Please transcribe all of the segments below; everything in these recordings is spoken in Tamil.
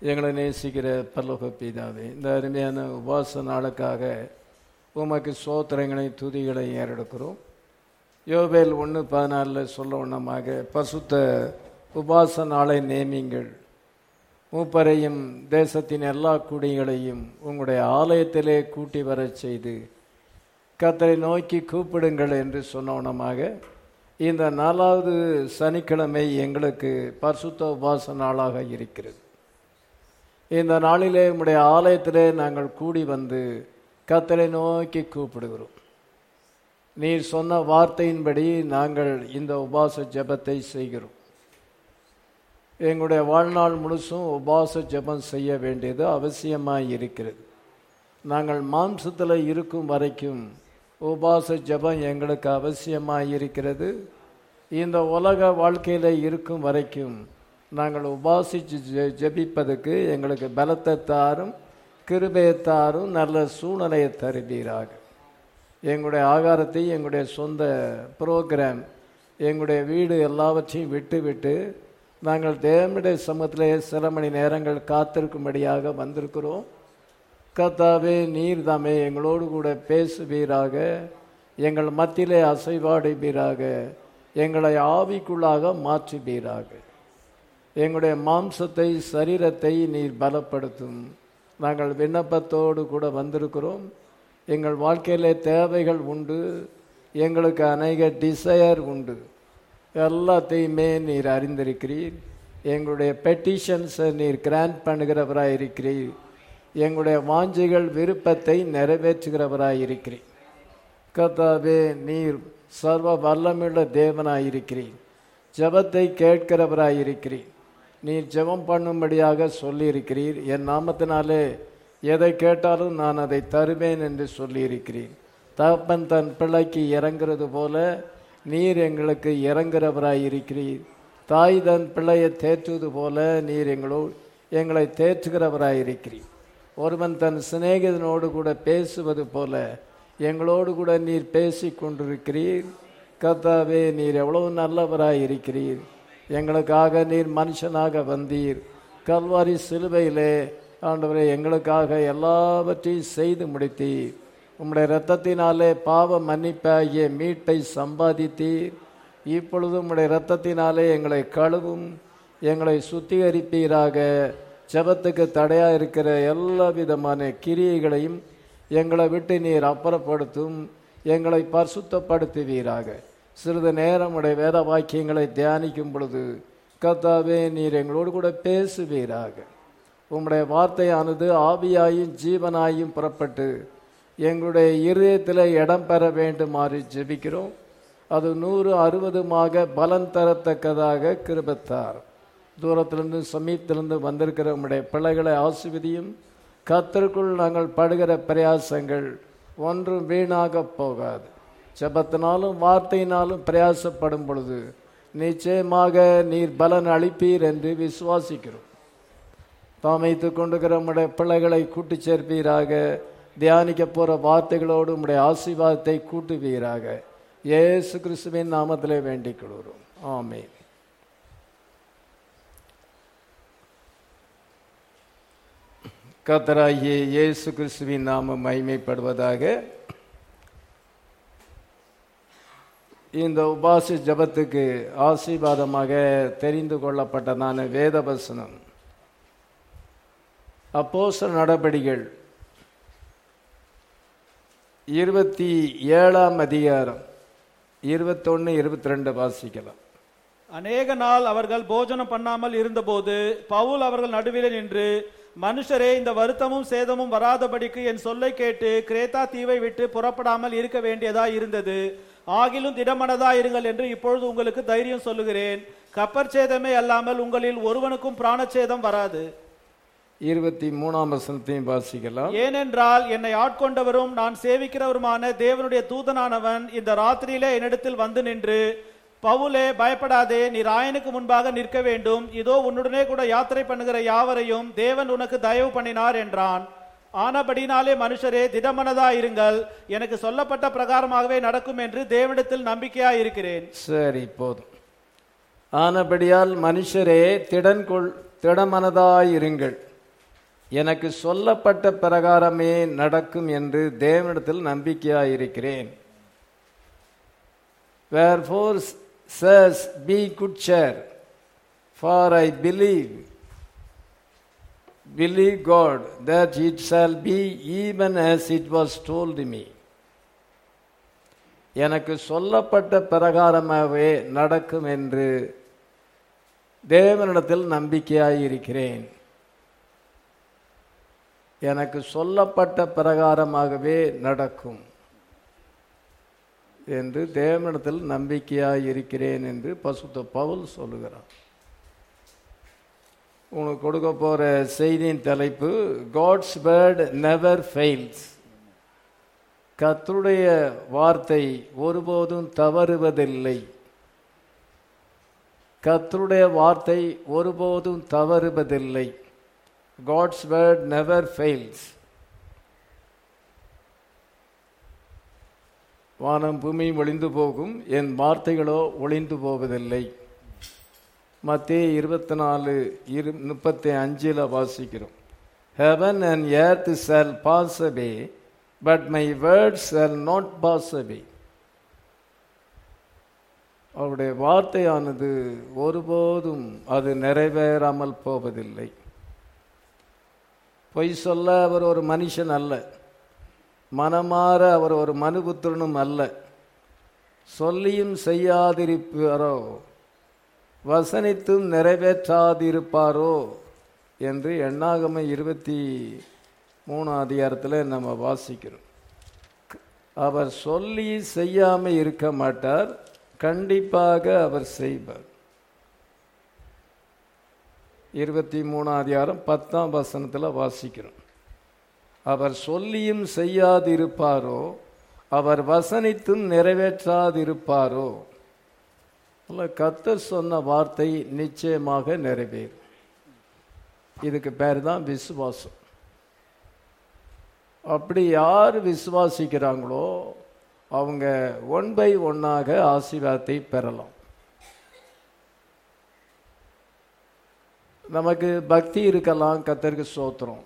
எங்களை நேசிக்கிற பரலோக பிதாவே இந்த அருமையான உபாச நாளுக்காக உமக்கு சோத்திரங்களை துதிகளை ஏறெடுக்கிறோம் யோவேல் ஒன்று பதினாலில் சொல்ல வண்ணமாக பசுத்த உபாச நாளை நேமிங்கள் மூப்பரையும் தேசத்தின் எல்லா குடிகளையும் உங்களுடைய ஆலயத்திலே கூட்டி வரச் செய்து கத்தரை நோக்கி கூப்பிடுங்கள் என்று சொன்னவனமாக இந்த நாலாவது சனிக்கிழமை எங்களுக்கு பரிசுத்த உபாச நாளாக இருக்கிறது இந்த நாளிலே உம்முடைய ஆலயத்திலே நாங்கள் கூடி வந்து கத்தரை நோக்கி கூப்பிடுகிறோம் நீர் சொன்ன வார்த்தையின்படி நாங்கள் இந்த உபாச ஜெபத்தை செய்கிறோம் எங்களுடைய வாழ்நாள் முழுசும் உபாச ஜெபம் செய்ய வேண்டியது அவசியமாக இருக்கிறது நாங்கள் மாம்சத்தில் இருக்கும் வரைக்கும் உபாச ஜெபம் எங்களுக்கு அவசியமாக இருக்கிறது இந்த உலக வாழ்க்கையில் இருக்கும் வரைக்கும் நாங்கள் உபாசிச்சு ஜெ- ஜெபிப்பதற்கு எங்களுக்கு பலத்தை தாரும் கிருபையை தாரும் நல்ல சூழ்நிலையை தருவீராக எங்களுடைய ஆகாரத்தை எங்களுடைய சொந்த ப்ரோக்ராம் எங்களுடைய வீடு எல்லாவற்றையும் விட்டு விட்டு நாங்கள் தேவனுடைய சமூகத்திலே சில மணி நேரங்கள் காத்திருக்கும்படியாக வந்திருக்கிறோம் கர்த்தாவே நீர் தாமே எங்களோடு கூட பேசுவீராக எங்கள் மத்தியிலே அசைவாடுவீராக எங்களை ஆவிக்குள்ளாக மாற்றுவீராக எங்களுடைய மாம்சத்தை சரீரத்தை நீர் பலப்படுத்தும் நாங்கள் விண்ணப்பத்தோடு கூட வந்திருக்கிறோம் எங்கள் வாழ்க்கையிலே தேவைகள் உண்டு எங்களுக்கு அநேக டிசையர் உண்டு எல்லாத்தையுமே நீர் அறிந்திருக்கிறீர் எங்களுடைய பெட்டிஷன்ஸை நீர் கிராண்ட் பண்ணுகிறவராக இருக்கிறீர் எங்களுடைய வாஞ்சைகள் விருப்பத்தை நிறைவேற்றுகிறவராக இருக்கிறீர் கர்த்தாவே நீர் சர்வ வல்லமுள்ள தேவனாய் இருக்கிறீர் ஜெபத்தை கேட்கிறவராய் இருக்கிறீர் நீர் ஜெபம் பண்ணும்படியாக சொல்லியிருக்கிறீர் என் நாமத்தினாலே எதை கேட்டாலும் நான் அதை தருவேன் என்று சொல்லியிருக்கிறீர் தகப்பன் தன் பிள்ளைக்கு இறங்குறது போல நீர் எங்களுக்கு இறங்குறவராய் இருக்கிறீர் தாய் தன் பிள்ளையை தேற்றுவது போல நீர் எங்களோ எங்களை தேற்றுகிறவராய் இருக்கிறீர் ஒருவன் தன் சிநேகிதனோடு கூட பேசுவது போல எங்களோடு கூட நீர் பேசிக் கொண்டிருக்கிறீர் கர்த்தாவே நீர் எவ்வளவு நல்லவராய் இருக்கிறீர் எங்களுக்காக நீர் மனுஷனாக வந்தீர் கல்வாரி சிலுவையிலே ஆண்டவரே எங்களுக்காக எல்லாவற்றையும் செய்து முடித்தீர் உம்முடைய இரத்தத்தினாலே பாவ மன்னிப்பாகிய மீட்பை சம்பாதித்தீர் இப்பொழுது உம்முடைய இரத்தத்தினாலே எங்களை கழுவும் எங்களை சுத்திகரிப்பீராக ஜெபத்துக்கு தடையா இருக்கிற எல்லா விதமான கிரியைகளையும் எங்களை விட்டு நீர் அப்புறப்படுத்தும் எங்களை பரிசுத்தப்படுத்துவீராக சிறிது நேரம் உடைய வேத வாக்கியங்களை தியானிக்கும் பொழுது கர்த்தாவே நீர் எங்களோடு கூட பேசுவீராக உம்முடைய வார்த்தையானது ஆவியாயும் ஜீவனாயும் புறப்பட்டு எங்களுடைய இருதயத்தில் இடம் பெற வேண்டுமாறு ஜெபிக்கிறோம் அது நூறு அறுபதுமாக பலன் தரத்தக்கதாக கிருபத்தார் தூரத்திலிருந்து சமீபத்திலிருந்து வந்திருக்கிற உம்முடைய பிள்ளைகளை ஆசிர்வதியும் கத்தருக்குள் நாங்கள் படுகிற பிரயாசங்கள் ஒன்றும் வீணாக போகாது ஜெபத்தினாலும் வார்த்தையினாலும் பிரயாசப்படும் பொழுது நிச்சயமாக நீர் பலன் அளிப்பீர் என்று விசுவாசிக்கிறோம் தாமைத்து கொண்டுகிற உம்முடைய பிள்ளைகளை கூட்டி சேர்ப்பீராக தியானிக்க போற வார்த்தைகளோடு உம்முடைய ஆசீர்வாதத்தை கூட்டுவீராக இயேசு கிறிஸ்துவின் நாமத்திலே வேண்டிக் கொள்கிறோம் ஆமென் கத்தராகிய இயேசு கிறிஸ்துவின் நாமம் மகிமைப்படுவதாக இந்த உபாசி ஜபத்துக்கு ஆசீர்வாதமாக தெரிந்து கொள்ளப்பட்டதான வேதவசனம் அப்போஸ்தலர் நடபடிகள் இருபத்தி ஏழாம் அதிகாரம் இருபத்தொன்னு இருபத்தி ரெண்டு வாசிக்கலாம் அநேக நாள் அவர்கள் போஜனம் பண்ணாமல் இருந்தபோது பவுல் அவர்கள் நடுவிலே நின்று மனுஷரே இந்த வருத்தமும் சேதமும் வராதபடிக்கு என் சொல்லை கேட்டு கிரேத்தா தீவை விட்டு புறப்படாமல் இருக்க வேண்டியதா இருந்தது ஆகிலும் திடமனதா இருங்கள் என்று இப்பொழுது உங்களுக்கு தைரியம் சொல்லுகிறேன் கப்பற் சேதமே அல்லாமல் உங்களில் ஒருவனுக்கும் பிராணச்சேதம் வராது இருபத்தி மூணாம் வசனத்தையும் வாசிக்கலாம் ஏனென்றால் என்னை ஆட்கொண்டவரும் நான் சேவிக்கிறவருமான தேவனுடைய தூதனானவன் இந்த ராத்திரியிலே என்னிடத்தில் வந்து நின்று பவுலே பயப்படாதே நீ ராயனுக்கு முன்பாக நிற்க வேண்டும் இதோ உன்னுடனே கூட யாத்திரை பண்ணுகிற யாவரையும் தேவன் உனக்கு தயவு பண்ணினார் என்றான் ஆனபடினாலே மனுஷரே திடமனதா இருங்கள் எனக்கு சொல்லப்பட்ட பிரகாரமாகவே நடக்கும் என்று தேவனிடத்தில் நம்பிக்கையா இருக்கிறேன் சரி போதும் ஆனபடியால் மனுஷரே திடன் கொள் திடமனதாயிருங்கள் எனக்கு சொல்லப்பட்ட பிரகாரமே நடக்கும் என்று தேவனிடத்தில் நம்பிக்கையாயிருக்கிறேன் Wherefore says, Be good cheer, for I believe, believe God, that it shall be even as it was told me. எனக்கு சொல்லப்பட்ட பிரகாரமாகவே நடக்கும் என்று தேவனிடத்தில் நம்பிக்கையாயிருக்கிறேன் எனக்கு சொல்லப்பட்ட பிரகாரமாகவே நடக்கும் என்று தேவனிடத்தில் நம்பிக்கையாய் இருக்கிறேன் என்று பசுத்த பவுல் சொல்லுகிறார் உனக்கு கொடுக்க போற செய்தியின் தலைப்பு காட்ஸ் வேர்ட் நெவர் ஃபெயில்ஸ் கர்த்தருடைய வார்த்தை ஒருபோதும் தவறுவதில்லை கர்த்தருடைய வார்த்தை ஒருபோதும் தவறுவதில்லை காட்ஸ் வேர்ட் நெவர் ஃபெயில்ஸ் வானம் பூமியும் ஒளிந்து போகும் என் வார்த்தைகளோ ஒளிந்து போவதில்லை மத்திய இருபத்தி நாலு இரு முப்பத்தி அஞ்சில் வாசிக்கிறோம் heaven and earth shall pass away but my words shall not pass away அவருடைய வார்த்தையானது ஒருபோதும் அது நிறைவேறாமல் போவதில்லை பொய் சொல்ல அவர் ஒரு மனுஷன் அல்ல மனமாற அவர் ஒரு மனுபுத்திரனும் அல்ல சொல்லியும் செய்யாதிருப்பாரோ வசனித்தும் நிறைவேற்றாதிருப்பாரோ என்று எண்ணாகம இருபத்தி மூணு அதிகாரத்தில் நம்ம வாசிக்கிறோம் அவர் சொல்லி செய்யாமல் இருக்க மாட்டார் கண்டிப்பாக அவர் செய்வார் இருபத்தி மூணாம் அதிகாரம் பத்தாம் வசனத்தில் வாசிக்கிறோம் அவர் சொல்லியும் செய்யாதிருப்பாரோ அவர் வசனித்தும் நிறைவேற்றாதிருப்பாரோ அல்ல கத்தர் சொன்ன வார்த்தை நிச்சயமாக நிறைவேறும் இதுக்கு பேர் தான் விசுவாசம் அப்படி யார் விசுவாசிக்கிறாங்களோ அவங்க ஒன் பை ஒன்னாக ஆசீர்வாதத்தை பெறலாம் நமக்கு பக்தி இருக்கலாம் கத்தருக்கு சோத்திரம்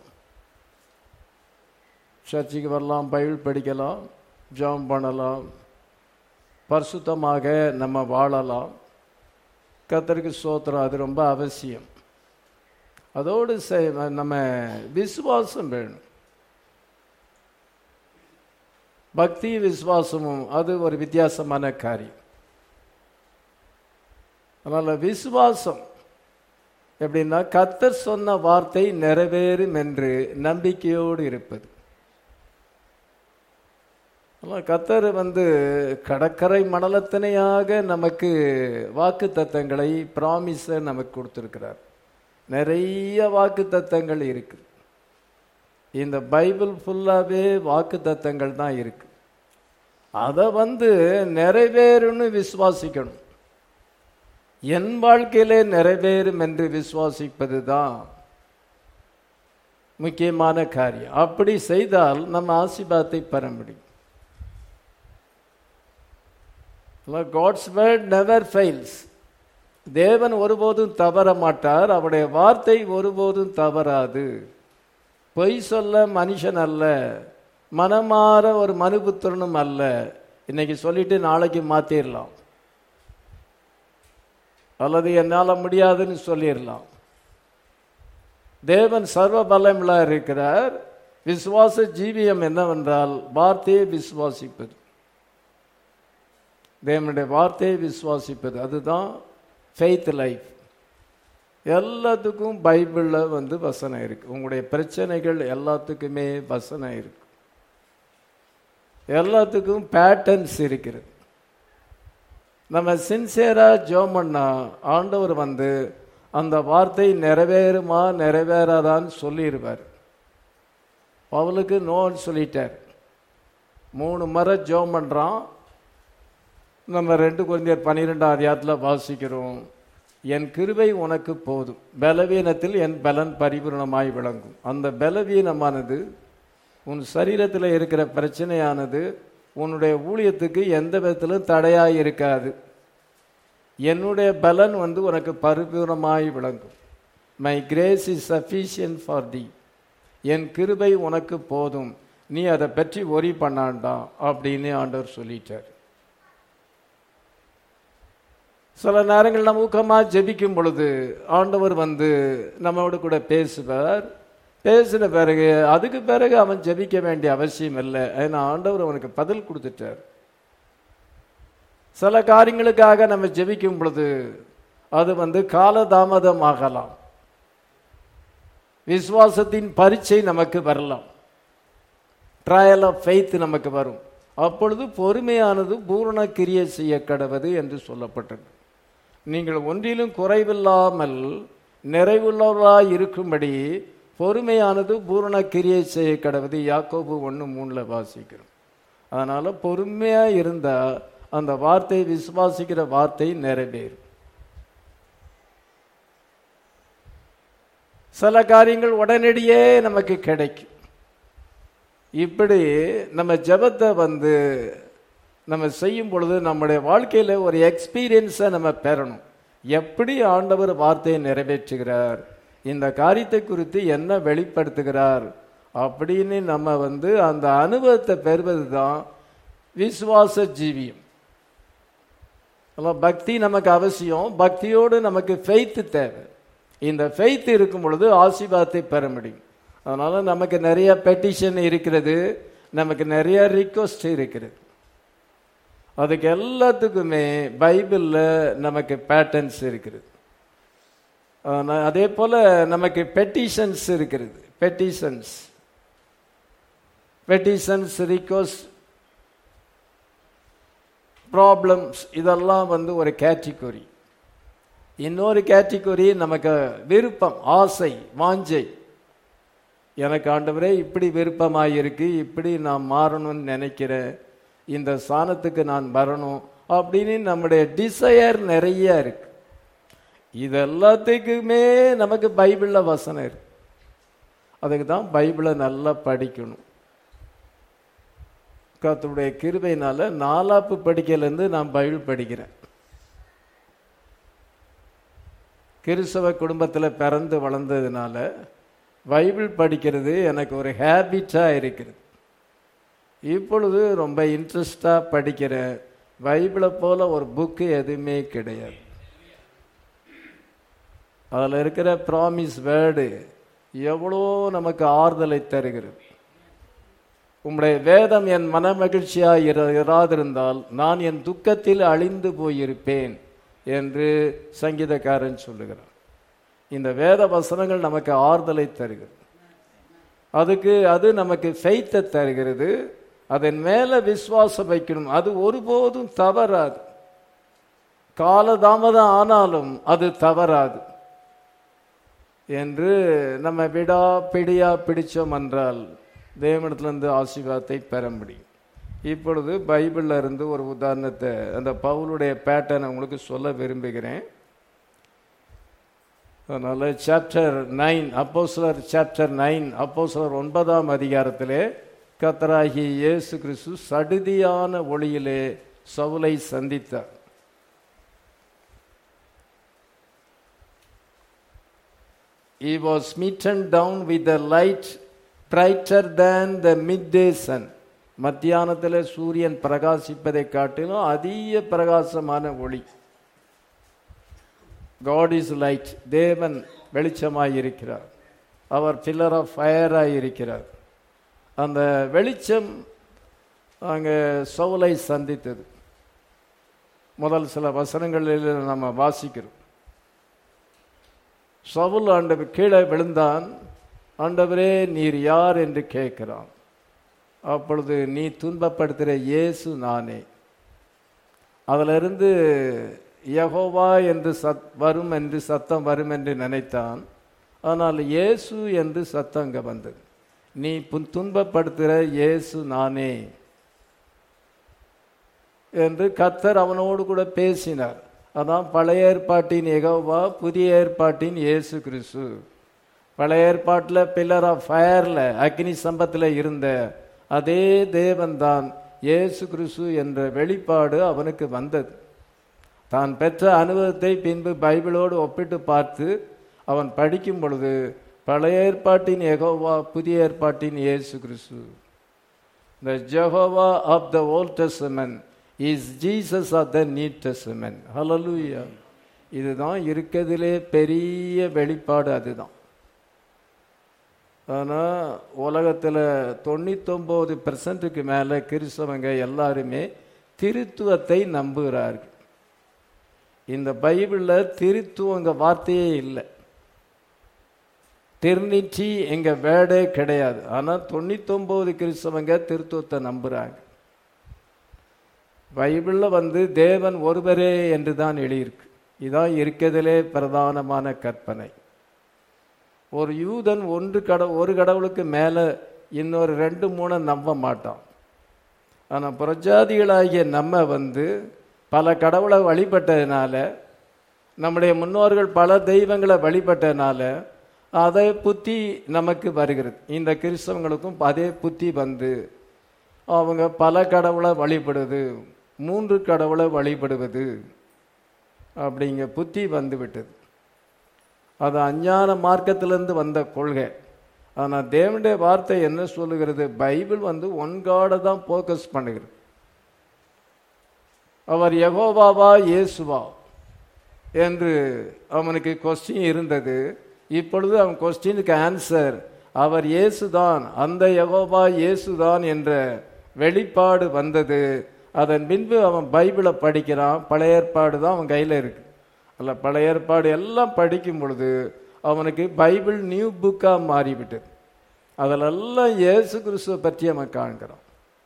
சர்ச்சுக்கு வரலாம் பைபிள் படிக்கலாம் ஜாம் பண்ணலாம் பரிசுத்தமாக நம்ம வாழலாம் கத்தருக்கு சோத்திரம் அது ரொம்ப அவசியம் அதோடு செய்- நம்ம விசுவாசம் வேணும் பக்தி விசுவாசமும் அது ஒரு வித்தியாசமான காரியம் அதனால் விசுவாசம் எப்படின்னா கத்தர் சொன்ன வார்த்தை நிறைவேறும் என்று நம்பிக்கையோடு இருப்பது ஆனால் கத்தர் வந்து கடற்கரை மணலத்தனையாக நமக்கு வாக்கு தத்தங்களை ப்ராமிஸை நமக்கு கொடுத்துருக்கிறார் நிறைய வாக்கு தத்தங்கள் இருக்கு இந்த பைபிள் ஃபுல்லாகவே வாக்கு தத்தங்கள் தான் இருக்கு அதை வந்து நிறைவேறும்னு விசுவாசிக்கணும் என் வாழ்க்கையிலே நிறைவேறும் என்று விசுவாசிப்பது தான் முக்கியமான காரியம் அப்படி செய்தால் நம்ம ஆசீர்வாதத்தை பெற முடியும் காட்ஸ் வேர்ட் நெவர் ஃபெயில்ஸ் தேவன் ஒருபோதும் தவற மாட்டார் அவருடைய வார்த்தை ஒருபோதும் தவறாது பொய் சொல்ல மனுஷன் அல்ல மனமாற ஒரு மனுபுத்திரனும் அல்ல இன்னைக்கு சொல்லிட்டு நாளைக்கு மாத்திரலாம் அல்லது என்னால் முடியாதுன்னு சொல்லிடலாம் தேவன் சர்வ பலமுள்ள இருக்கிறார் விசுவாச ஜீவியம் என்னவென்றால் வார்த்தையை விசுவாசிப்பது தேவனுடைய வார்த்தையை விசுவாசிப்பது அதுதான் ஃபெய்த் லைஃப் எல்லாத்துக்கும் பைபிளில் வந்து வசனம் இருக்கு உங்களுடைய பிரச்சனைகள் எல்லாத்துக்குமே வசனம் இருக்கு எல்லாத்துக்கும் பேட்டர்ன்ஸ் இருக்கிறது நம்ம சின்சியராக ஜோம் பண்ணா ஆண்டவர் வந்து அந்த வார்த்தை நிறைவேறுமா நிறைவேறாதான்னு சொல்லிடுவார் அவளுக்கு நோன்னு சொல்லிட்டார் மூணு முறை ஜோம் பண்ணுறான் நம்ம ரெண்டு குழந்தையர் பன்னிரெண்டாம் அதிகாரத்தில் வாசிக்கிறோம் என் கிருபை உனக்கு போதும் பலவீனத்தில் என் பலன் பரிபூர்ணமாய் விளங்கும் அந்த பலவீனமானது உன் சரீரத்தில் இருக்கிற பிரச்சனையானது உன்னுடைய ஊழியத்துக்கு எந்த விதத்திலும் தடையாய் இருக்காது என்னுடைய பலன் வந்து உனக்கு பரிபூர்ணமாய் விளங்கும் my grace is sufficient for thee என் கிருபை உனக்கு போதும் நீ அதை பற்றி ஒரி பண்ணாண்டாம் அப்படின்னு ஆண்டவர் சொல்லிட்டார் சில நேரங்கள் நம்ம ஊக்கமாக ஜெபிக்கும் பொழுது ஆண்டவர் வந்து நம்மோடு கூட பேசுவார் பேசின பிறகு அதுக்கு பிறகு அவன் ஜெபிக்க வேண்டிய அவசியம் இல்லை ஏன்னா ஆண்டவர் அவனுக்கு பதில் கொடுத்துட்டார் சில காரியங்களுக்காக நம்ம ஜெபிக்கும் பொழுது அது வந்து காலதாமதமாகலாம் விசுவாசத்தின் பரீட்சை நமக்கு வரலாம் ட்ரையல் ஆஃப் ஃபெய்த் நமக்கு வரும் அப்பொழுது பொறுமையானது பூரண கிரியை செய்ய கடவது என்று சொல்லப்பட்டது நீங்கள் ஒன்றிலும் குறைவில்லாமல் நிறைவுள்ளவராய் இருக்கும்படி பொறுமையானது பூரண கிரியை செய்ய கடவது யாக்கோபு ஒன்று மூணில் வாசிக்கிறோம் அதனால பொறுமையா இருந்தா அந்த வார்த்தை விசுவாசிக்கிற வார்த்தை நிறைவேறும் சில காரியங்கள் உடனடியே நமக்கு கிடைக்கும் இப்படி நம்ம ஜெபத்தை வந்து நம்ம செய்யும் பொழுது நம்முடைய வாழ்க்கையில் ஒரு எக்ஸ்பீரியன்ஸை நம்ம பெறணும் எப்படி ஆண்டவர் வார்த்தையை நிறைவேற்றுகிறார் இந்த காரியத்தை குறித்து என்ன வெளிப்படுத்துகிறார் அப்படின்னு நம்ம வந்து அந்த அனுபவத்தை பெறுவது தான் விசுவாச ஜீவியம் பக்தி நமக்கு அவசியம் பக்தியோடு நமக்கு ஃபெய்த்து தேவை இந்த ஃபெய்த் இருக்கும் பொழுது ஆசீர்வாதத்தை பெற முடியும் அதனால நமக்கு நிறைய பெட்டிஷன் இருக்கிறது நமக்கு நிறைய ரிக்வஸ்ட் இருக்கிறது அதுக்கு எல்லாத்துக்குமே பைபிளில் நமக்கு பேட்டர்ன்ஸ் இருக்கிறது அதே போல நமக்கு பெட்டிஷன்ஸ் இருக்கிறது பெட்டிஷன்ஸ் பெட்டிஷன்ஸ் ரிக்வஸ்ட் ப்ராப்ளம்ஸ் இதெல்லாம் வந்து ஒரு கேட்டகரி இன்னொரு கேட்டகரி நமக்கு விருப்பம் ஆசை வாஞ்சை எனக்கு ஆண்டவரே இப்படி விருப்பமாக இருக்கு இப்படி நான் மாறணும்னு நினைக்கிறேன் இந்த ஸ்தானத்துக்கு நான் வரணும் அப்படின்னு நம்முடைய டிசையர் நிறைய இருக்கு இது எல்லாத்துக்குமே நமக்கு பைபிளில் வசனம் இருக்கு அதுக்கு தான் பைபிளை நல்லா படிக்கணும் கத்துடைய கிருபையினால நாலாப்பு படிக்கலேருந்து நான் பைபிள் படிக்கிறேன் கிறிஸ்தவ குடும்பத்தில் பிறந்து வளர்ந்ததுனால பைபிள் படிக்கிறது எனக்கு ஒரு ஹேபிட்டாக இருக்கிறது இப்பொழுது ரொம்ப இன்ட்ரெஸ்டாக படிக்கிறேன் பைபிளை போல ஒரு புக்கு எதுவுமே கிடையாது அதில் இருக்கிற ப்ராமிஸ் வேர்டு எவ்வளோ நமக்கு ஆறுதலை தருகிறது உம்முடைய வேதம் என் மன மகிழ்ச்சியாக இர இராதிருந்தால் நான் என் துக்கத்தில் அழிந்து போயிருப்பேன் என்று சங்கீதக்காரன் சொல்லுகிறான் இந்த வேத வசனங்கள் நமக்கு ஆறுதலை தருகிறது அதுக்கு அது நமக்கு ஃபெய்த்தை தருகிறது அதன் மேல விசுவாசம் வைக்கணும் அது ஒருபோதும் தவறாது காலதாமதம் ஆனாலும் அது தவறாது என்று நம்ம விடா பிடியா பிடிச்சோம் என்றால் தேவனிடத்திலிருந்து ஆசீர்வாதத்தை பெற முடியும் இப்பொழுது பைபிளில் இருந்து ஒரு உதாரணத்தை அந்த பவுலுடைய பேட்டர்னை உங்களுக்கு சொல்ல விரும்புகிறேன் அதனால் chapter nine apostles chapter nine apostles ஒன்பதாம் அதிகாரத்திலே கத்தராகி இயேசு கிறிஸ்து சடுதியான ஒளியிலே சவுலை சந்தித்தார் He was smitten down with a light brighter than the midday sun. மத்தியானத்தில் சூரியன் பிரகாசிப்பதை காட்டிலும் அதிக பிரகாசமான ஒளி காட் இஸ் லைட் தேவன் வெளிச்சமாய் இருக்கிறார் அவர் பில்லர் ஆஃப் ஃபயராய் இருக்கிறார் அந்த வெளிச்சம் அங்கே சவுலை சந்தித்தது முதல் சில வசனங்களில் நம்ம வாசிக்கிறோம் சவுல் ஆண்டவர் கீழே விழுந்தான் ஆண்டவரே நீர் யார் என்று கேட்கிறான் அப்பொழுது நீ துன்பப்படுத்துகிற இயேசு நானே அதிலிருந்து யகோவா என்று சத் வரும் என்று சத்தம் வரும் என்று நினைத்தான் ஆனால் இயேசு என்று சத்தம் அங்கே வந்தது நீ புன் துன்பப்படுத்துகிற இயேசு நானே என்று கத்தர் அவனோடு கூட பேசினார் அதான் பழைய ஏற்பாட்டின் எகோவா புதிய ஏற்பாட்டின் இயேசு கிறிஸ்து பழைய ஏற்பாட்டில் பில்லர் ஆஃப் ஃபயரில் அக்னி சம்பத்தில் இருந்த அதே தேவன்தான் இயேசு கிறிஸ்து என்ற வெளிப்பாடு அவனுக்கு வந்தது தான் பெற்ற அனுபவத்தை பின்பு பைபிளோடு ஒப்பிட்டு பார்த்து அவன் படிக்கும் பொழுது பழைய ஏற்பாட்டின் யெகோவா புதிய ஏற்பாட்டின் இயேசு கிறிஸ்து The Jehovah of the Old Testament is Jesus of the New Testament. Hallelujah. இதுதான் இருக்கிறதுலே பெரிய வெளிப்பாடு அதுதான் ஆனால் உலகத்தில் தொண்ணூத்தொம்பது பெர்சன்ட்டுக்கு மேலே கிறிஸ்தவங்க எல்லாருமே திருத்துவத்தை நம்புகிறார்கள் இந்த பைபிளில் திருத்துவங்க வார்த்தையே இல்லை திருநிச்சி எங்க வேர்டே கிடையாது ஆனால் தொண்ணூத்தொம்பது கிறிஸ்தவங்க திருத்துவத்தை நம்புறாங்க பைபிளில் வந்து தேவன் ஒருவரே என்று தான் எழுதியிருக்கு இதான் இருக்கிறதுலே பிரதானமான கற்பனை ஒரு யூதன் ஒன்று கட ஒரு கடவுளுக்கு மேலே இன்னொரு ரெண்டு மூணு நம்ப மாட்டான் ஆனால் புரஜாதிகளாகிய நம்ம வந்து பல கடவுளை வழிபட்டதுனால நம்முடைய முன்னோர்கள் பல தெய்வங்களை வழிபட்டதுனால அதே புத்தி நமக்கு வருகிறது இந்த கிறிஸ்தவங்களுக்கும் அதே புத்தி வந்து அவங்க பல கடவுளை வழிபடுவது மூன்று கடவுளை வழிபடுவது அப்படிங்க புத்தி வந்து விட்டது அது அஞ்ஞான மார்க்கத்திலிருந்து வந்த கொள்கை ஆனால் தேவனுடைய வார்த்தை என்ன சொல்லுகிறது பைபிள் வந்து ஒன் காடை தான் ஃபோக்கஸ் பண்ணுகிறது அவர் யகோவாவா இயேசுவா என்று அவனுக்கு கொஸ்டின் இருந்தது இப்பொழுது அவன் கொஸ்டினுக்கு ஆன்சர் அவர் இயேசுதான் அந்த யகோவா இயேசுதான் என்ற வெளிப்பாடு வந்தது அதன் பின்பு அவன் பைபிளை படிக்கிறான் பழைய ஏற்பாடு தான் அவன் கையில் இருக்கு அல்ல பழைய ஏற்பாடு எல்லாம் படிக்கும் பொழுது அவனுக்கு பைபிள் நியூ புக்காக மாறிவிட்டது அதிலெல்லாம் இயேசு கிறிஸ்துவை பற்றி அவன் காண்கிறான்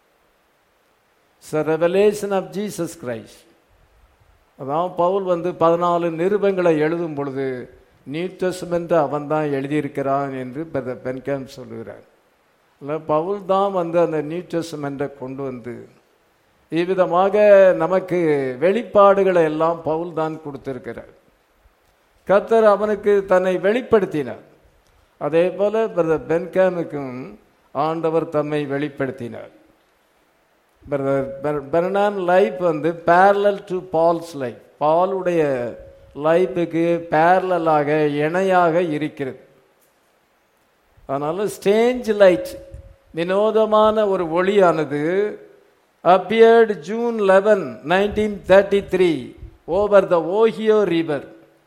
ச ரெவலேஷன் ஆஃப் ஜீசஸ் கிரைஸ்ட் அதான் பவுல் வந்து பதினாலு நிருபங்களை எழுதும் பொழுது நியூ டெஸ்ட்மெண்ட் அவன் தான் எழுதியிருக்கிறான் என்று பிரதர் பென்கேம் சொல்லுகிறார் இல்லை பவுல் தான் வந்து அந்த நியூ டெஸ்ட்மெண்ட்டை கொண்டு வந்து இவ்விதமாக நமக்கு வெளிப்பாடுகளை எல்லாம் பவுல் தான் கொடுத்திருக்கிறார் கர்த்தர் அவனுக்கு தன்னை வெளிப்படுத்தினார் அதே போல பிரதர் பென்கேமுக்கும் ஆண்டவர் தம்மை வெளிப்படுத்தினார் பிரதர் பெர்னான் லைஃப் வந்து பேரலல் டு பால்ஸ் லைஃப் பாலுடைய லைஃபுக்கு பேரலாக இணையாக இருக்கிறது அதனால ஸ்டேஞ்ச் லைட் வினோதமான ஒரு ஒளியானது appeared June 11, 1933 over the Ohio River.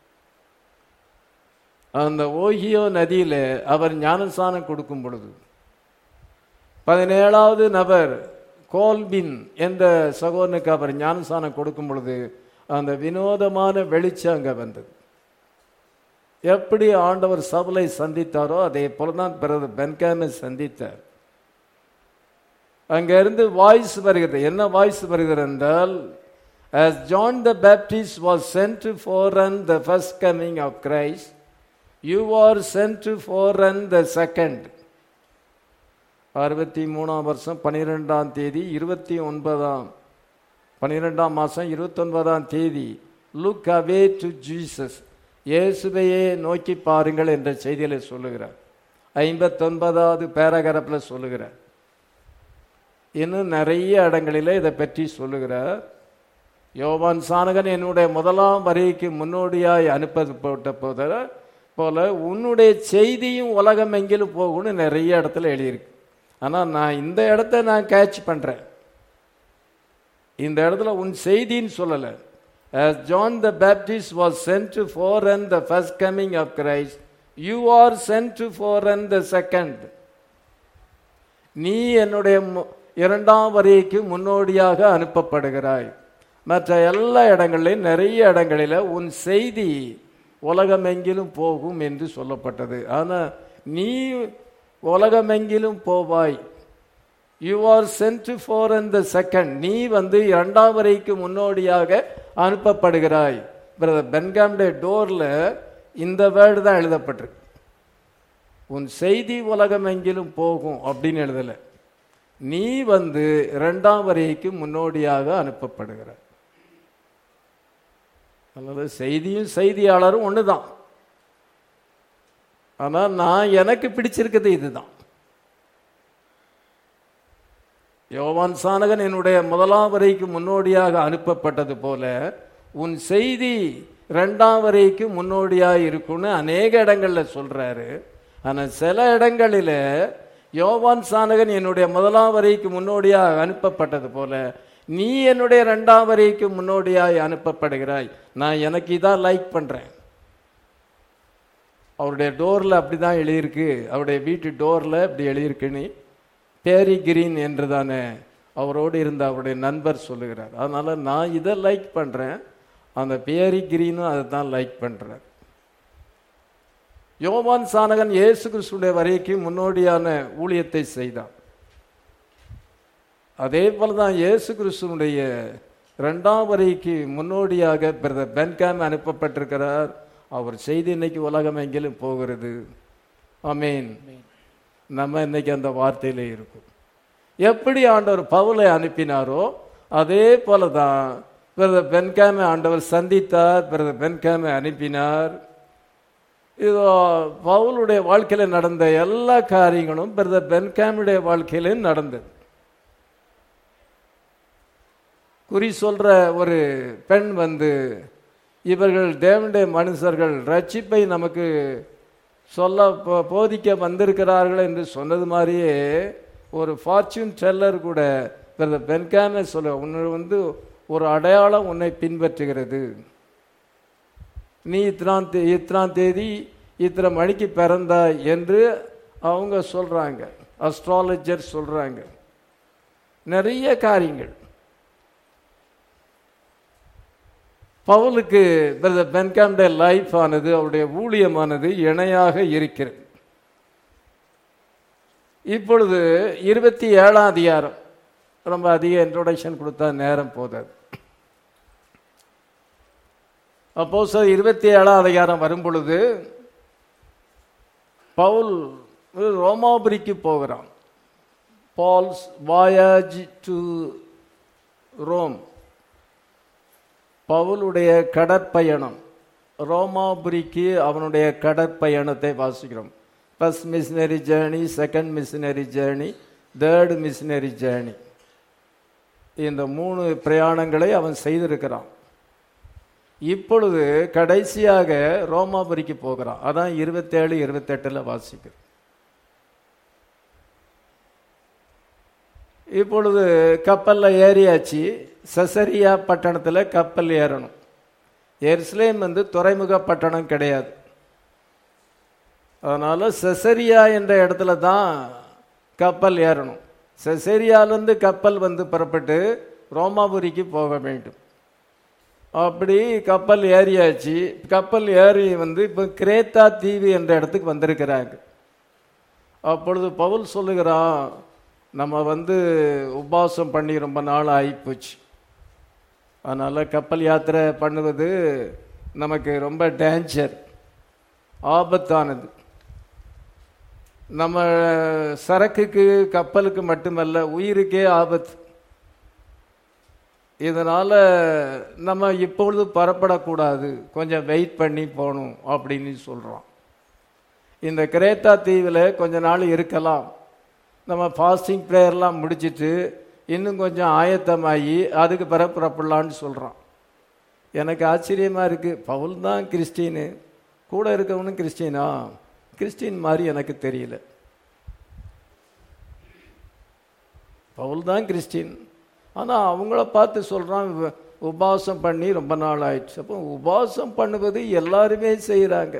அந்த ஓஹியோ நதியில் அவர் ஞானசானம் கொடுக்கும் பொழுது பதினேழாவது நபர் கோல்பின் என்ற சகோதரனுக்கு அவர் ஞானசானம் கொடுக்கும் பொழுது அந்த வினோதமான வெளிச்சம் அங்கே வந்தது எப்படி ஆண்டவர் சபலை சந்தித்தாரோ அதே போல தான் பிறகு பென்காமை சந்தித்தார் அங்கிருந்து வாய்ஸ் வருகிறது என்ன வாய்ஸ் வருகிறது என்றால் as John the Baptist was sent to forerun the first coming of Christ, you are sent to forerun the second. அறுபத்தி மூணாம் வருஷம் பன்னிரெண்டாம் தேதி இருபத்தி ஒன்பதாம் பன்னிரெண்டாம் மாதம் இருபத்தொன்பதாம் தேதி லுக் அவே டு ஜீசஸ் இயேசுவையே நோக்கி பாருங்கள் என்ற செய்தியில சொல்லுகிறார் ஐம்பத்தொன்பதாவது பேராகிராஃபில் சொல்லுகிறார் இன்னும் நிறைய இடங்களில் இதை பற்றி சொல்லுகிறார் யோவான் சானகன் என்னுடைய முதலாம் வரிக்கு முன்னோடியாய் அனுப்பப்பட்ட போத போல உன்னுடைய செய்தியும் உலகம் எங்கிலும் போகும்னு நிறைய இடத்துல எழுதியிருக்கு ஆனால் நான் இந்த இடத்த நான் கேட்ச் பண்ணுறேன் இந்த இடத்துல உன் செய்தின்னு சொல்லலை As John the Baptist was sent to forerun the first coming of Christ, you are sent to forerun the second. நீ என்னுடைய மு- இரண்டாம் வரிக்கு முன்னோடியாக அனுப்பப்படுகிறாய் மற்ற எல்லா இடங்களிலும் நிறைய இடங்களில் உன் செய்தி உலகமெங்கிலும் போகும் என்று சொல்லப்பட்டது ஆனால் நீ உலகமெங்கிலும் போவாய் you are sent for the second நீ வந்து இரண்டாம் வரைக்கு முன்னோடியாக அனுப்பப்படுகிறாய் பிரதர் பென்காம்டே டோரில் இந்த வேர்டு தான் எழுதப்பட்டிருக்கு உன் செய்தி உலகம் எங்கிலும் போகும் அப்படின்னு எழுதலை நீ வந்து இரண்டாம் வரைக்கு முன்னோடியாக அனுப்பப்படுகிறாய் அல்லது செய்தியும் செய்தியாளரும் ஒன்று தான் ஆனால் நான் எனக்கு பிடிச்சிருக்கிறது இதுதான் யோவான் சானகன் என்னுடைய முதலாம் வரைக்கு முன்னோடியாக அனுப்பப்பட்டது போல உன் செய்தி ரெண்டாம் வரைக்கு முன்னோடியாக இருக்கும்னு அநேக இடங்கள்ல சொல்றாரு ஆனால் சில இடங்களில் யோவான் சானகன் என்னுடைய முதலாம் வரைக்கு முன்னோடியாக அனுப்பப்பட்டது போல நீ என்னுடைய ரெண்டாம் வரைக்கு முன்னோடியாய் அனுப்பப்படுகிறாய் நான் எனக்கு இதான் லைக் பண்றேன் அவருடைய டோர்ல அப்படிதான் எழுதியிருக்கு அவருடைய வீட்டு டோர்ல இப்படி எழுதியிருக்குன்னு பேரி கிரீன் என்றுதானே அவரோடு இருந்த அவருடைய நண்பர் சொல்லுகிறார் அதனால நான் இதை லைக் பண்றேன் அந்த பேரி கிரீனும் அதை தான் லைக் பண்றார் யோவான் சானகன் இயேசு கிறிஸ்துடைய வரைக்கும் முன்னோடியான ஊழியத்தை செய்தான் அதே போல தான் இயேசு கிறிஸ்துவனுடைய ரெண்டாம் வரைக்கு முன்னோடியாக பிரதர் பென்காம் அனுப்பப்பட்டிருக்கிறார் அவர் செய்தி இன்னைக்கு உலகம் எங்கிலும் போகிறது ஆமீன் நம்ம இன்னைக்கு அந்த வார்த்தையில இருக்கும் எப்படி ஆண்டவர் பவுலை அனுப்பினாரோ அதே போல தான் பிரதர் பென்காமை ஆண்டவர் சந்தித்தார் பிரதர் பென்காமை அனுப்பினார் இதோ பவுலுடைய வாழ்க்கையில நடந்த எல்லா காரியங்களும் பிரதர் பென்காமுடைய வாழ்க்கையிலும் நடந்தது குறி சொல்ற ஒரு பெண் வந்து இவர்கள் தேவனுடைய மனுஷர்கள் ரட்சிப்பை நமக்கு சொல்ல போ- போதிக்க வந்திருக்கிறார்கள் என்று சொன்னது மாதிரியே ஒரு ஃபார்ச்சூன் டெல்லர் கூட பிரதர் பென்காமே சொல்ல உன்னை வந்து ஒரு அடையாளம் உன்னை பின்பற்றுகிறது நீ இத்தனாம் தே இத்தனாம் தேதி இத்தனை மணிக்கு பிறந்தாய் என்று அவங்க சொல்றாங்க அஸ்ட்ராலஜர் சொல்றாங்க நிறைய காரியங்கள் பவுலுக்கு பிரதர் பென்காம்டைய லைஃப் ஆனது அவருடைய ஊழியமானது இணையாக இருக்கிறது இப்பொழுது இருபத்தி ஏழாம் அதிகாரம் ரொம்ப அதிக இன்ட்ரோடக்ஷன் கொடுத்தா நேரம் போதாது அப்போ சார் இருபத்தி ஏழாம் அதிகாரம் வரும் பொழுது பவுல் ரோமாபுரிக்கு போகிறான் பால்ஸ் வாயாஜ் டு ரோம் பவுலுடைய கடற்பயணம் ரோமாபுரிக்கு அவனுடைய கடற்பயணத்தை வாசிக்கிறோம் first missionary journey second missionary journey third missionary journey இந்த மூணு பிரயாணங்களை அவன் செய்திருக்கிறான் இப்பொழுது கடைசியாக ரோமாபுரிக்கு போகிறான் அதான் இருபத்தேழு இருபத்தெட்டில் வாசிக்கிறோம் இப்பொழுது கப்பலில் ஏறியாச்சு சசரியா பட்டணத்தில் கப்பல் ஏறணும் எருசலேம் வந்து துறைமுக பட்டணம் கிடையாது அதனால செசரியா என்ற இடத்துல தான் கப்பல் ஏறணும் செசரியாலேருந்து கப்பல் வந்து புறப்பட்டு ரோமாபுரிக்கு போக வேண்டும் அப்படி கப்பல் ஏறியாச்சு கப்பல் ஏறி வந்து இப்போ கிரேத்தா தீவு என்ற இடத்துக்கு வந்திருக்கிறாங்க அப்பொழுது பவுல் சொல்லுகிறான் நம்ம வந்து உபவாசம் பண்ணி ரொம்ப நாள் ஆகிப்போச்சு அதனால் கப்பல் யாத்திரை பண்ணுவது நமக்கு ரொம்ப டேஞ்சர் ஆபத்தானது நம்ம சரக்குக்கு கப்பலுக்கு மட்டுமல்ல உயிருக்கே ஆபத்து இதனால் நம்ம இப்பொழுது புறப்படக்கூடாது கொஞ்சம் வெயிட் பண்ணி போகணும் அப்படின்னு சொல்கிறோம் இந்த கிரேத்தா தீவில் கொஞ்ச நாள் இருக்கலாம் நம்ம ஃபாஸ்டிங் ப்ரேயர்லாம் முடிச்சிட்டு இன்னும் கொஞ்சம் ஆயத்தமாகி அதுக்கு பிறகு புறப்படலான்னு சொல்கிறான் எனக்கு ஆச்சரியமாக இருக்குது பவுல் தான் கிறிஸ்டின்னு கூட இருக்கவனும் கிறிஸ்டினா கிறிஸ்டின் மாதிரி எனக்கு தெரியல பவுல் தான் கிறிஸ்டின் ஆனால் அவங்கள பார்த்து சொல்கிறான் உபவாசம் பண்ணி ரொம்ப நாள் ஆயிடுச்சு அப்போ உபவாசம் பண்ணுவது எல்லாருமே செய்கிறாங்க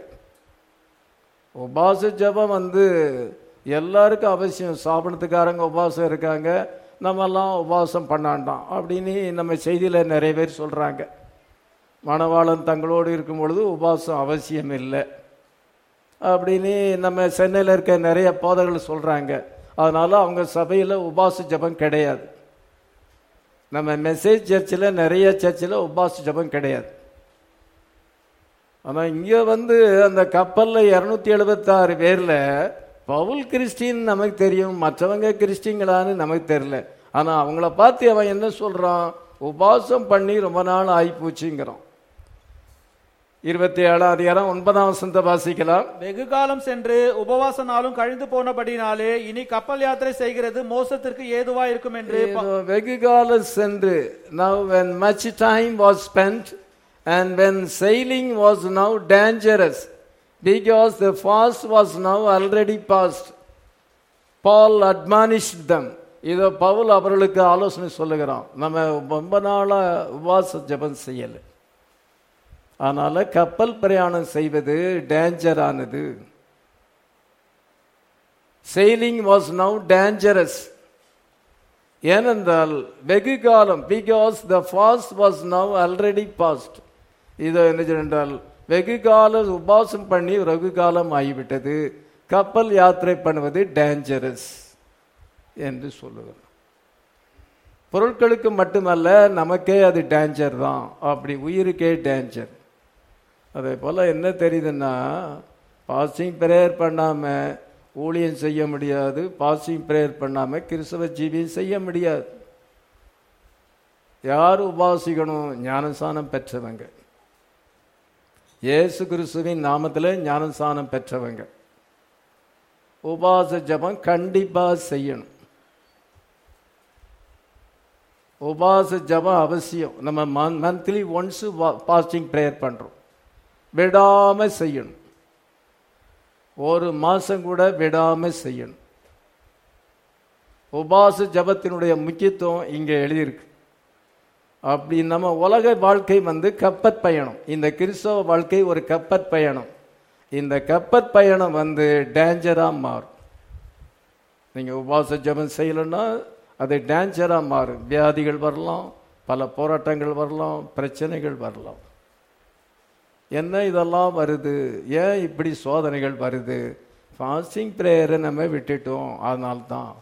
உபவாச ஜபம் வந்து எல்லாருக்கும் அவசியம் சாப்பிடத்துக்காரங்க உபவாசம் இருக்காங்க நம்மெல்லாம் உபவாசம் பண்ணாண்டாம் அப்படின்னு நம்ம செய்தியில் நிறைய பேர் சொல்கிறாங்க மணவாளன் தங்களோடு இருக்கும் பொழுது உபவாசம் அவசியம் இல்லை அப்படின்னு நம்ம சென்னையில் இருக்க நிறைய போதர்கள் சொல்கிறாங்க அதனால் அவங்க சபையில் உபாச ஜபம் கிடையாது நம்ம மெசேஜ் சர்ச்சில் நிறைய சர்ச்சில் உபாச ஜபம் கிடையாது ஆனால் இங்கே வந்து அந்த கப்பலில் இரநூத்தி எழுபத்தாறு பேரில் பவுல் கிறிஸ்டின் நமக்கு தெரியும் மற்றவங்க கிறிஸ்டின்களான்னு நமக்கு தெரியல ஆனால் அவங்கள பார்த்து அவன் என்ன சொல்கிறான் உபாசம் பண்ணி ரொம்ப நாள் ஆகிப்போச்சுங்கிறான் இருபத்தி ஏழாம் அதிகாரம் ஒன்பதாம் வசந்த வாசிக்கலாம் வெகு காலம் சென்று உபவாச நாளும் கழிந்து போனபடினாலே இனி கப்பல் யாத்திரை செய்கிறது மோசத்திற்கு ஏதுவா இருக்கும் என்று ப- இதோ வெகு காலம் சென்று now when much time was spent and when sailing was now dangerous because the fast was now already past Paul admonished them இதோ பவுல் அவர்களுக்கு ஆலோசனை சொல்லுகிறான் நம்ம ரொம்ப நாளாக உபவாச ஜெபம் செய்யலை அதனால கப்பல் பிரயாணம் செய்வது டேஞ்சரானது செயிலிங் வாஸ் நவ் டேஞ்சரஸ் ஏனென்றால் வெகு காலம் because the fast was now already past இது என்ன என்றால் வெகு காலம் உபாசம் பண்ணி வெகு காலம் ஆகிவிட்டது கப்பல் யாத்திரை பண்ணுவது டேஞ்சரஸ் என்று சொல்லுகிறார் பொருட்களுக்கு மட்டுமல்ல நமக்கே அது டேஞ்சர் தான் அப்படி உயிருக்கே டேஞ்சர் அதே போல் என்ன தெரியுதுன்னா பாசிங் ப்ரேயர் பண்ணாமல் ஊழியம் செய்ய முடியாது பாசிங் ப்ரேயர் பண்ணாமல் கிறிஸ்தவ ஜீவியம் செய்ய முடியாது யார் உபாசிக்கணும் ஞானசானம் பெற்றவங்க இயேசு கிறிஸ்துவின் நாமத்தில் ஞானசானம் பெற்றவங்க உபாச ஜபம் கண்டிப்பாக செய்யணும் உபாச ஜபம் அவசியம் நம்ம மந்த்லி ஒன்ஸு பாஸ்டிங் ப்ரேயர் பண்ணுறோம் விடாமல் செய்யணும் ஒரு மாதம் கூட விடாமல் செய்யணும் உபாச ஜபத்தினுடைய முக்கியத்துவம் இங்கே எழுதியிருக்கு அப்படி நம்ம உலக வாழ்க்கை வந்து கப்பற் பயணம் இந்த கிறிஸ்தவ வாழ்க்கை ஒரு கப்பற் பயணம் இந்த கப்பற் பயணம் வந்து டேஞ்சராக மாறும் நீங்கள் உபாச ஜபம் செய்யலைன்னா அது டேஞ்சராக மாறும் வியாதிகள் வரலாம் பல போராட்டங்கள் வரலாம் பிரச்சனைகள் வரலாம் என்ன இதெல்லாம் வருது ஏன் இப்படி சோதனைகள் வருது ஃபாஸ்டிங் ப்ரேயரை நம்ம விட்டுட்டோம் அதனால்தான்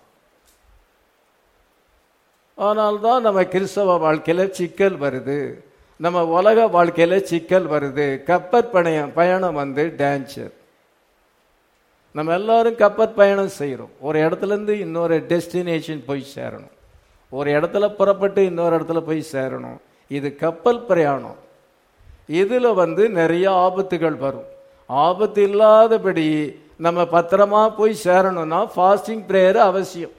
அதனால்தான் நம்ம கிறிஸ்தவ வாழ்க்கையில் சிக்கல் வருது நம்ம உலக வாழ்க்கையில் சிக்கல் வருது கப்பற் பயணம் பயணம் வந்து டேஞ்சர் நம்ம எல்லாரும் கப்பற் பயணம் செய்கிறோம் ஒரு இடத்துலேருந்து இன்னொரு டெஸ்டினேஷன் போய் சேரணும் ஒரு இடத்துல புறப்பட்டு இன்னொரு இடத்துல போய் சேரணும் இது கப்பல் பிரயாணம் இதில் வந்து நிறைய ஆபத்துகள் வரும் ஆபத்து இல்லாதபடி நம்ம பத்திரமா போய் சேரணும்னா ஃபாஸ்டிங் ப்ரேயர் அவசியம்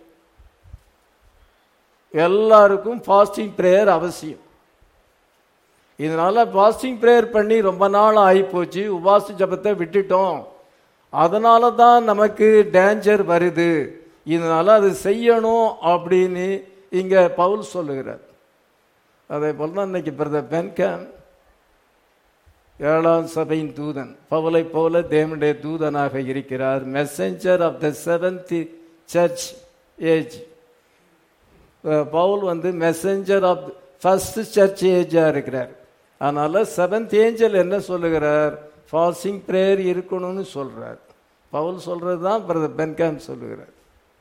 எல்லாருக்கும் ஃபாஸ்டிங் ப்ரேயர் அவசியம் இதனால ஃபாஸ்டிங் ப்ரேயர் பண்ணி ரொம்ப நாள் ஆகிப்போச்சு உபாச ஜபத்தை விட்டுட்டோம் அதனால தான் நமக்கு டேஞ்சர் வருது இதனால அது செய்யணும் அப்படின்னு இங்க பவுல் சொல்லுகிறார் அதே போல தான் இன்னைக்கு பிரதர் பென்கேம் ஏழாம் சபையின் தூதன் பவுலை போல தேவனுடைய தூதனாக இருக்கிறார் messenger of the seventh church age பவுல் வந்து மெசஞ்சர் ஆஃப் ஃபர்ஸ்ட் சர்ச் ஏஜாக இருக்கிறார் அதனால செவன்த் ஏஞ்சல் என்ன சொல்லுகிறார் ஃபாஸ்டிங் ப்ரேயர் இருக்கணும்னு சொல்றார் பவுல் சொல்றது தான் பிரதர் பென்காம் சொல்லுகிறார்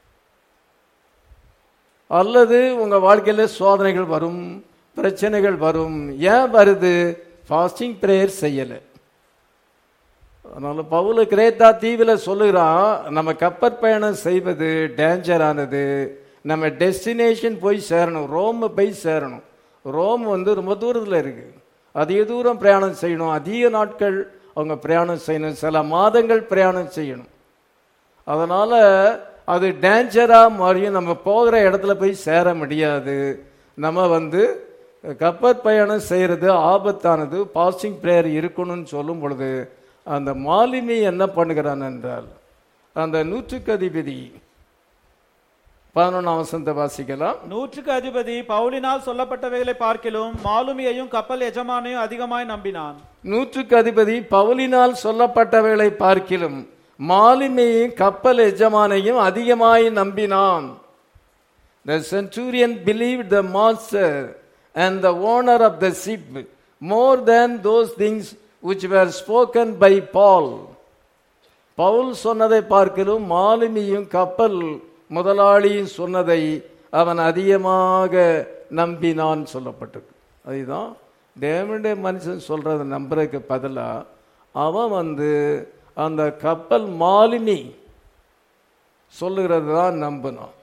அல்லது உங்க வாழ்க்கையில சோதனைகள் வரும் பிரச்சனைகள் வரும் ஏன் வருது ஃபாஸ்டிங் ப்ரேயர் செய்யலை அதனால பவுல கிரேத்தா தீவில் சொல்லுகிறான் நம்ம கப்பற் பயணம் செய்வது டேஞ்சரானது நம்ம டெஸ்டினேஷன் போய் சேரணும் ரோம் போய் சேரணும் ரோம் வந்து ரொம்ப தூரத்தில் இருக்கு அதிக தூரம் பிரயாணம் செய்யணும் அதிக நாட்கள் அவங்க பிரயாணம் செய்யணும் சில மாதங்கள் பிரயாணம் செய்யணும் அதனால அது டேஞ்சரா மாறியும் நம்ம போகிற இடத்துல போய் சேர முடியாது நம்ம வந்து கப்பற் பயணம் செய்யறது ஆபத்தானது பாஸ்டிங் ப்ரேயர் இருக்கணும்னு சொல்லும் பொழுது அந்த மாலினி என்ன பண்ணுகிறான் என்றால் அந்த நூற்றுக்கு அதிபதி பதினொன்றாம் வசந்த வாசிக்கலாம் நூற்றுக்கு அதிபதி பவுலினால் சொல்லப்பட்டவைகளை பார்க்கிலும் மாலுமியையும் கப்பல் எஜமானையும் அதிகமாய் நம்பினான் நூற்றுக்கு அதிபதி பவுலினால் சொல்லப்பட்டவைகளை பார்க்கிலும் மாலுமியையும் கப்பல் எஜமானையும் அதிகமாய் நம்பினான் The centurion believed the master and the owner of the ship more than those things which were spoken by Paul. Pavul சொன்னதை பார்க்கிலும் மாலுமியும் கப்பல் முதலாளியும் சொன்னதை அவன் அதிகமாக நம்பினான் சொல்லப்பட்டது அதுதான் தேவனுடைய மனுஷன் சொல்றதை நம்புறதுக்கு பதிலா அவன் வந்து அந்த கப்பல் மாலினி சொல்லுகிறது தான் நம்பினான்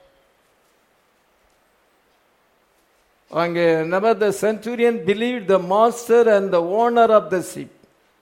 அங்கே never the centurion believed the master and the owner of the ship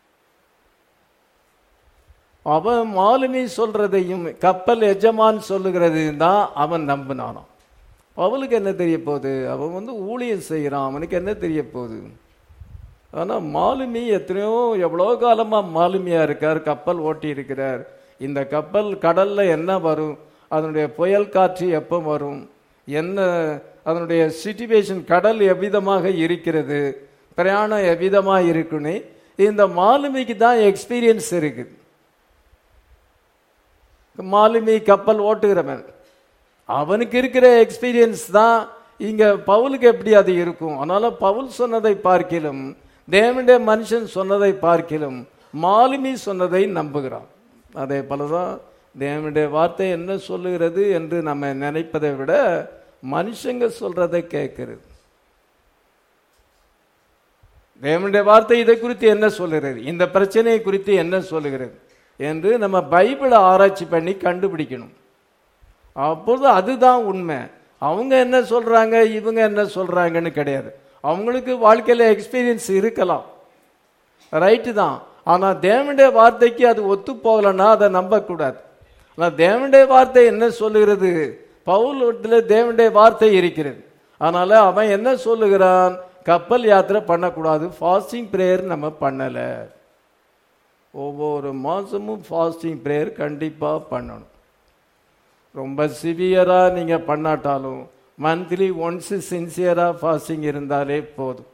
அவன் மாலுமி சொல்றதையும் கப்பல் எஜமான் சொல்லுகிறதையும் தான் அவன் நம்பினானான் அவளுக்கு என்ன தெரிய போகுது அவன் வந்து ஊழியம் செய்கிறான் அவனுக்கு என்ன தெரிய போகுது ஆனால் மாலுமி எத்தனையோ எவ்வளோ காலமாக மாலுமியாக இருக்கார் கப்பல் ஓட்டி இருக்கிறார் இந்த கப்பல் கடலில் என்ன வரும் அதனுடைய புயல் காற்று எப்போ வரும் என்ன அதனுடைய சிச்சுவேஷன் கடல் எவ்விதமாக இருக்கிறது பிரயாணம் எவ்விதமாக இருக்குன்னு இந்த மாலுமிக்கு தான் எக்ஸ்பீரியன்ஸ் இருக்குது மாலுமி கப்பல் ஓட்டுகிறவன் அவனுக்கு இருக்கிற எக்ஸ்பீரியன்ஸ் தான் இங்க பவுலுக்கு எப்படி அது இருக்கும் அதனால பவுல் சொன்னதை பார்க்கிலும் தேவனுடைய மனுஷன் சொன்னதை பார்க்கிலும் மாலுமி சொன்னதை நம்புகிறான் அதே போலதான் தேவனுடைய வார்த்தை என்ன சொல்லுகிறது என்று நம்ம நினைப்பதை விட மனுஷங்க சொல்றதை கேட்கிறது தேவனுடைய வார்த்தை இதை குறித்து என்ன சொல்லுகிறது இந்த பிரச்சனையை குறித்து என்ன சொல்லுகிறது என்று நம்ம பைபிளை ஆராய்ச்சி பண்ணி கண்டுபிடிக்கணும் அப்போது அதுதான் உண்மை அவங்க என்ன சொல்றாங்க இவங்க என்ன சொல்றாங்கன்னு கிடையாது அவங்களுக்கு வாழ்க்கையில எக்ஸ்பீரியன்ஸ் இருக்கலாம் ரைட்டு தான் ஆனா தேவனுடைய வார்த்தைக்கு அது ஒத்து போகலன்னா அதை நம்பக்கூடாது ஆனா தேவனுடைய வார்த்தை என்ன சொல்லுகிறது பவுலத்தில் தேவனுடைய வார்த்தை இருக்கிறது அதனால அவன் என்ன சொல்லுகிறான் கப்பல் யாத்திரை பண்ணக்கூடாது ஃபாஸ்டிங் ப்ரேயர் நம்ம பண்ணலை ஒவ்வொரு மாதமும் ஃபாஸ்டிங் ப்ரேயர் கண்டிப்பாக பண்ணணும் ரொம்ப சிவியராக நீங்கள் பண்ணாட்டாலும் மந்த்லி ஒன்ஸு சின்சியராக ஃபாஸ்டிங் இருந்தாலே போதும்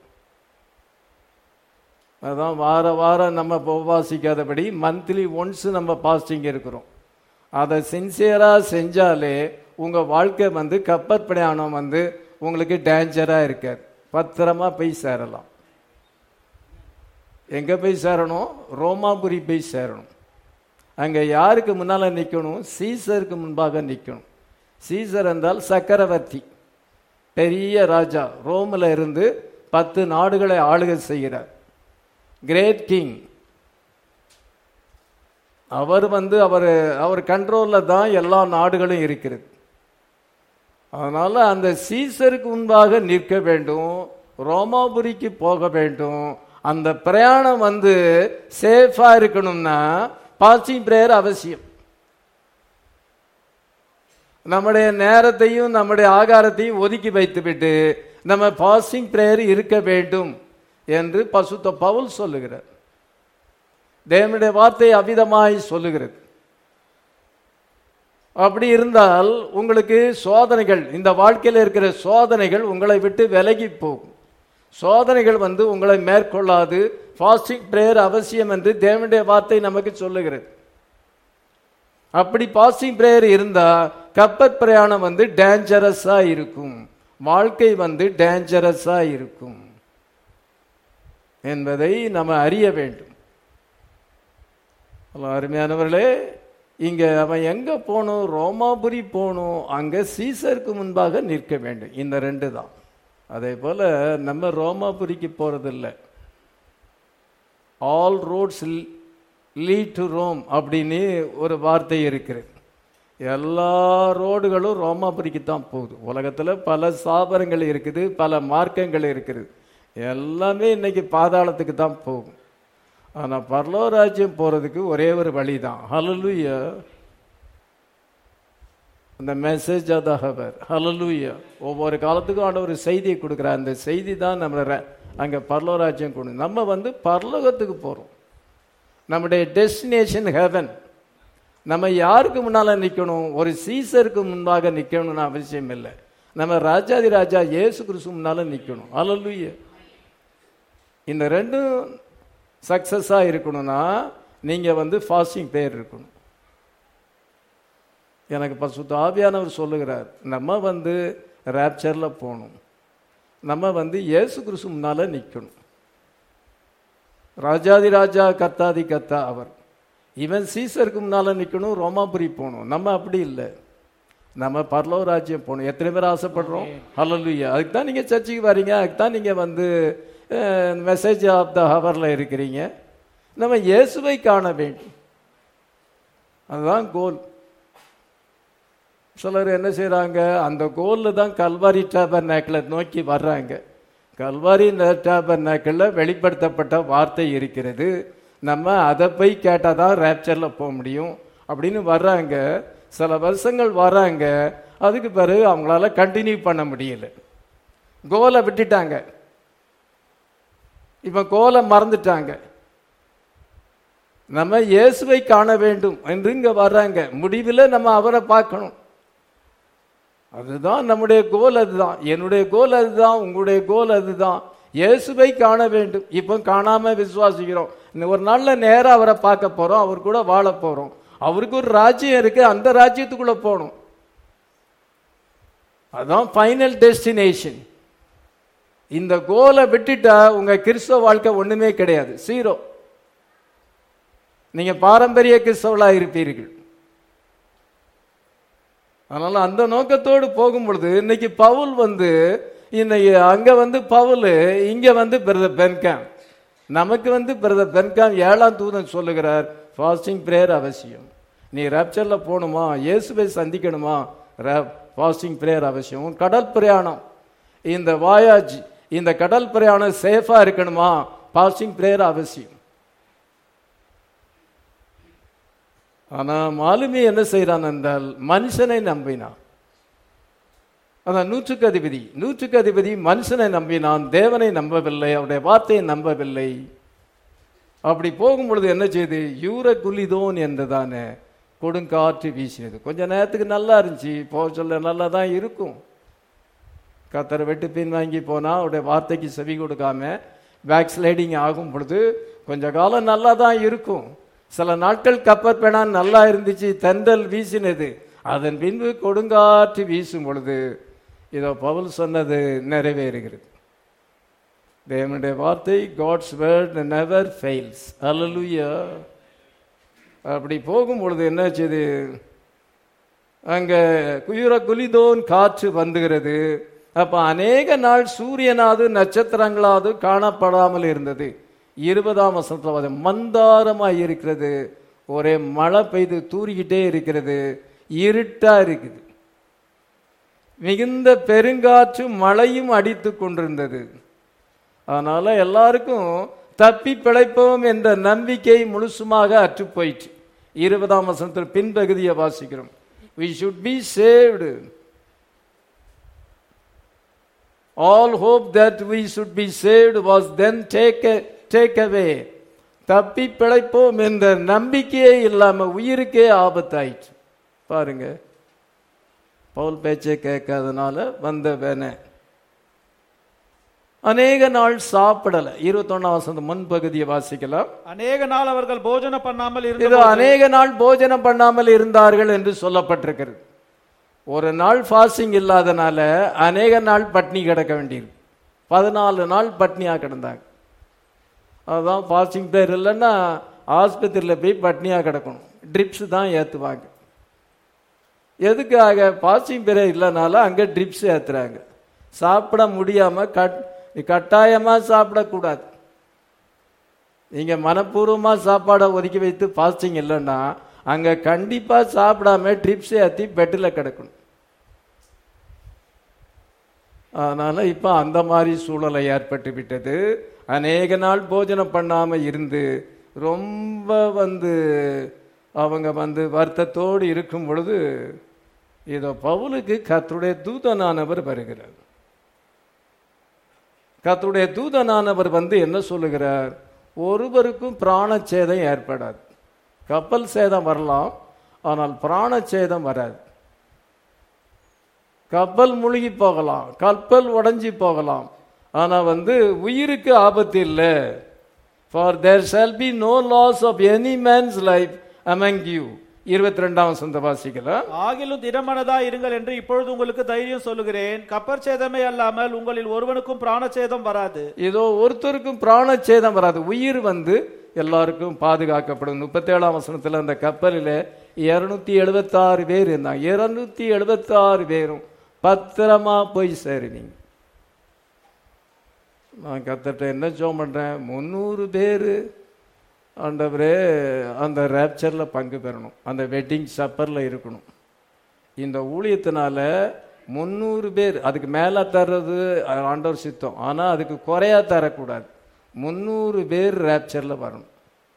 அதான் வார வாரம் நம்ம உபவாசிக்காதபடி மந்த்லி ஒன்ஸ் நம்ம ஃபாஸ்டிங் இருக்கிறோம் அதை சின்சியராக செஞ்சாலே உங்கள் வாழ்க்கை வந்து கப்பற் பிரயாணம் வந்து உங்களுக்கு டேஞ்சராக இருக்காது பத்திரமா போய் சேரலாம் எங்கே போய் சேரணும் ரோமாபுரி போய் சேரணும் அங்கே யாருக்கு முன்னால் நிற்கணும் சீசருக்கு முன்பாக நிற்கணும் சீசர் என்றால் சக்கரவர்த்தி பெரிய ராஜா ரோமில் இருந்து பத்து நாடுகளை ஆளுகை செய்கிறார் கிரேட் கிங் அவர் வந்து அவர் அவர் கண்ட்ரோலில் தான் எல்லா நாடுகளும் இருக்கிறது அதனால அந்த சீசருக்கு முன்பாக நிற்க வேண்டும் ரோமாபுரிக்கு போக வேண்டும் அந்த பிரயாணம் வந்து சேஃபா இருக்கணும்னா பாசிங் பிரேயர் அவசியம் நம்முடைய நேரத்தையும் நம்முடைய ஆகாரத்தையும் ஒதுக்கி வைத்துவிட்டு நம்ம பாசிங் பிரேயர் இருக்க வேண்டும் என்று பசுத்த பவுல் சொல்லுகிறார் தேவனுடைய வார்த்தை அவிதமாய் சொல்லுகிறது அப்படி இருந்தால் உங்களுக்கு சோதனைகள் இந்த வாழ்க்கையில் இருக்கிற சோதனைகள் உங்களை விட்டு விலகி போகும் சோதனைகள் வந்து உங்களை மேற்கொள்ளாது ஃபாஸ்டிங் பிரேயர் அவசியம் என்று தேவனுடைய வார்த்தை நமக்கு சொல்லுகிறது அப்படி பாஸ்டிங் பிரேயர் இருந்தா கப்பற் பிரயாணம் வந்து டேஞ்சரஸா இருக்கும் வாழ்க்கை வந்து டேஞ்சரஸா இருக்கும் என்பதை நம்ம அறிய வேண்டும் அருமையானவர்களே இங்க அவன் எங்க போகணும் ரோமாபுரி போகணும் அங்க சீசருக்கு முன்பாக நிற்க வேண்டும் இந்த ரெண்டு தான் அதே போல நம்ம ரோமாபுரிக்கு போறதில்லை all roads lead to Rome அப்படின்னு ஒரு வார்த்தை இருக்கிறது எல்லா ரோடுகளும் ரோமாபுரிக்கு தான் போகுது உலகத்தில் பல சாபனங்கள் இருக்குது பல மார்க்கங்கள் இருக்குது எல்லாமே இன்னைக்கு பாதாளத்துக்கு தான் போகும் ஆனால் பரலோராஜ்யம் போகிறதுக்கு ஒரே ஒரு வழி தான் ஹலலுயா அந்த message of the hour hallelujah ஒவ்வொரு காலத்துக்கும் ஆண்ட ஒரு செய்தியை கொடுக்குற அந்த செய்தி தான் நம்மளை அங்கே பரலோராஜ்யம் கொண்டு நம்ம வந்து பரலோகத்துக்கு போகிறோம் நம்முடைய டெஸ்டினேஷன் ஹெவன் நம்ம யாருக்கு முன்னால் நிற்கணும் ஒரு சீசருக்கு முன்பாக நிற்கணும்னு அவசியம் இல்லை நம்ம ராஜாதி ராஜா இயேசு கிறிஸ்து முன்னால் நிற்கணும் அலலுய இந்த ரெண்டும் சக்ஸஸாக இருக்கணும்னா நீங்கள் வந்து ஃபாஸ்டிங் பேர் இருக்கணும் எனக்கு பசுத்த ஆவியானவர் சொல்லுகிறார் நம்ம வந்து ரேப்சரில் போகணும் நம்ம வந்து இயேசு கிறிஸ்து முன்னால் நிற்கணும் ராஜாதி ராஜா கத்தாதி கத்தா அவர் இவன் சீசருக்கு முன்னால் நிற்கணும் ரோமாபுரி போகணும் நம்ம அப்படி இல்லை நம்ம பரலோ ராஜ்யம் போகணும் எத்தனை பேர் ஆசைப்படுறோம் ஹலலுயா அதுக்கு தான் நீங்கள் சர்ச்சுக்கு வரீங்க அதுக்கு தான் நீங்கள் வந்து மெசேஜ் ஆஃப் த ஹவரில் இருக்கிறீங்க நம்ம இயேசுவை காண வேண்டும் அதுதான் கோல் சிலர் என்ன செய்கிறாங்க அந்த கோலில் தான் கல்வாரி டேபர் நேக்கில் நோக்கி வர்றாங்க கல்வாரி டேபர் நேக்கில் வெளிப்படுத்தப்பட்ட வார்த்தை இருக்கிறது நம்ம அதை போய் கேட்டால் தான் ரேப்சரில் போக முடியும் அப்படின்னு வர்றாங்க சில வருஷங்கள் வராங்க அதுக்கு பிறகு அவங்களால கண்டினியூ பண்ண முடியல கோலை விட்டுட்டாங்க இப்ப கோலை மறந்துட்டாங்க நம்ம இயேசுவை காண வேண்டும் என்று இங்க வர்றாங்க முடிவில் நம்ம அவரை பார்க்கணும் அதுதான் நம்முடைய கோல் அதுதான் என்னுடைய கோல் அதுதான் உங்களுடைய கோல் அதுதான் இயேசுவை காண வேண்டும் இப்போ காணாம விசுவாசிக்கிறோம் இன்னும் ஒரு நாள்ல நேரா அவரை பார்க்க போறோம் அவர் கூட வாழ போறோம் அவருக்கு ஒரு ராஜ்யம் இருக்கு அந்த ராஜ்யத்துக்குள்ள போகணும் அதான் ஃபைனல் டெஸ்டினேஷன் இந்த கோலை விட்டுட்டா உங்க கிறிஸ்தவ வாழ்க்கை ஒண்ணுமே கிடையாது சீரோ நீங்க பாரம்பரிய கிறிஸ்தவளா இருப்பீர்கள் அதனால அந்த நோக்கத்தோடு போகும் பொழுது இன்னைக்கு பவுல் வந்து இன்னைக்கு அங்க வந்து பவுல் இங்க வந்து பிரதர் பென்காம் நமக்கு வந்து பிரதர் பென்காம் ஏழாம் தூதன் சொல்லுகிறார் ஃபாஸ்டிங் பிரேயர் அவசியம் நீ ரேப்சர்ல போகணுமா இயேசுவை சந்திக்கணுமா ஃபாஸ்டிங் பிரேயர் அவசியம் உன் கடல் பிரயாணம் இந்த வாயாஜ் இந்த கடல் பிரயாணம் சேஃபா இருக்கணுமா ஃபாஸ்டிங் பிரேயர் அவசியம் ஆனா மாலுமி என்ன செய்யறான் என்றால் மனுஷனை நம்பினான் அதான் நூற்றுக்கு அதிபதி நூற்றுக்கு அதிபதி மனுஷனை நம்பினான் தேவனை நம்பவில்லை அவருடைய வார்த்தையை நம்பவில்லை அப்படி போகும் பொழுது என்ன செய்து யூர குலிதோன் என்றுதானே கொடுங்காற்று வீசினது கொஞ்ச நேரத்துக்கு நல்லா இருந்துச்சு போக சொல்ல நல்லா தான் இருக்கும் கத்தரை வெட்டு பின் வாங்கி போனா அவருடைய வார்த்தைக்கு செவி கொடுக்காம பேக் ஸ்லைடிங் ஆகும் பொழுது கொஞ்ச காலம் நல்லா தான் இருக்கும் சில நாட்கள் கப்பர் பெணான் நல்லா இருந்துச்சு தென்றல் வீசினது அதன் பின்பு கொடுங்காற்று வீசும் பொழுது இதோ பவுல் சொன்னது நிறைவேறுகிறது தேவனுடைய வார்த்தை காட்ஸ் வேர்ட் நெவர் ஃபெயில்ஸ் அல்லலுயா அப்படி போகும் பொழுது என்ன செய்து அங்க குயுர குலிதோன் காற்று வந்துகிறது அப்ப அநேக நாள் சூரியனாவது நட்சத்திரங்களாவது காணப்படாமல் இருந்தது இருபதாம் வசனத்துல மந்தாரமாய் இருக்கிறது ஒரே மழை பெய்து தூறிக்கிட்டே இருக்கிறது இருட்டா இருக்குது மிகுந்த பெருங்காற்று மழையும் அடித்து கொண்டிருந்தது அதனால எல்லாருக்கும் தப்பி பிழைப்போம் என்ற நம்பிக்கை முழுசுமாக அற்று போயிற்று இருபதாம் வசனத்தில் பின்பகுதியை வாசிக்கிறோம் we should be saved all hope that we should be saved was then take take away தப்பி பிழைப்போம் என்ற நம்பிக்கையே இல்லாம உயிருக்கே ஆபத்தாயிற்று பாருங்க பவுல் பேச்சை கேட்காதனால வந்த வேனை அநேக நாள் சாப்பிடல இருபத்தொன்னாம் வசந்த முன்பகுதியை வாசிக்கலாம் அநேக நாள் அவர்கள் போஜனம் பண்ணாமல் இது இருந்த அநேக நாள் போஜனம் பண்ணாமல் இருந்தார்கள் என்று சொல்லப்பட்டிருக்கிறது ஒரு நாள் ஃபாஸ்டிங் இல்லாதனால அநேக நாள் பட்னி கிடக்க வேண்டியிருக்கு பதினாலு நாள் பட்னியா கிடந்தாங்க அதுதான் ஃபாஸ்டிங் பேர் இல்லைன்னா ஆஸ்பத்திரியில் போய் பட்னியா கிடக்கணும் ட்ரிப்ஸ் தான் ஏற்றுவாங்க எதுக்காக ஃபாஸ்டிங் பேர் இல்லைனால அங்கே ட்ரிப்ஸ் ஏற்றுறாங்க சாப்பிட முடியாம கட் கட்டாயமா சாப்பிடக்கூடாது நீங்க மனப்பூர்வமா சாப்பாடை ஒதுக்கி வைத்து ஃபாஸ்டிங் இல்லைன்னா அங்க கண்டிப்பா சாப்பிடாம ட்ரிப்ஸ் ஏற்றி பெட்டில் கிடக்கணும் அதனால இப்ப அந்த மாதிரி சூழலை ஏற்பட்டு விட்டது அநேக நாள் போஜனம் பண்ணாம இருந்து ரொம்ப வந்து அவங்க வந்து வருத்தத்தோடு இருக்கும் பொழுது இதோ பவுலுக்கு கர்த்தருடைய தூதனானவர் வருகிறார் கர்த்தருடைய தூதனானவர் வந்து என்ன சொல்லுகிறார் ஒருவருக்கும் பிராண சேதம் ஏற்படாது கப்பல் சேதம் வரலாம் ஆனால் பிராண சேதம் வராது கப்பல் முழுகி போகலாம் கப்பல் உடைஞ்சி போகலாம் ஆனா வந்து உயிருக்கு ஆபத்து இல்லை for there shall be no loss of any man's life among you இருபத்தி ரெண்டாம் வசந்த வாசிக்கலாம் ஆகிலும் திடமனதா இருங்கள் என்று இப்பொழுது உங்களுக்கு தைரியம் சொல்லுகிறேன் கப்பர் சேதமே அல்லாமல் உங்களில் ஒருவனுக்கும் பிராணச்சேதம் வராது இதோ ஒருத்தருக்கும் பிராண சேதம் வராது உயிர் வந்து எல்லாருக்கும் பாதுகாக்கப்படும் முப்பத்தேழாம் வசனத்துல அந்த கப்பலில் இருநூத்தி எழுபத்தாறு பேர் இருந்தாங்க இருநூத்தி எழுபத்தாறு பேரும் பத்திரமா போய் சேருவீங்க நான் கத்தட்ட என்ன ஜோம் பண்றேன் முந்நூறு பேர் ஆண்டவரே அந்த ரேப்சரில் பங்கு பெறணும் அந்த வெட்டிங் சப்பரில் இருக்கணும் இந்த ஊழியத்தினால முந்நூறு பேர் அதுக்கு மேலே தர்றது ஆண்டவர் சித்தம் ஆனால் அதுக்கு குறையா தரக்கூடாது முந்நூறு பேர் ரேப்சரில் வரணும்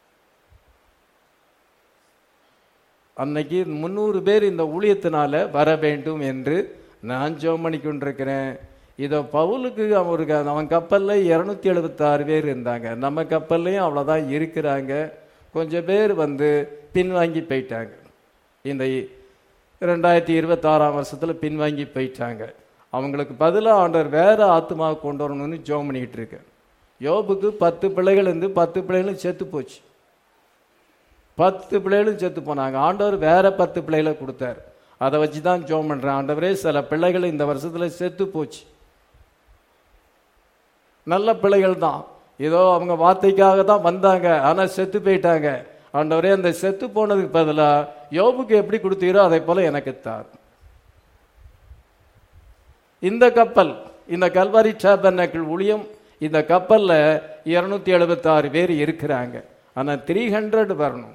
அன்னைக்கு முந்நூறு பேர் இந்த ஊழியத்தினால வர வேண்டும் என்று நான் ஜோம் பண்ணி கொண்டிருக்கிறேன் இதோ பவுலுக்கு அவருக்கு அவன் கப்பலில் இரநூத்தி எழுபத்தாறு பேர் இருந்தாங்க நம்ம கப்பல்லையும் அவ்வளோதான் இருக்கிறாங்க கொஞ்சம் பேர் வந்து பின்வாங்கி போயிட்டாங்க இந்த ரெண்டாயிரத்தி இருபத்தாறாம் வருஷத்தில் பின்வாங்கி போயிட்டாங்க அவங்களுக்கு பதிலாக ஆண்டவர் வேற ஆத்மாவை கொண்டு வரணும்னு ஜோம் பண்ணிக்கிட்டு இருக்கு யோபுக்கு பத்து பிள்ளைகள் இருந்து பத்து பிள்ளைகளும் செத்து போச்சு பத்து பிள்ளைகளும் செத்து போனாங்க ஆண்டவர் வேற பத்து பிள்ளைகளை கொடுத்தாரு அதை வச்சு தான் ஜோம் பண்ணுறேன் ஆண்டவரே சில பிள்ளைகள் இந்த வருஷத்தில் செத்து போச்சு நல்ல பிள்ளைகள் தான் ஏதோ அவங்க வார்த்தைக்காக தான் வந்தாங்க ஆனால் செத்து போயிட்டாங்க ஆண்டவரே அந்த செத்து போனதுக்கு பதிலாக யோபுக்கு எப்படி கொடுத்தீரோ அதை போல எனக்கு தார் இந்த கப்பல் இந்த கல்வாரி சாபர்னக்கிள் ஊழியம் இந்த கப்பல்ல இருநூத்தி எழுபத்தாறு பேர் இருக்கிறாங்க ஆனா த்ரீ ஹண்ட்ரட் வரணும்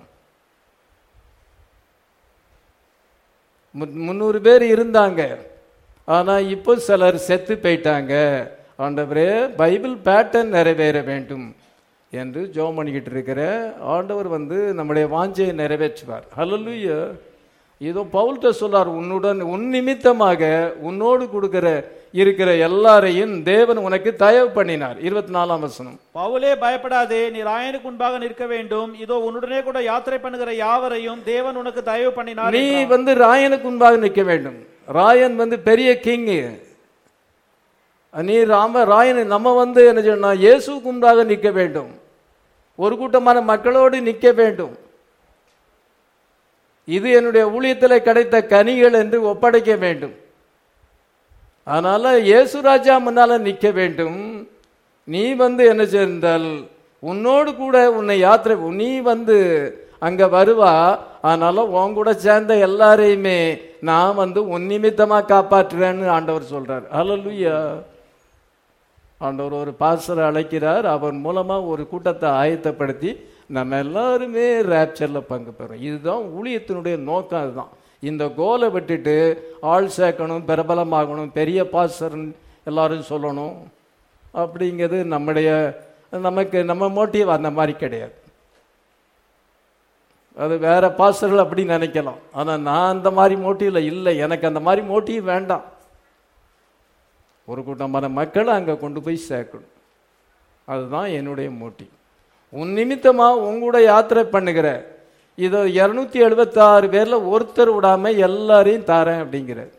மு- முந்நூறு பேர் இருந்தாங்க ஆனா இப்போ சிலர் செத்து போயிட்டாங்க ஆண்டவரே பைபிள் பேட்டர்ன் நிறைவேற வேண்டும் என்று ஜோம் பண்ணிக்கிட்டு இருக்கிற ஆண்டவர் வந்து நம்முடைய வாஞ்சையை நிறைவேற்றுவார் ஹalleluya இதோ பவுல்கிட்ட சொல்றார் உன்னுடன் உன் நிமித்தமாக உன்னோடு கொடுக்கிற இருக்கிற எல்லாரையும் தேவன் உனக்கு தயவு பண்ணினார் இருபத்தி நாலாம் வசனம் பவுலே பயப்படாதே நீ ராயனுக்கு முன்பாக நிற்க வேண்டும் இதோ உன்னுடனே கூட யாத்திரை பண்ணுகிற யாவரையும் தேவன் உனக்கு தயவு பண்ணினார் நீ என்றான். வந்து ராயனுக்கு முன்பாக நிற்க வேண்டும் ராயன் வந்து பெரிய கிங் நீ ராம ராயன் நம்ம வந்து என்ன சொன்னா இயேசுக்கு முன்பாக நிற்க வேண்டும் ஒரு கூட்டமான மக்களோடு நிற்க வேண்டும் இது என்னுடைய ஊழியத்தில் கிடைத்த கனிகள் என்று ஒப்படைக்க வேண்டும் அதனால இயேசு ராஜா முன்னால நிற்க வேண்டும் நீ வந்து என்ன செய்தால் உன்னோடு கூட உன்னை யாத்திரை நீ வந்து அங்க வருவா அதனால உன் கூட சேர்ந்த எல்லாரையுமே நான் வந்து உன் நிமித்தமா காப்பாற்றுறேன்னு ஆண்டவர் சொல்றார் ஹalleluya ஆண்டவர் ஒரு பாஸ்டரை அழைக்கிறார் அவர் மூலமா ஒரு கூட்டத்தை ஆயத்தப்படுத்தி நம்ம எல்லாருமே ரேப்சர்ல பங்கு பெறும் இதுதான் ஊழியத்தினுடைய நோக்கம் அதுதான் இந்த கோலை விட்டுட்டு ஆள் சேர்க்கணும் பிரபலமாகணும் பெரிய பாஸ்டர் எல்லாரும் சொல்லணும் அப்படிங்கிறது நம்முடைய நமக்கு நம்ம மோட்டிவ் அந்த மாதிரி கிடையாது அது வேற பாஸ்டர்கள் அப்படி நினைக்கலாம் ஆனா நான் அந்த மாதிரி மோட்டிவ்ல இல்லை எனக்கு அந்த மாதிரி மோட்டிவ் வேண்டாம் ஒரு கூட்டமான மக்களை அங்க கொண்டு போய் சேர்க்கணும் அதுதான் என்னுடைய மோட்டிவ் உன் நிமித்தமா உங்களோட யாத்திரை பண்ணுகிற இதோ இருநூத்தி எழுபத்தாறு பேர்ல ஒருத்தர் விடாம எல்லாரையும் தாரேன் அப்படிங்கிறார்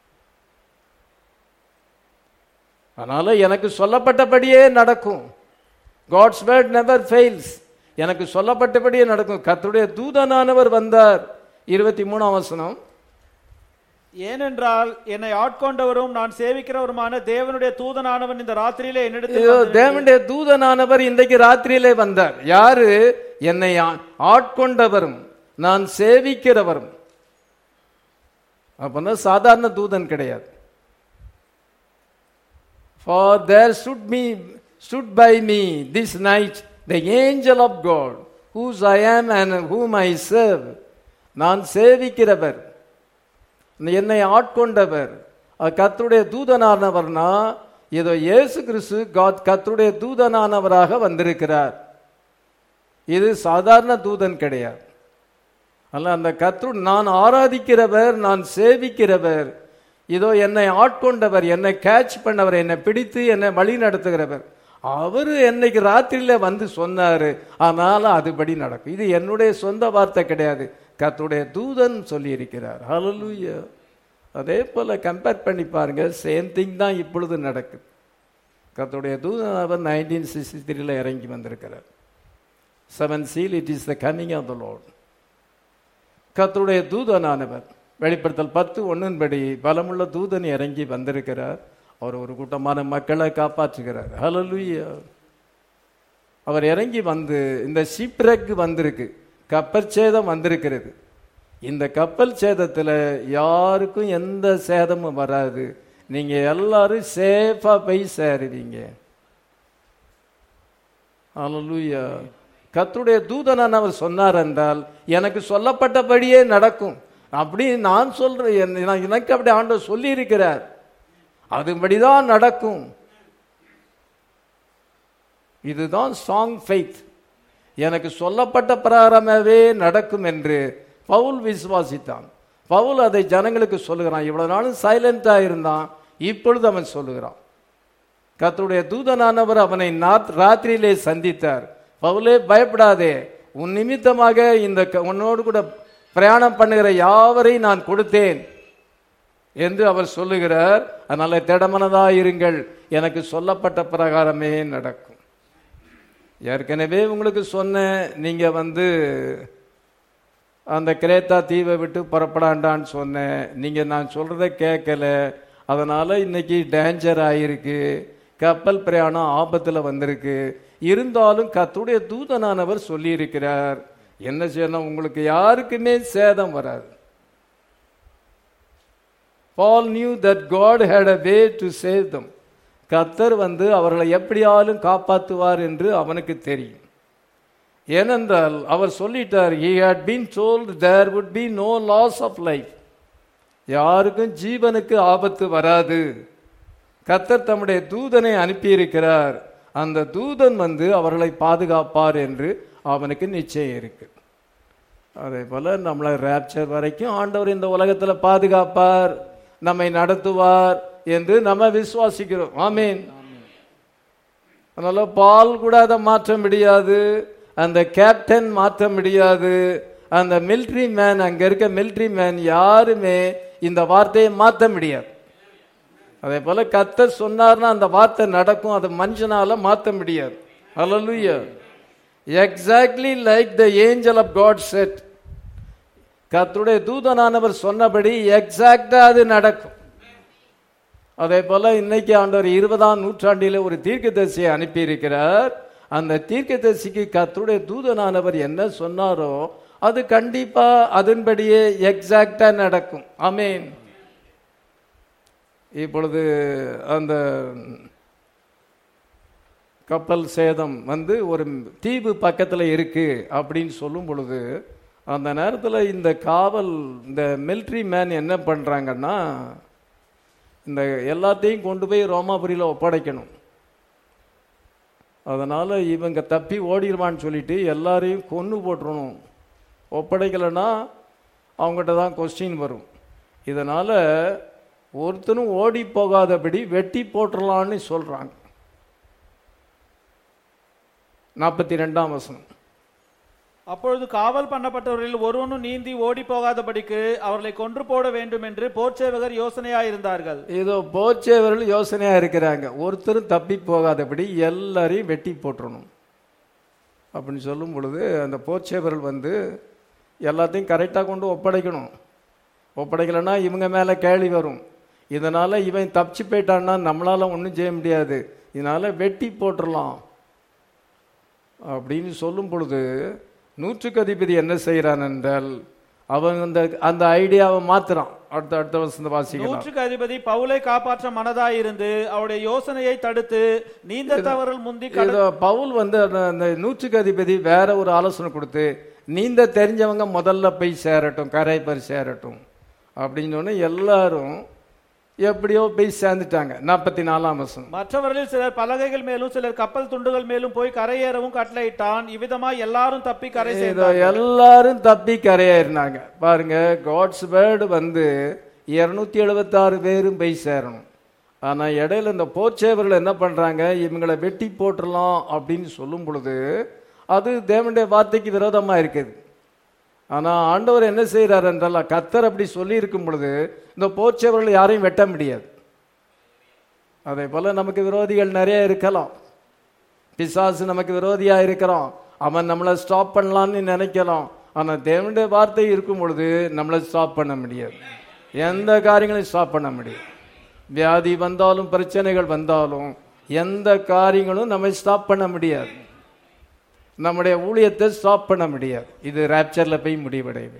அதனால எனக்கு சொல்லப்பட்டபடியே நடக்கும் காட்ஸ் வேர்ட் நெவர் ஃபெயில்ஸ் எனக்கு சொல்லப்பட்டபடியே நடக்கும் கர்த்தருடைய தூதனானவர் வந்தார் இருபத்தி மூணாம் வசனம் ஏனென்றால் என்னை ஆட்கொண்டவரும் நான் சேவிக்கிறவருமான தேவனுடைய தூதனானவன் இந்த ராத்திரியிலே என்னிடத்தில் இதோ வந்து தேவனுடைய தூதனானவர் இன்றைக்கு ராத்திரியிலே வந்தார் யாரு என்னை ஆ- ஆட்கொண்டவரும் நான் சேவிக்கிறவரும் அப்பனா சாதாரண தூதன் கிடையாது for there stood me stood by me this night the angel of God whose I am and whom I serve நான் சேவிக்கிறவர் என்னை ஆட்கொண்டவர் அஹ் கர்த்தருடைய தூதனானவர்னா ஏதோ இயேசு கிறிஸ்து காட் கர்த்தருடைய தூதனானவராக வந்திருக்கிறார் இது சாதாரண தூதன் கிடையாது அல்ல அந்த கர்த்தரு நான் ஆராதிக்கிறவர் நான் சேவிக்கிறவர் இதோ என்னை ஆட்கொண்டவர் என்னை கேட்ச் பண்ணவர் என்னை பிடித்து என்னை வழி நடத்துகிறவர் அவர் என்னைக்கு ராத்திரியில வந்து சொன்னாரு ஆனால அதுபடி நடக்கும் இது என்னுடைய சொந்த வார்த்தை கிடையாது கர்த்தருடைய தூதன் சொல்லி இருக்கிறார் ஹalleluya அதே போல கம்பேர் பண்ணி பாருங்க சேம் திங் தான் இப்பொழுது நடக்குது கர்த்தருடைய தூதன் அவர் நைன்டீன் சிக்ஸ்டி த்ரீல இறங்கி வந்திருக்கிறார் seven seal it is the coming of the Lord கர்த்தருடைய தூதனானவர் வெளிப்படுத்தல் பத்து ஒன்றின்படி பலமுள்ள தூதன் இறங்கி வந்திருக்கிறார் அவர் ஒரு கூட்டமான மக்களை காப்பாற்றுகிறார் ஹalleluya அவர் இறங்கி வந்து இந்த ஷிப்ரெக் வந்திருக்கு கப்பல் சேதம் வந்திருக்கிறது இந்த கப்பல் சேதத்துல யாருக்கும் எந்த சேதமும் வராது நீங்க எல்லாரும் சேஃபா போய் சேருவீங்க ஹalleluya கர்த்தருடைய தூதனான் அவர் சொன்னார் என்றால் எனக்கு சொல்லப்பட்டபடியே நடக்கும் அப்படி நான் சொல்றேன் என்ன- நான் எனக்கு அப்படி ஆண்டவர் சொல்லி இருக்கிறார் அதுபடிதான் நடக்கும் இதுதான் ஸ்ட்ராங் ஃபெய்த் எனக்கு சொல்லப்பட்ட பிரகாரமாகவே நடக்கும் என்று பவுல் விசுவாசித்தான் பவுல் அதை ஜனங்களுக்கு சொல்லுகிறான் இவ்வளவு நாளும் சைலண்டா இருந்தான் இப்பொழுது அவன் சொல்லுகிறான் கர்த்தருடைய தூதனானவர் அவனை நாத்- ராத்திரியிலே சந்தித்தார் பவுலே பயப்படாதே உன் நிமித்தமாக இந்த க- உன்னோடு கூட பிரயாணம் பண்ணுகிற யாவரையும் நான் கொடுத்தேன் என்று அவர் சொல்லுகிறார் அதனால திடமனதா இருங்கள் எனக்கு சொல்லப்பட்ட பிரகாரமே நடக்கும் ஏற்கனவே உங்களுக்கு சொன்னேன் நீங்க வந்து அந்த கிரேத்தா தீவை விட்டு புறப்படாண்டான்னு சொன்னேன் நீங்க நான் சொல்றத கேட்கல அதனால இன்னைக்கு டேஞ்சர் ஆயிருக்கு கப்பல் பிரயாணம் ஆபத்துல வந்திருக்கு இருந்தாலும் கத்துடைய தூதனானவர் சொல்லியிருக்கிறார் என்ன செய்யணும் உங்களுக்கு யாருக்குமே சேதம் வராது Paul knew that God had a way to save them கத்தர் வந்து அவர்களை எப்படியாலும் காப்பாற்றுவார் என்று அவனுக்கு தெரியும் ஏனென்றால் அவர் சொல்லிட்டார் he had been told there would be no loss of life யாருக்கும் ஜீவனுக்கு ஆபத்து வராது கத்தர் தம்முடைய தூதனை அனுப்பியிருக்கிறார் அந்த தூதன் வந்து அவர்களை பாதுகாப்பார் என்று அவனுக்கு நிச்சயம் இருக்கு அதே போல நம்மளை ரேப்சர் வரைக்கும் ஆண்டவர் இந்த உலகத்துல பாதுகாப்பார் நம்மை நடத்துவார் என்று நம்ம விசுவாசிக்கிறோம் ஆமீன் அதனால பால் கூட அதை மாற்ற முடியாது அந்த கேப்டன் மாற்ற முடியாது அந்த மிலிட்ரி மேன் அங்க இருக்க மிலிட்ரி மேன் யாருமே இந்த வார்த்தையை மாற்ற முடியாது அதே போல கத்தர் சொன்னார்னா அந்த வார்த்தை நடக்கும் அது மனுஷனால மாற்ற முடியாது ஹalleluya exactly like the angel of God said கர்த்தருடைய தூதனானவர் சொன்னபடி எக்ஸாக்டா அது நடக்கும் அதே போல இன்னைக்கு ஆண்டவர் இருபதாம் நூற்றாண்டிலே ஒரு தீர்க்கதரிசியை அனுப்பியிருக்கிறார் அந்த தீர்க்கதரிசிக்கு கர்த்தருடைய தூதனானவர் என்ன சொன்னாரோ அது கண்டிப்பா அதன்படியே எக்ஸாக்டா நடக்கும் ஆமென் இப்பொழுது அந்த கப்பல் சேதம் வந்து ஒரு தீவு பக்கத்தில் இருக்கு அப்படின்னு சொல்லும் பொழுது அந்த நேரத்தில் இந்த காவல் இந்த மிலிட்ரி மேன் என்ன பண்ணுறாங்கன்னா இந்த எல்லாத்தையும் கொண்டு போய் ரோமாபுரியில் ஒப்படைக்கணும் அதனால் இவங்க தப்பி ஓடிடுவான்னு சொல்லிட்டு எல்லாரையும் கொன்று போட்டுறணும் ஒப்படைக்கலைன்னா அவங்ககிட்ட தான் கொஸ்டின் வரும் இதனால் ஒருத்தனும் ஓடி போகாதபடி வெட்டி போட்டுடலான்னு சொல்கிறாங்க நாற்பத்தி ரெண்டாம் வசனம் அப்பொழுது காவல் பண்ணப்பட்டவர்களில் ஒருவனும் நீந்தி ஓடி போகாதபடிக்கு அவர்களை கொன்று போட வேண்டும் என்று போர்ச்சேவகர் யோசனையாயிருந்தார்கள் ஏதோ போச்சேவர்கள் யோசனையா இருக்கிறாங்க ஒருத்தரும் தப்பி போகாதபடி எல்லாரையும் வெட்டி போட்டுறணும் அப்படின்னு சொல்லும் பொழுது அந்த போச்சேவர்கள் வந்து எல்லாத்தையும் கரெக்டாக கொண்டு ஒப்படைக்கணும் ஒப்படைக்கலைன்னா இவங்க மேலே கேள்வி வரும் இதனால இவன் தப்பிச்சு போயிட்டான்னா நம்மளால ஒன்றும் செய்ய முடியாது இதனால வெட்டி போட்டுடலாம் அப்படின்னு சொல்லும் பொழுது நூற்றுக்கு அதிபதி என்ன செய்கிறான் என்றால் அவன் அந்த அந்த ஐடியாவை மாத்துறான் அடுத்த அடுத்த வருஷம் வாசிக்கலாம் நூற்றுக்கு அதிபதி பவுலை காப்பாற்ற மனதாயிருந்து அவருடைய யோசனையை தடுத்து நீந்த தவறல் முந்தி கடல் இதோ பவுல் வந்து அந்த- அந்த நூற்றுக்கு அதிபதி வேற ஒரு ஆலோசனை கொடுத்து நீந்த தெரிஞ்சவங்க முதல்ல போய் சேரட்டும் கரை போய் சேரட்டும் அப்படின்னு சொன்னா எல்லாரும் எப்படியோ போய் சேர்ந்துட்டாங்க நாற்பத்தி நாலாம் வருஷம் மற்றவர்களில் சிலர் பலகைகள் மேலும் சிலர் கப்பல் துண்டுகள் மேலும் போய் கரையேறவும் கட்டளையிட்டான் இவ்விதமாய் எல்லாரும் தப்பி கரை இதோ சேர்ந்தார்கள் எல்லாரும் தப்பி கரையாயிருந்தாங்க பாருங்க காட்ஸ் வேர்டு வந்து இருநூத்தி எழுபத்தாறு பேரும் போய் சேரணும் ஆனா இடையில இந்த போர்ச்சேவர்கள் என்ன பண்றாங்க இவங்களை வெட்டி போட்டுடலாம் அப்படின்னு சொல்லும் பொழுது அது தேவனுடைய வார்த்தைக்கு விரோதமா இருக்குது ஆனா ஆண்டவர் என்ன செய்யறாரு என்றால் கத்தர் அப்படி சொல்லி இருக்கும் பொழுது இந்த போர்ச்சேவர்கள் யாரையும் வெட்ட முடியாது அதே போல நமக்கு விரோதிகள் நிறைய இருக்கலாம் பிசாசு நமக்கு விரோதியா இருக்கிறான் அவன் நம்மளை ஸ்டாப் பண்ணலாம்னு நினைக்கலாம் ஆனா தேவனுடைய வார்த்தை இருக்கும் பொழுது நம்மளை ஸ்டாப் பண்ண முடியாது எந்த காரியங்களையும் ஸ்டாப் பண்ண முடியாது வியாதி வந்தாலும் பிரச்சனைகள் வந்தாலும் எந்த காரியங்களும் நம்மை ஸ்டாப் பண்ண முடியாது நம்முடைய ஊழியத்தை ஸ்டாப் பண்ண முடியாது இது ரேப்சர்ல போய் முடிவடைவு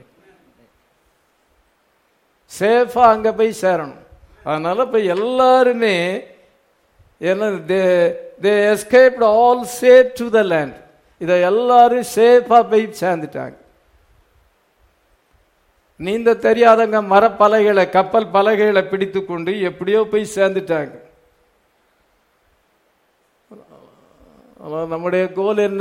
சேஃபா அங்க போய் சேரணும் அதனால இப்ப எல்லாருமே என்ன they escaped all safe to the land இதை எல்லாரும் சேஃபா போய் சேர்ந்துட்டாங்க நீந்த தெரியாதவங்க மரப்பலகைகளை கப்பல் பலகைகளை பிடித்து கொண்டு எப்படியோ போய் சேர்ந்துட்டாங்க ஆனா நம்முடைய கோல் என்ன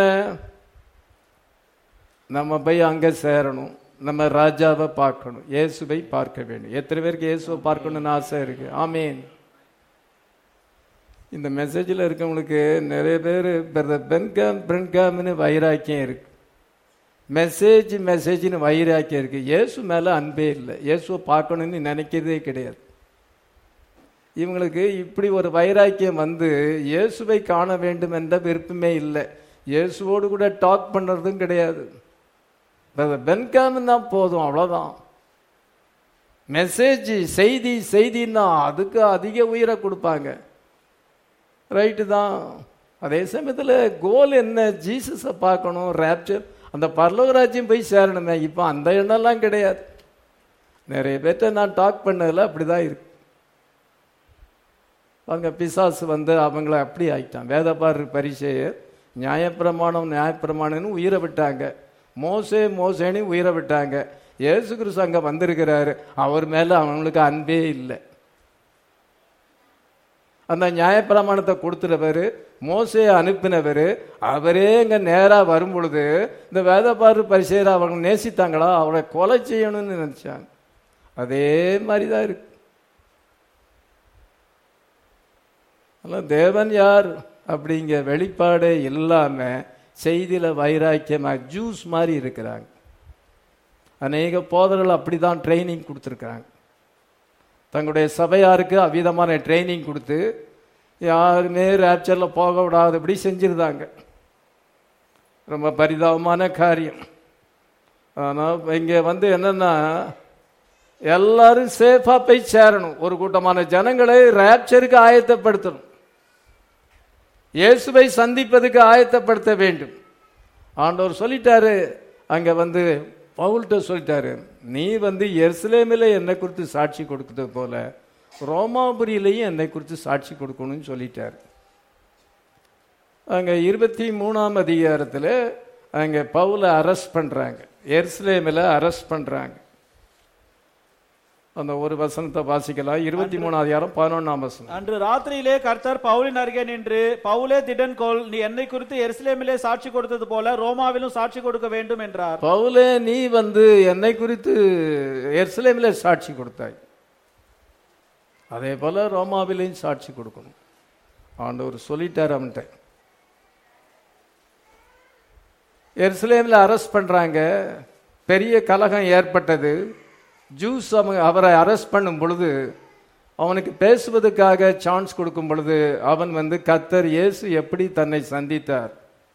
நம்ம போய் அங்க சேரணும் நம்ம ராஜாவை பார்க்கணும் இயேசுவை பார்க்க வேண்டும் எத்தனை பேருக்கு இயேசுவை பார்க்கணும்னு ஆசை இருக்கு ஆமீன் இந்த மெசேஜில் இருக்கவங்களுக்கு நிறைய பேர் பிரதர் பென்காம் பிரென்காம்னு வைராக்கியம் இருக்கு மெசேஜ் மெசேஜ்னு வைராக்கியம் இருக்கு இயேசு மேலே அன்பே இல்லை இயேசுவை பார்க்கணும்னு நினைக்கிறதே கிடையாது இவங்களுக்கு இப்படி ஒரு வைராக்கியம் வந்து இயேசுவை காண வேண்டும் என்ற விருப்பமே இல்லை இயேசுவோடு கூட டாக் பண்ணுறதும் கிடையாது பென்காமன் தான் போதும் அவ்வளோதான் மெசேஜ் செய்தி செய்தின்னா அதுக்கு அதிக உயிரை கொடுப்பாங்க ரைட்டு தான் அதே சமயத்தில் கோல் என்ன ஜீசஸை பார்க்கணும் ரேப்சர் அந்த பரலோகராஜ்யம் போய் சேரணுமே இப்போ அந்த எண்ணம்லாம் கிடையாது நிறைய பேர்த்த நான் டாக் பண்ணதில் அப்படி தான் இருக்கு அவங்க பிசாசு வந்து அவங்கள அப்படி ஆக்கிட்டான் வேதபார் பரிசெயர் நியாயப்பிரமாணம் நியாயப்பிரமாணம்னு உயிரை விட்டாங்க மோசே மோசேன்னு உயிரை விட்டாங்க இயேசு கிறிஸ்து அங்கே வந்திருக்கிறாரு அவர் மேலே அவங்களுக்கு அன்பே இல்லை அந்த நியாயப்பிரமாணத்தை கொடுத்துறவர் மோசையை அனுப்பினவர் அவரே இங்கே நேராக வரும் பொழுது இந்த வேதபாரு பரிசெயர் அவங்க நேசித்தாங்களா அவரை கொலை செய்யணும்னு நினச்சாங்க அதே மாதிரி தான் இருக்கு அதெல்லாம் தேவன் யார் அப்படிங்கிற வெளிப்பாடே இல்லாமல் செய்தியில் வைராக்கியமாக ஜூஸ் மாதிரி இருக்கிறாங்க அநேக போதர்கள் அப்படி தான் ட்ரைனிங் கொடுத்துருக்குறாங்க தங்களுடைய சபையாருக்கு அவ்விதமான ட்ரைனிங் கொடுத்து யாருமே ரேப்சரில் போக விடாதபடி செஞ்சுருந்தாங்க ரொம்ப பரிதாபமான காரியம் ஆனால் இங்கே வந்து என்னென்னா எல்லாரும் சேஃபாக போய் சேரணும் ஒரு கூட்டமான ஜனங்களை ரேப்சருக்கு ஆயத்தப்படுத்தணும் இயேசுவை சந்திப்பதுக்கு ஆயத்தப்படுத்த வேண்டும் ஆண்டவர் சொல்லிட்டாரு அங்கே வந்து பவுல்கிட்ட சொல்லிட்டாரு நீ வந்து எருசலேமில் என்னை குறித்து சாட்சி கொடுத்தது போல ரோமாபுரியிலையும் என்னை குறித்து சாட்சி கொடுக்கணும்னு சொல்லிட்டார் அங்கே இருபத்தி மூணாம் அதிகாரத்தில் அங்கே பவுலை அரெஸ்ட் பண்ணுறாங்க எருசலேமில் அரெஸ்ட் பண்ணுறாங்க அந்த ஒரு வசனத்தை வாசிக்கலாம் இருபத்தி மூணாம் அதிகாரம் பதினொன்றாம் வசனம் அன்று ராத்திரியிலே கர்த்தர் பவுலின் அருகே நின்று பவுலே திடன்கோல் நீ என்னை குறித்து எருசலேமிலே சாட்சி கொடுத்தது போல ரோமாவிலும் சாட்சி கொடுக்க வேண்டும் என்றார் பவுலே நீ வந்து என்னை குறித்து எருசலேமில் சாட்சி கொடுத்தாய் அதே போல ரோமாவிலையும் சாட்சி கொடுக்கணும் ஆண்டவர் சொல்லிட்டார் அவன்கிட்ட எருசலேமில் அரெஸ்ட் பண்ணுறாங்க பெரிய கலகம் ஏற்பட்டது ஜூஸ் அவங்க அவரை அரெஸ்ட் பண்ணும் பொழுது அவனுக்கு பேசுவதற்காக சான்ஸ் கொடுக்கும் பொழுது அவன் வந்து கத்தர் இயேசு எப்படி தன்னை சந்தித்தார்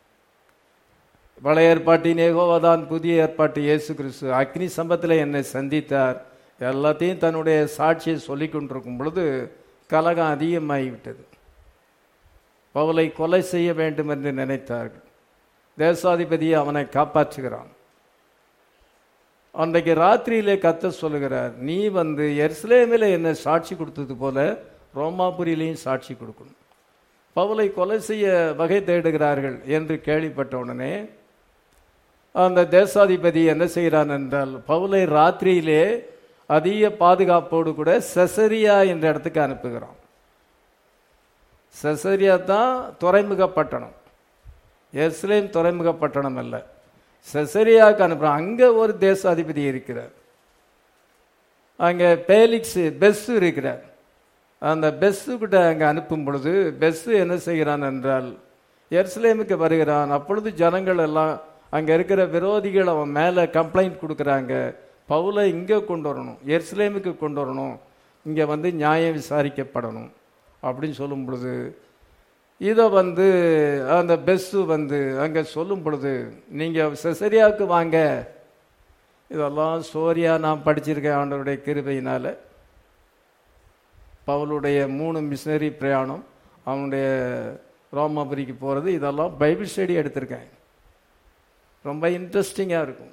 பழைய ஏற்பாட்டின் ஏகோவாதான் புதிய ஏற்பாட்டு இயேசு கிறிஸ்து அக்னி சம்பத்தில் என்னை சந்தித்தார் எல்லாத்தையும் தன்னுடைய சாட்சியை சொல்லி கொண்டிருக்கும் பொழுது கலகம் அதிகமாகிவிட்டது பவுலை கொலை செய்ய வேண்டும் என்று நினைத்தார்கள் தேசாதிபதி அவனை காப்பாற்றுகிறான் அன்றைக்கு ராத்திரியிலே கத்த சொல்லுகிறார் நீ வந்து எருசலேமில் என்ன சாட்சி கொடுத்தது போல ரோமாபுரியிலையும் சாட்சி கொடுக்கணும் பவுலை கொலை செய்ய வகை தேடுகிறார்கள் என்று கேள்விப்பட்ட உடனே அந்த தேசாதிபதி என்ன செய்கிறான் என்றால் பவுலை ராத்திரியிலே அதிக பாதுகாப்போடு கூட செசரியா என்ற இடத்துக்கு அனுப்புகிறான் செசரியா தான் துறைமுக பட்டணம் எஸ்லேம் துறைமுக பட்டணம் அல்ல செசரியாவுக்கு அனுப்புகிறான் அங்கே ஒரு தேசாதிபதி இருக்கிறார் அங்கே பேலிக்ஸ் பெஸ்ஸு இருக்கிறார் அந்த பெஸ்ஸு கிட்ட அங்கே அனுப்பும் பொழுது பெஸ்ஸு என்ன செய்கிறான் என்றால் எருசலேமுக்கு வருகிறான் அப்பொழுது ஜனங்கள் எல்லாம் அங்கே இருக்கிற விரோதிகள் அவன் மேலே கம்ப்ளைண்ட் கொடுக்குறாங்க பவுலை இங்கே கொண்டு வரணும் எருசலேமுக்கு கொண்டு வரணும் இங்கே வந்து நியாயம் விசாரிக்கப்படணும் அப்படின்னு சொல்லும் பொழுது இதை வந்து அந்த பெஸ்ஸு வந்து அங்கே சொல்லும் பொழுது நீங்கள் செசரியாவுக்கு வாங்க இதெல்லாம் சோரியா நான் படிச்சிருக்கேன் ஆண்டவருடைய கிருபையினால் பவுலுடைய மூணு மிஷினரி பிரயாணம் அவனுடைய ரோமாபுரிக்கு போகிறது இதெல்லாம் பைபிள் ஸ்டடி எடுத்திருக்கேன் ரொம்ப இன்ட்ரெஸ்டிங்காக இருக்கும்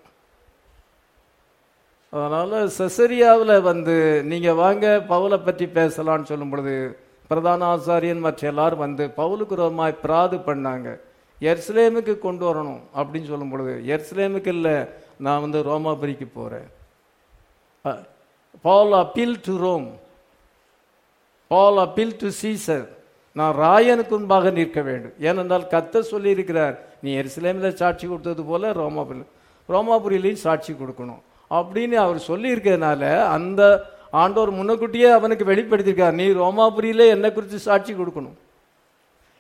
அதனால் செசரியாவில் வந்து நீங்கள் வாங்க பவுலை பற்றி பேசலான்னு சொல்லும் பொழுது பிரதான ஆசாரியன் மற்ற எல்லாரும் வந்து பவுலுக்கு ரோமாய் பிராது பண்ணாங்க எர்ஸ்லேமுக்கு கொண்டு வரணும் அப்படின்னு சொல்லும் பொழுது எர்ஸ்லேமுக்கு இல்லை நான் வந்து ரோமாபுரிக்கு போகிறேன் Paul appeal to Rome Paul appeal to Caesar நான் ராயனுக்கு முன்பாக நிற்க வேண்டும் ஏனென்றால் கத்த சொல்லியிருக்கிறார் நீ எருசலேமில் சாட்சி கொடுத்தது போல ரோமாபுரி ரோமாபுரியிலையும் சாட்சி கொடுக்கணும் அப்படின்னு அவர் சொல்லியிருக்கிறதுனால அந்த ஆண்டவர் முன்னக்கூட்டியே அவனுக்கு வெளிப்படுத்தியிருக்கார் நீ ரோமாபுரியிலே என்னை குறித்து சாட்சி கொடுக்கணும்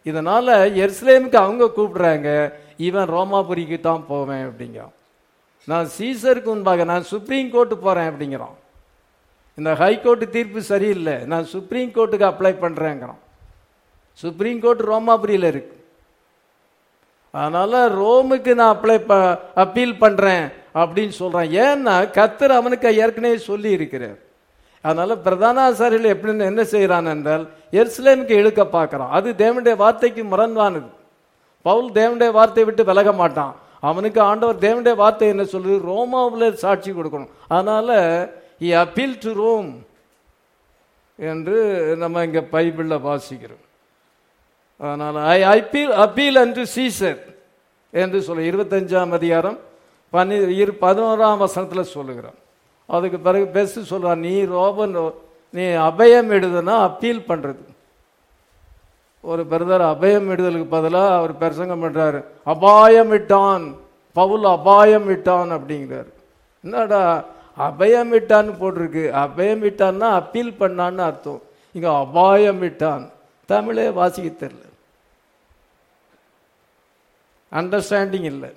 இதனால எருசலேமுக்கு அவங்க கூப்பிடுறாங்க இவன் ரோமாபுரிக்கு தான் போவேன் அப்படிங்கிறான் நான் சீசருக்கு முன்பாக நான் சுப்ரீம் கோர்ட்டு போறேன் அப்படிங்கிறான் இந்த ஹைகோர்ட்டு தீர்ப்பு சரியில்லை நான் சுப்ரீம் கோர்ட்டுக்கு அப்ளை பண்றேங்கிறான் சுப்ரீம் கோர்ட் ரோமாபுரியில் இருக்கு அதனால ரோமுக்கு நான் அப்ளை ப அப்பீல் பண்றேன் அப்படின்னு சொல்றான் ஏன்னா கத்தர் அவனுக்கு ஏற்கனவே சொல்லி இருக்கிறார் அதனால பிரதான ஆசாரிகள் எப்படின்னு என்ன செய்யறான் என்றால் எருசலேமுக்கு இழுக்க பார்க்கறான் அது தேவனுடைய வார்த்தைக்கு முரண்பானது பவுல் தேவனுடைய வார்த்தையை விட்டு விலக மாட்டான் அவனுக்கு ஆண்டவர் தேவனுடைய வார்த்தை என்ன சொல்லுது ரோமாவில் சாட்சி கொடுக்கணும் அதனால இ அப்பீல் டு ரோம் என்று நம்ம இங்க பைபிளில் வாசிக்கிறோம் அதனால் I appeal appeal unto Caesar என்று சொல்ல இருபத்தஞ்சாம் அதிகாரம் பன்னி இரு பதினோராம் வசனத்தில் சொல்லுகிறான் அதுக்கு பிறகு பெஸ்ட் சொல்றான் நீ ரோபன் நீ அபயம் எடுதுன்னா அப்பீல் பண்றது ஒரு பிரதர் அபயம் விடுதலுக்கு பதிலாக அவர் பிரசங்கம் பண்றாரு அபாயம் விட்டான் பவுல் அபாயம் விட்டான் அப்படிங்கிறார் என்னடா அபயம் விட்டான்னு போட்டிருக்கு அபயம் விட்டான்னா அப்பீல் பண்ணான்னு அர்த்தம் இங்க அபாயம் விட்டான் தமிழே வாசிக்க தெரியல அண்டர்ஸ்டாண்டிங் இல்லை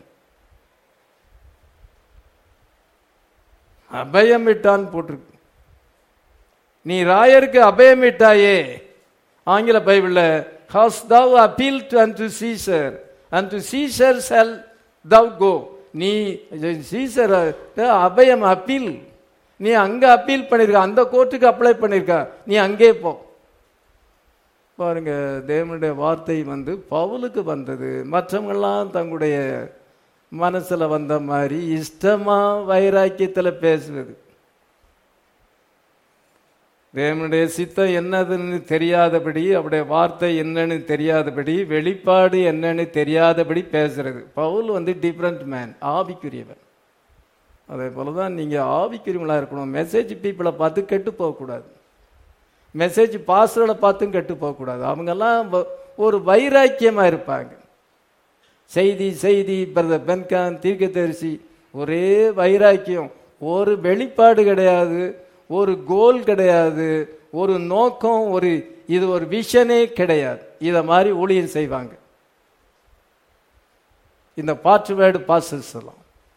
அபயம் விட்டான் போட்டிருக்கு நீ ராயருக்கு அபயம் விட்டாயே ஆங்கில பைபிள்ல has thou appeal to and to Caesar and to Caesar shall thou go நீ சீசர் அபயம் அப்பீல் நீ அங்க அப்பீல் பண்ணிருக்க அந்த கோர்ட்டுக்கு அப்ளை பண்ணிருக்க நீ அங்கே போ பாருங்க தேவனுடைய வார்த்தை வந்து பவுலுக்கு வந்தது மற்றவங்கெல்லாம் தங்களுடைய மனசுல வந்த மாதிரி இஷ்டமா வைராக்கியத்துல பேசுவது தேவனுடைய சித்தம் என்னதுன்னு தெரியாதபடி அவருடைய வார்த்தை என்னன்னு தெரியாதபடி வெளிப்பாடு என்னன்னு தெரியாதபடி பேசுறது பவுல் வந்து டிஃப்ரெண்ட் மேன் ஆவிக்குரியவன் அதே போல தான் நீங்கள் ஆவிக்குரியவங்களா இருக்கணும் மெசேஜ் பீப்புளை பார்த்து கெட்டு போகக்கூடாது மெசேஜ் பாஸ்வேர்டை பார்த்தும் கெட்டு போகக்கூடாது அவங்கெல்லாம் வ- ஒரு வைராக்கியமாக இருப்பாங்க செய்தி செய்தி பிரதர் பென்கான் தீர்க்கதரிசி ஒரே வைராக்கியம் ஒரு வெளிப்பாடு கிடையாது ஒரு கோல் கிடையாது ஒரு நோக்கம் ஒரு இது ஒரு விஷனே கிடையாது இதை மாதிரி ஊழியம் செய்வாங்க இந்த பாட்டு வேர்டு பாசஸ் எல்லாம்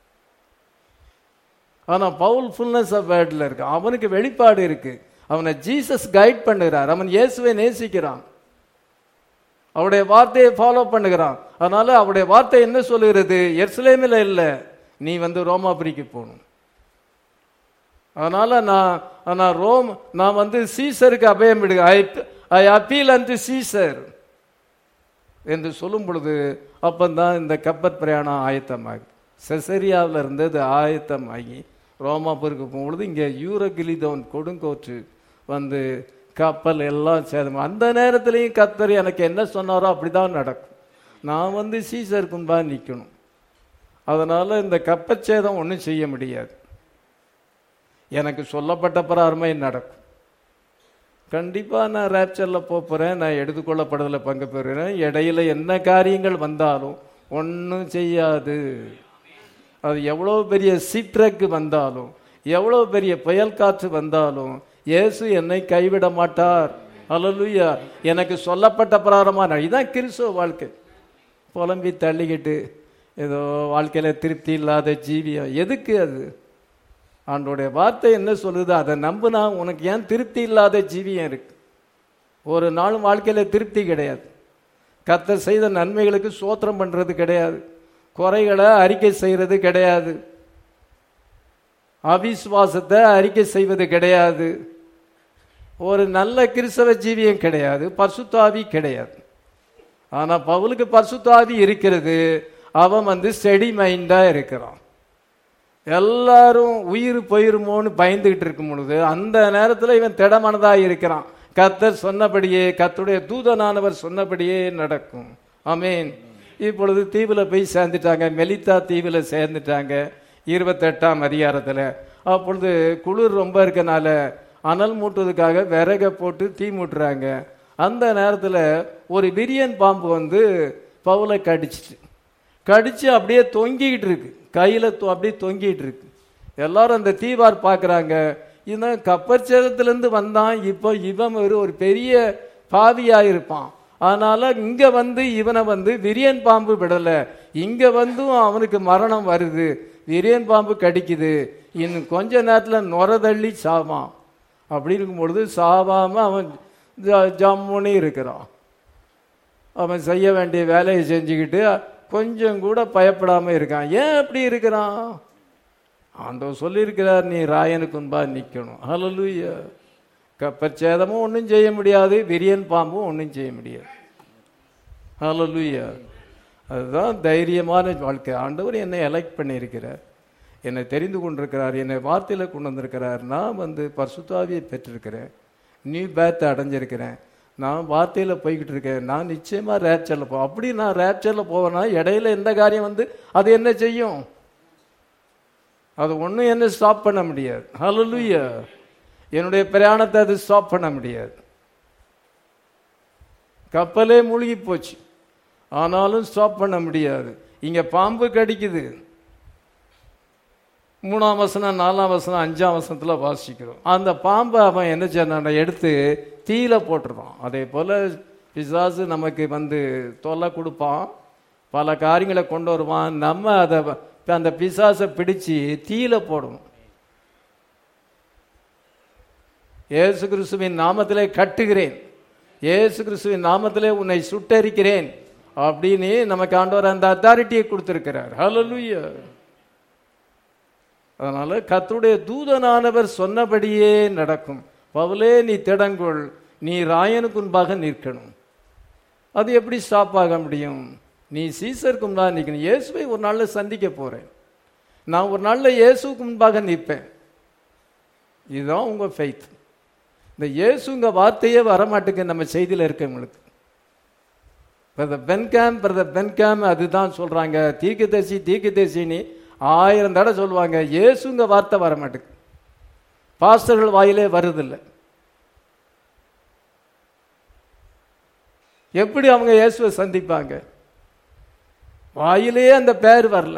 ஆனா பவுல் ஃபுல்னஸ் ஆஃப் வேர்டில் இருக்கு அவனுக்கு வெளிப்பாடு இருக்கு அவனை ஜீசஸ் கைட் பண்ணுகிறார் அவன் இயேசுவை நேசிக்கிறான் அவருடைய வார்த்தையை ஃபாலோ பண்ணுகிறான் அதனால அவருடைய வார்த்தை என்ன சொல்லுகிறது எர்சலேமில் இல்லை நீ வந்து ரோமாபுரிக்கு போகணும் அதனால நான் நான் ரோம் நான் வந்து சீசருக்கு அபயம் விடுக I I appeal and Caesar என்று சொல்லும் பொழுது அப்பந்தான் இந்த கப்பற் பிரயாணம் ஆயத்தமாகுது செசரியாவில் இருந்தது ஆயத்தமாகி ரோமாபுருக்கு போகும்பொழுது இங்கே யூரகிலிதோன் கொடுங்கோற்று வந்து கப்பல் எல்லாம் சேதம் அந்த நேரத்திலையும் கத்தர் எனக்கு என்ன சொன்னாரோ அப்படிதான் நடக்கும் நான் வந்து சீசருக்கு முன்பாக நிற்கணும் அதனால இந்த கப்பச்சேதம் ஒன்றும் செய்ய முடியாது எனக்கு சொல்லப்பட்ட பிராரமே நடக்கும் கண்டிப்பா நான் ரேப்சர்ல போறேன் நான் எடுத்துக்கொள்ளப்படுறதுல பங்கு பெறுகிறேன் இடையில என்ன காரியங்கள் வந்தாலும் ஒன்றும் செய்யாது அது எவ்வளோ பெரிய சீற்றக்கு வந்தாலும் எவ்வளோ பெரிய புயல் காற்று வந்தாலும் இயேசு என்னை கைவிட மாட்டார் அல்லலுயா எனக்கு சொல்லப்பட்ட பிராரமான இதுதான் கிறிஸ்துவ வாழ்க்கை புலம்பி தள்ளிக்கிட்டு ஏதோ வாழ்க்கையில திருப்தி இல்லாத ஜீவியம் எதுக்கு அது ஆண்டோடைய வார்த்தை என்ன சொல்லுது அதை நம்புனா உனக்கு ஏன் திருப்தி இல்லாத ஜீவியம் இருக்கு ஒரு நாளும் வாழ்க்கையில திருப்தி கிடையாது கத்தர் செய்த நன்மைகளுக்கு சோத்திரம் பண்றது கிடையாது குறைகளை அறிக்கை செய்யறது கிடையாது அவிசுவாசத்தை அறிக்கை செய்வது கிடையாது ஒரு நல்ல கிறிஸ்தவ ஜீவியம் கிடையாது பசுத்தாவி கிடையாது ஆனா பவுலுக்கு பசுத்தாவி இருக்கிறது அவன் வந்து ஸ்டெடி மைண்டா இருக்கிறான் எல்லாரும் உயிர் போயிருமோன்னு பயந்துகிட்டு இருக்கும் பொழுது அந்த நேரத்தில் இவன் திடமனதா இருக்கிறான் கத்தர் சொன்னபடியே கத்துடைய தூதனானவர் சொன்னபடியே நடக்கும் ஆமீன் இப்பொழுது தீவுல போய் சேர்ந்துட்டாங்க மெலித்தா தீவுல சேர்ந்துட்டாங்க இருபத்தெட்டாம் அதிகாரத்தில் அப்பொழுது குளிர் ரொம்ப இருக்கனால அனல் மூட்டுவதுக்காக விறக போட்டு தீ மூட்டுறாங்க அந்த நேரத்தில் ஒரு விரியன் பாம்பு வந்து பவுலை கடிச்சிட்டு கடிச்சு அப்படியே தொங்கிக்கிட்டு இருக்கு கையில தொ- அப்படியே தொங்கிட்டு இருக்கு எல்லாரும் அந்த தீவார் பார்க்கறாங்க இவன் கப்பற்சேதத்திலிருந்து வந்தான் இப்போ இவன் ஒரு ஒரு பெரிய பாவியா இருப்பான் அதனால இங்க வந்து இவனை வந்து விரியன் பாம்பு விடல இங்க வந்தும் அவனுக்கு மரணம் வருது விரியன் பாம்பு கடிக்குது இன்னும் கொஞ்ச நேரத்துல நுர தள்ளி சாவான் அப்படி இருக்கும் பொழுது சாவாம அவன் ஜ- ஜம்முன்னு இருக்கிறான் அவன் செய்ய வேண்டிய வேலையை செஞ்சுக்கிட்டு கொஞ்சம் கூட பயப்படாம இருக்கான் ஏன் அப்படி இருக்கிறான் ஆண்டவர் சொல்லியிருக்கிறார் நீ ராயனுக்கு முன்பா நிக்கணும் ஹalleluya கப்பற்சேதமும் ஒன்றும் செய்ய முடியாது விரியன் பாம்பும் ஒன்றும் செய்ய முடியாது ஹalleluya அதுதான் தைரியமான வாழ்க்கை ஆண்டவர் என்னை எலெக்ட் பண்ணியிருக்கிறார் என்னை தெரிந்து கொண்டிருக்கிறார் என்னை வார்த்தையில கொண்டு வந்திருக்கிறார் நான் வந்து பரிசுத்தாவியை பெற்றிருக்கிறேன் நியூ பேத்தை அடைஞ்சிருக்கிறேன் நான் வார்த்தையில போய்கிட்டு இருக்கேன் நான் நிச்சயமா ரேப்சர்ல போ அப்படி நான் ரேப்சர்ல போவேன்னா இடையில எந்த காரியம் வந்து அது என்ன செய்யும் அது ஒண்ணும் என்ன ஸ்டாப் பண்ண முடியாது ஹalleluya என்னுடைய பிரயாணத்தை அது ஸ்டாப் பண்ண முடியாது கப்பலே மூழ்கி போச்சு ஆனாலும் ஸ்டாப் பண்ண முடியாது இங்க பாம்பு கடிக்குது மூணாம் வசனம் நாலாம் வசனம் அஞ்சாம் வசனத்துல வாசிக்கிறோம் அந்த பாம்பை அவன் என்ன செய்யறான் எடுத்து தீயில போட்டுருவான் அதே போல பிசாசு நமக்கு வந்து தொல்லை கொடுப்பான் பல காரியங்களை கொண்டு வருவான் நம்ம அதை அந்த பிசாசை பிடிச்சு தீயில போடுவோம் இயேசு கிறிஸ்துவின் நாமத்திலே கட்டுகிறேன் இயேசு கிறிஸ்துவின் நாமத்திலே உன்னை சுட்டரிக்கிறேன் அப்படின்னு நமக்கு ஆண்டவர் அந்த அத்தாரிட்டியை கொடுத்திருக்கிறார் ஹalleluya அதனால கர்த்தருடைய தூதனானவர் சொன்னபடியே நடக்கும் பவுலே நீ திடங்கொள் நீ ராயனுக்கு முன்பாக நிற்கணும் அது எப்படி ஸ்டாப் ஆக முடியும் நீ சீசருக்கு முன்பாக நிற்கணும் இயேசுவை ஒரு நாள்ல சந்திக்க போறேன் நான் ஒரு நாள்ல இயேசுக்கு முன்பாக நிற்பேன் இதுதான் உங்க ஃபெய்த் இந்த இயேசுங்க வார்த்தையே வரமாட்டுங்க நம்ம செய்தியில இருக்கவங்களுக்கு பிரதர் பென்காம் பிரதர் பென்காம் அதுதான் சொல்றாங்க தீர்க்கதரிசி தீர்க்கதரிசின்னு ஆயிரம் தடவை சொல்லுவாங்க இயேசுங்க வார்த்தை வர மாட்டேங்குது பாஸ்டர்கள் வாயிலே வருதில்லை எப்படி அவங்க இயேசுவை சந்திப்பாங்க வாயிலே அந்த பேர் வரல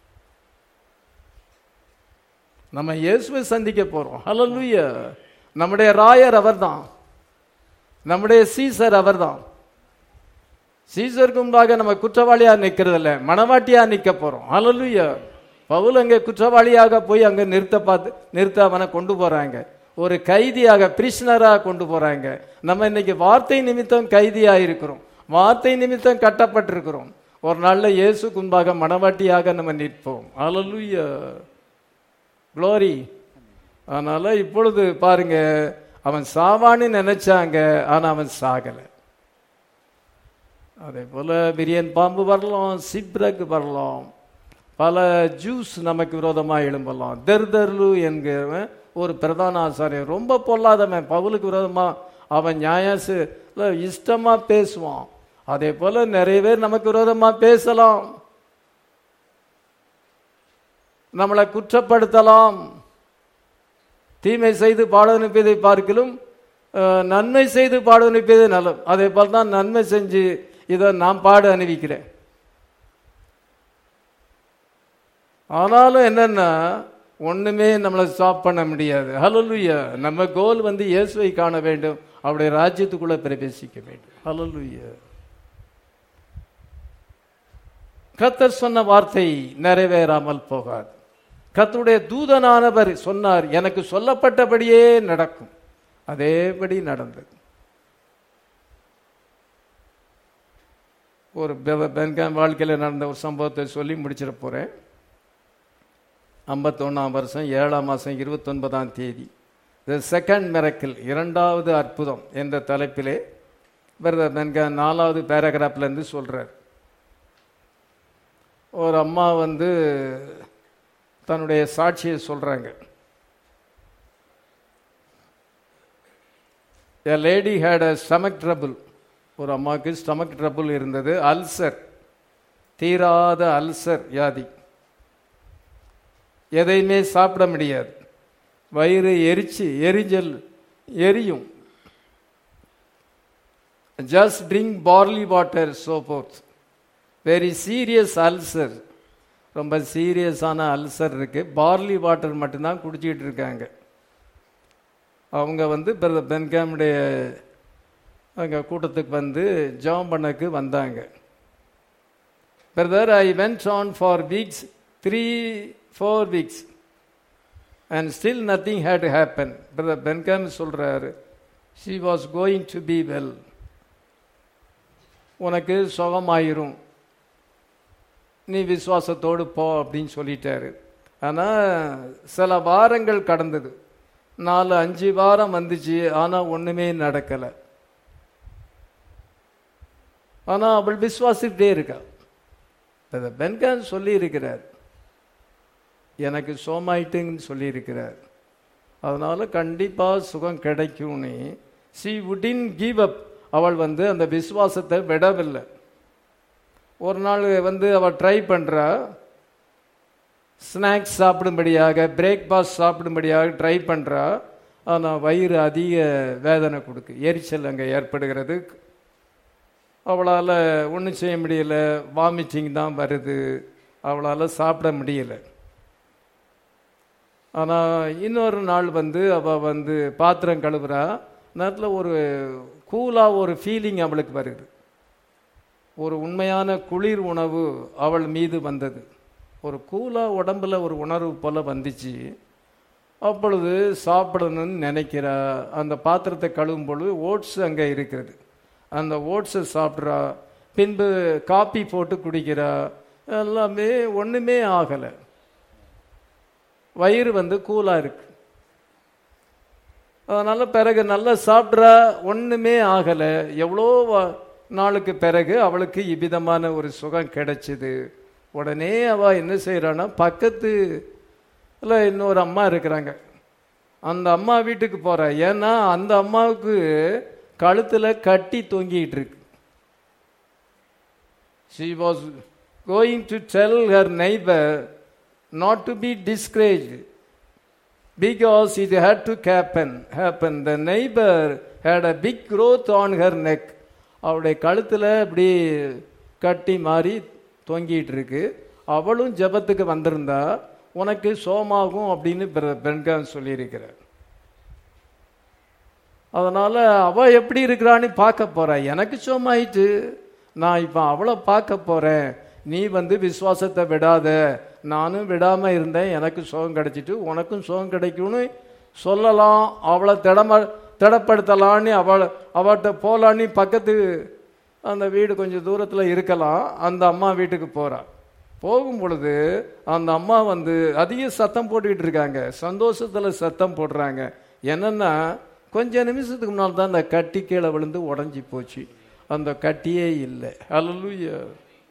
நம்ம இயேசுவை சந்திக்க போறோம் ஹalleluya நம்முடைய ராயர் அவர்தான் நம்முடைய சீசர் அவர்தான் சீசருக்கு முன்பாக நம்ம குற்றவாளியா நிக்கிறதில்ல மனவாட்டியா நிக்க போறோம் ஹalleluya பவுல் அங்க குற்றவாளியாக போய் அங்க நிறுத்த பார்த்து நிறுத்த அவனை கொண்டு போறாங்க ஒரு கைதியாக பிரிஷனரா கொண்டு போறாங்க நம்ம இன்னைக்கு வார்த்தை நிமித்தம் கைதியா இருக்கிறோம் வார்த்தை நிமித்தம் கட்டப்பட்டிருக்கிறோம் ஒரு நாள்ல இயேசுக்கு முன்பாக மனவாட்டியாக நம்ம நிற்போம் ஹalleluya க்ளோரி அதனால இப்பொழுது பாருங்க அவன் சாவான்னு நினைச்சாங்க ஆனா அவன் சாகலை அதே போல பிரியன் பாம்பு வரலாம் சிப்ரக் வரலாம் பல ஜூஸ் நமக்கு விரோதமாக எழும்பலாம் தெர்தர்லு என்கிறவன் ஒரு பிரதான ஆசாரியன் ரொம்ப பொல்லாதவன் பவுலுக்கு விரோதமா அவன் நியாயசு இஷ்டமா பேசுவான் அதே போல நிறைய பேர் நமக்கு விரோதமா பேசலாம் நம்மளை குற்றப்படுத்தலாம் தீமை செய்து பாட அனுப்பியதை பார்க்கிலும் அஹ், நன்மை செய்து பாட அனுப்பியது நல்லது அதே போல் தான் நன்மை செஞ்சு இதை நான் பாட அணிவிக்கிறேன் ஆனாலும் என்னன்னா ஒண்ணுமே நம்மளை ஸ்டாப் பண்ண முடியாது ஹalleluya நம்ம கோல் வந்து இயேசுவை காண வேண்டும் அவருடைய ராஜ்யத்துக்குள்ள பிரவேசிக்க வேண்டும் ஹalleluya கர்த்தர் சொன்ன வார்த்தை நிறைவேறாமல் போகாது கர்த்தருடைய தூதனானவர் சொன்னார் எனக்கு சொல்லப்பட்டபடியே நடக்கும் அதேபடி நடந்தது ஒரு பெ- பென்காம் வாழ்க்கையில் நடந்த ஒரு சம்பவத்தை சொல்லி முடிச்சிட போறேன் ஐம்பத்தொன்னாம் வருஷம் ஏழாம் மாதம் இருபத்தொன்பதாம் தேதி த செகண்ட் மிரக்கிள் இரண்டாவது அற்புதம் என்ற தலைப்பிலே பிரதர் பென்காம் நாலாவது பேராகிராஃப்ல இருந்து சொல்றார் ஒரு அம்மா வந்து தன்னுடைய சாட்சியை சொல்றாங்க a lady had a stomach trouble ஒரு அம்மாவுக்கு ஸ்டமக் ட்ரபிள் இருந்தது அல்சர் தீராத அல்சர் வியாதி எதையுமே சாப்பிட முடியாது வயிறு எரிச்சு எரிஞ்சல் எரியும் just drink barley water so forth very serious ulcer ரொம்ப சீரியஸான அல்சர் இருக்கு பார்லி வாட்டர் மட்டும்தான் குடிச்சிட்டு இருக்காங்க அவங்க வந்து பிரதர் பென்காமுடைய அங்கே கூட்டத்துக்கு வந்து ஜெபம் பண்ணக்கு வந்தாங்க brother I went on for weeks three four weeks and still nothing had happen brother Branham சொல்கிறாரு she was going to be well உனக்கு சுகமாயிரும் நீ விசுவாசத்தோடு போ அப்படின்னு சொல்லிட்டாரு ஆனால் சில வாரங்கள் கடந்தது நாலு அஞ்சு வாரம் வந்துச்சு ஆனால் ஒன்றுமே நடக்கலை ஆனால் அவள் விசுவாசிக்கிட்டே இருக்கா அதை பென்கான் சொல்லி இருக்கிறார் எனக்கு சோமாயிட்டுன்னு சொல்லியிருக்கிறார் அதனால கண்டிப்பாக சுகம் கிடைக்கும்னு சி உடின் கிவ் அப் அவள் வந்து அந்த விசுவாசத்தை விடவில்லை ஒரு நாள் வந்து அவள் ட்ரை பண்ணுறா ஸ்நாக்ஸ் சாப்பிடும்படியாக பிரேக்ஃபாஸ்ட் சாப்பிடும்படியாக ட்ரை பண்ணுறா ஆனால் வயிறு அதிக வேதனை கொடுக்கு எரிச்சல் அங்கே ஏற்படுகிறது அவளால் ஒன்றும் செய்ய முடியல வாமிட்டிங் தான் வருது அவளால் சாப்பிட முடியல ஆனால் இன்னொரு நாள் வந்து அவள் வந்து பாத்திரம் கழுவுறா நேரத்தில் ஒரு கூலாக ஒரு ஃபீலிங் அவளுக்கு வருது ஒரு உண்மையான குளிர் உணவு அவள் மீது வந்தது ஒரு கூலாக உடம்புல ஒரு உணர்வு போல வந்துச்சு அப்பொழுது சாப்பிடணும்னு நினைக்கிறா அந்த பாத்திரத்தை கழுவும் பொழுது ஓட்ஸ் அங்கே இருக்கிறது அந்த ஓட்ஸை சாப்பிட்றா பின்பு காப்பி போட்டு குடிக்கிறா எல்லாமே ஒன்றுமே ஆகலை வயிறு வந்து கூலாக இருக்கு அதனால் பிறகு நல்லா சாப்பிட்றா ஒன்றுமே ஆகலை எவ்வளோ வ- நாளுக்கு பிறகு அவளுக்கு இவ்விதமான ஒரு சுகம் கிடைச்சிது உடனே அவள் என்ன செய்கிறான்னா பக்கத்து இல்லை இன்னொரு அம்மா இருக்கிறாங்க அந்த அம்மா வீட்டுக்கு போகிறா ஏன்னா அந்த அம்மாவுக்கு கழுத்தில் கட்டி தொங்கிட்டு இருக்கு she was going to tell her neighbor not to be discouraged because it had to happen happen the neighbor had a big growth on her neck அவளுடைய கழுத்தில் இப்படி கட்டி மாறி தொங்கிட்டு இருக்கு அவளும் ஜெபத்துக்கு வந்திருந்தா உனக்கு சோமாகும் அப்படின்னு பெண்கான் சொல்லியிருக்கிறார் அதனால அவ எப்படி இருக்கிறான்னு பார்க்க போறா எனக்கு சோமாயிட்டு நான் இப்போ அவளை பார்க்க போறேன் நீ வந்து விசுவாசத்தை விடாத நானும் விடாம இருந்தேன் எனக்கு சுகம் கிடைச்சிட்டு உனக்கும் சுகம் கிடைக்கும்னு சொல்லலாம் அவளை திடம திடப்படுத்தலான்னு அவள் அவட்ட போலான்னு பக்கத்து அந்த வீடு கொஞ்சம் தூரத்தில் இருக்கலாம் அந்த அம்மா வீட்டுக்கு போறா போகும் பொழுது அந்த அம்மா வந்து அதிக சத்தம் போட்டுக்கிட்டு இருக்காங்க சந்தோஷத்துல சத்தம் போடுறாங்க என்னன்னா கொஞ்ச நிமிஷத்துக்கு முன்னால் தான் அந்த கட்டி கீழே விழுந்து உடஞ்சி போச்சு அந்த கட்டியே இல்லை ஹalleluya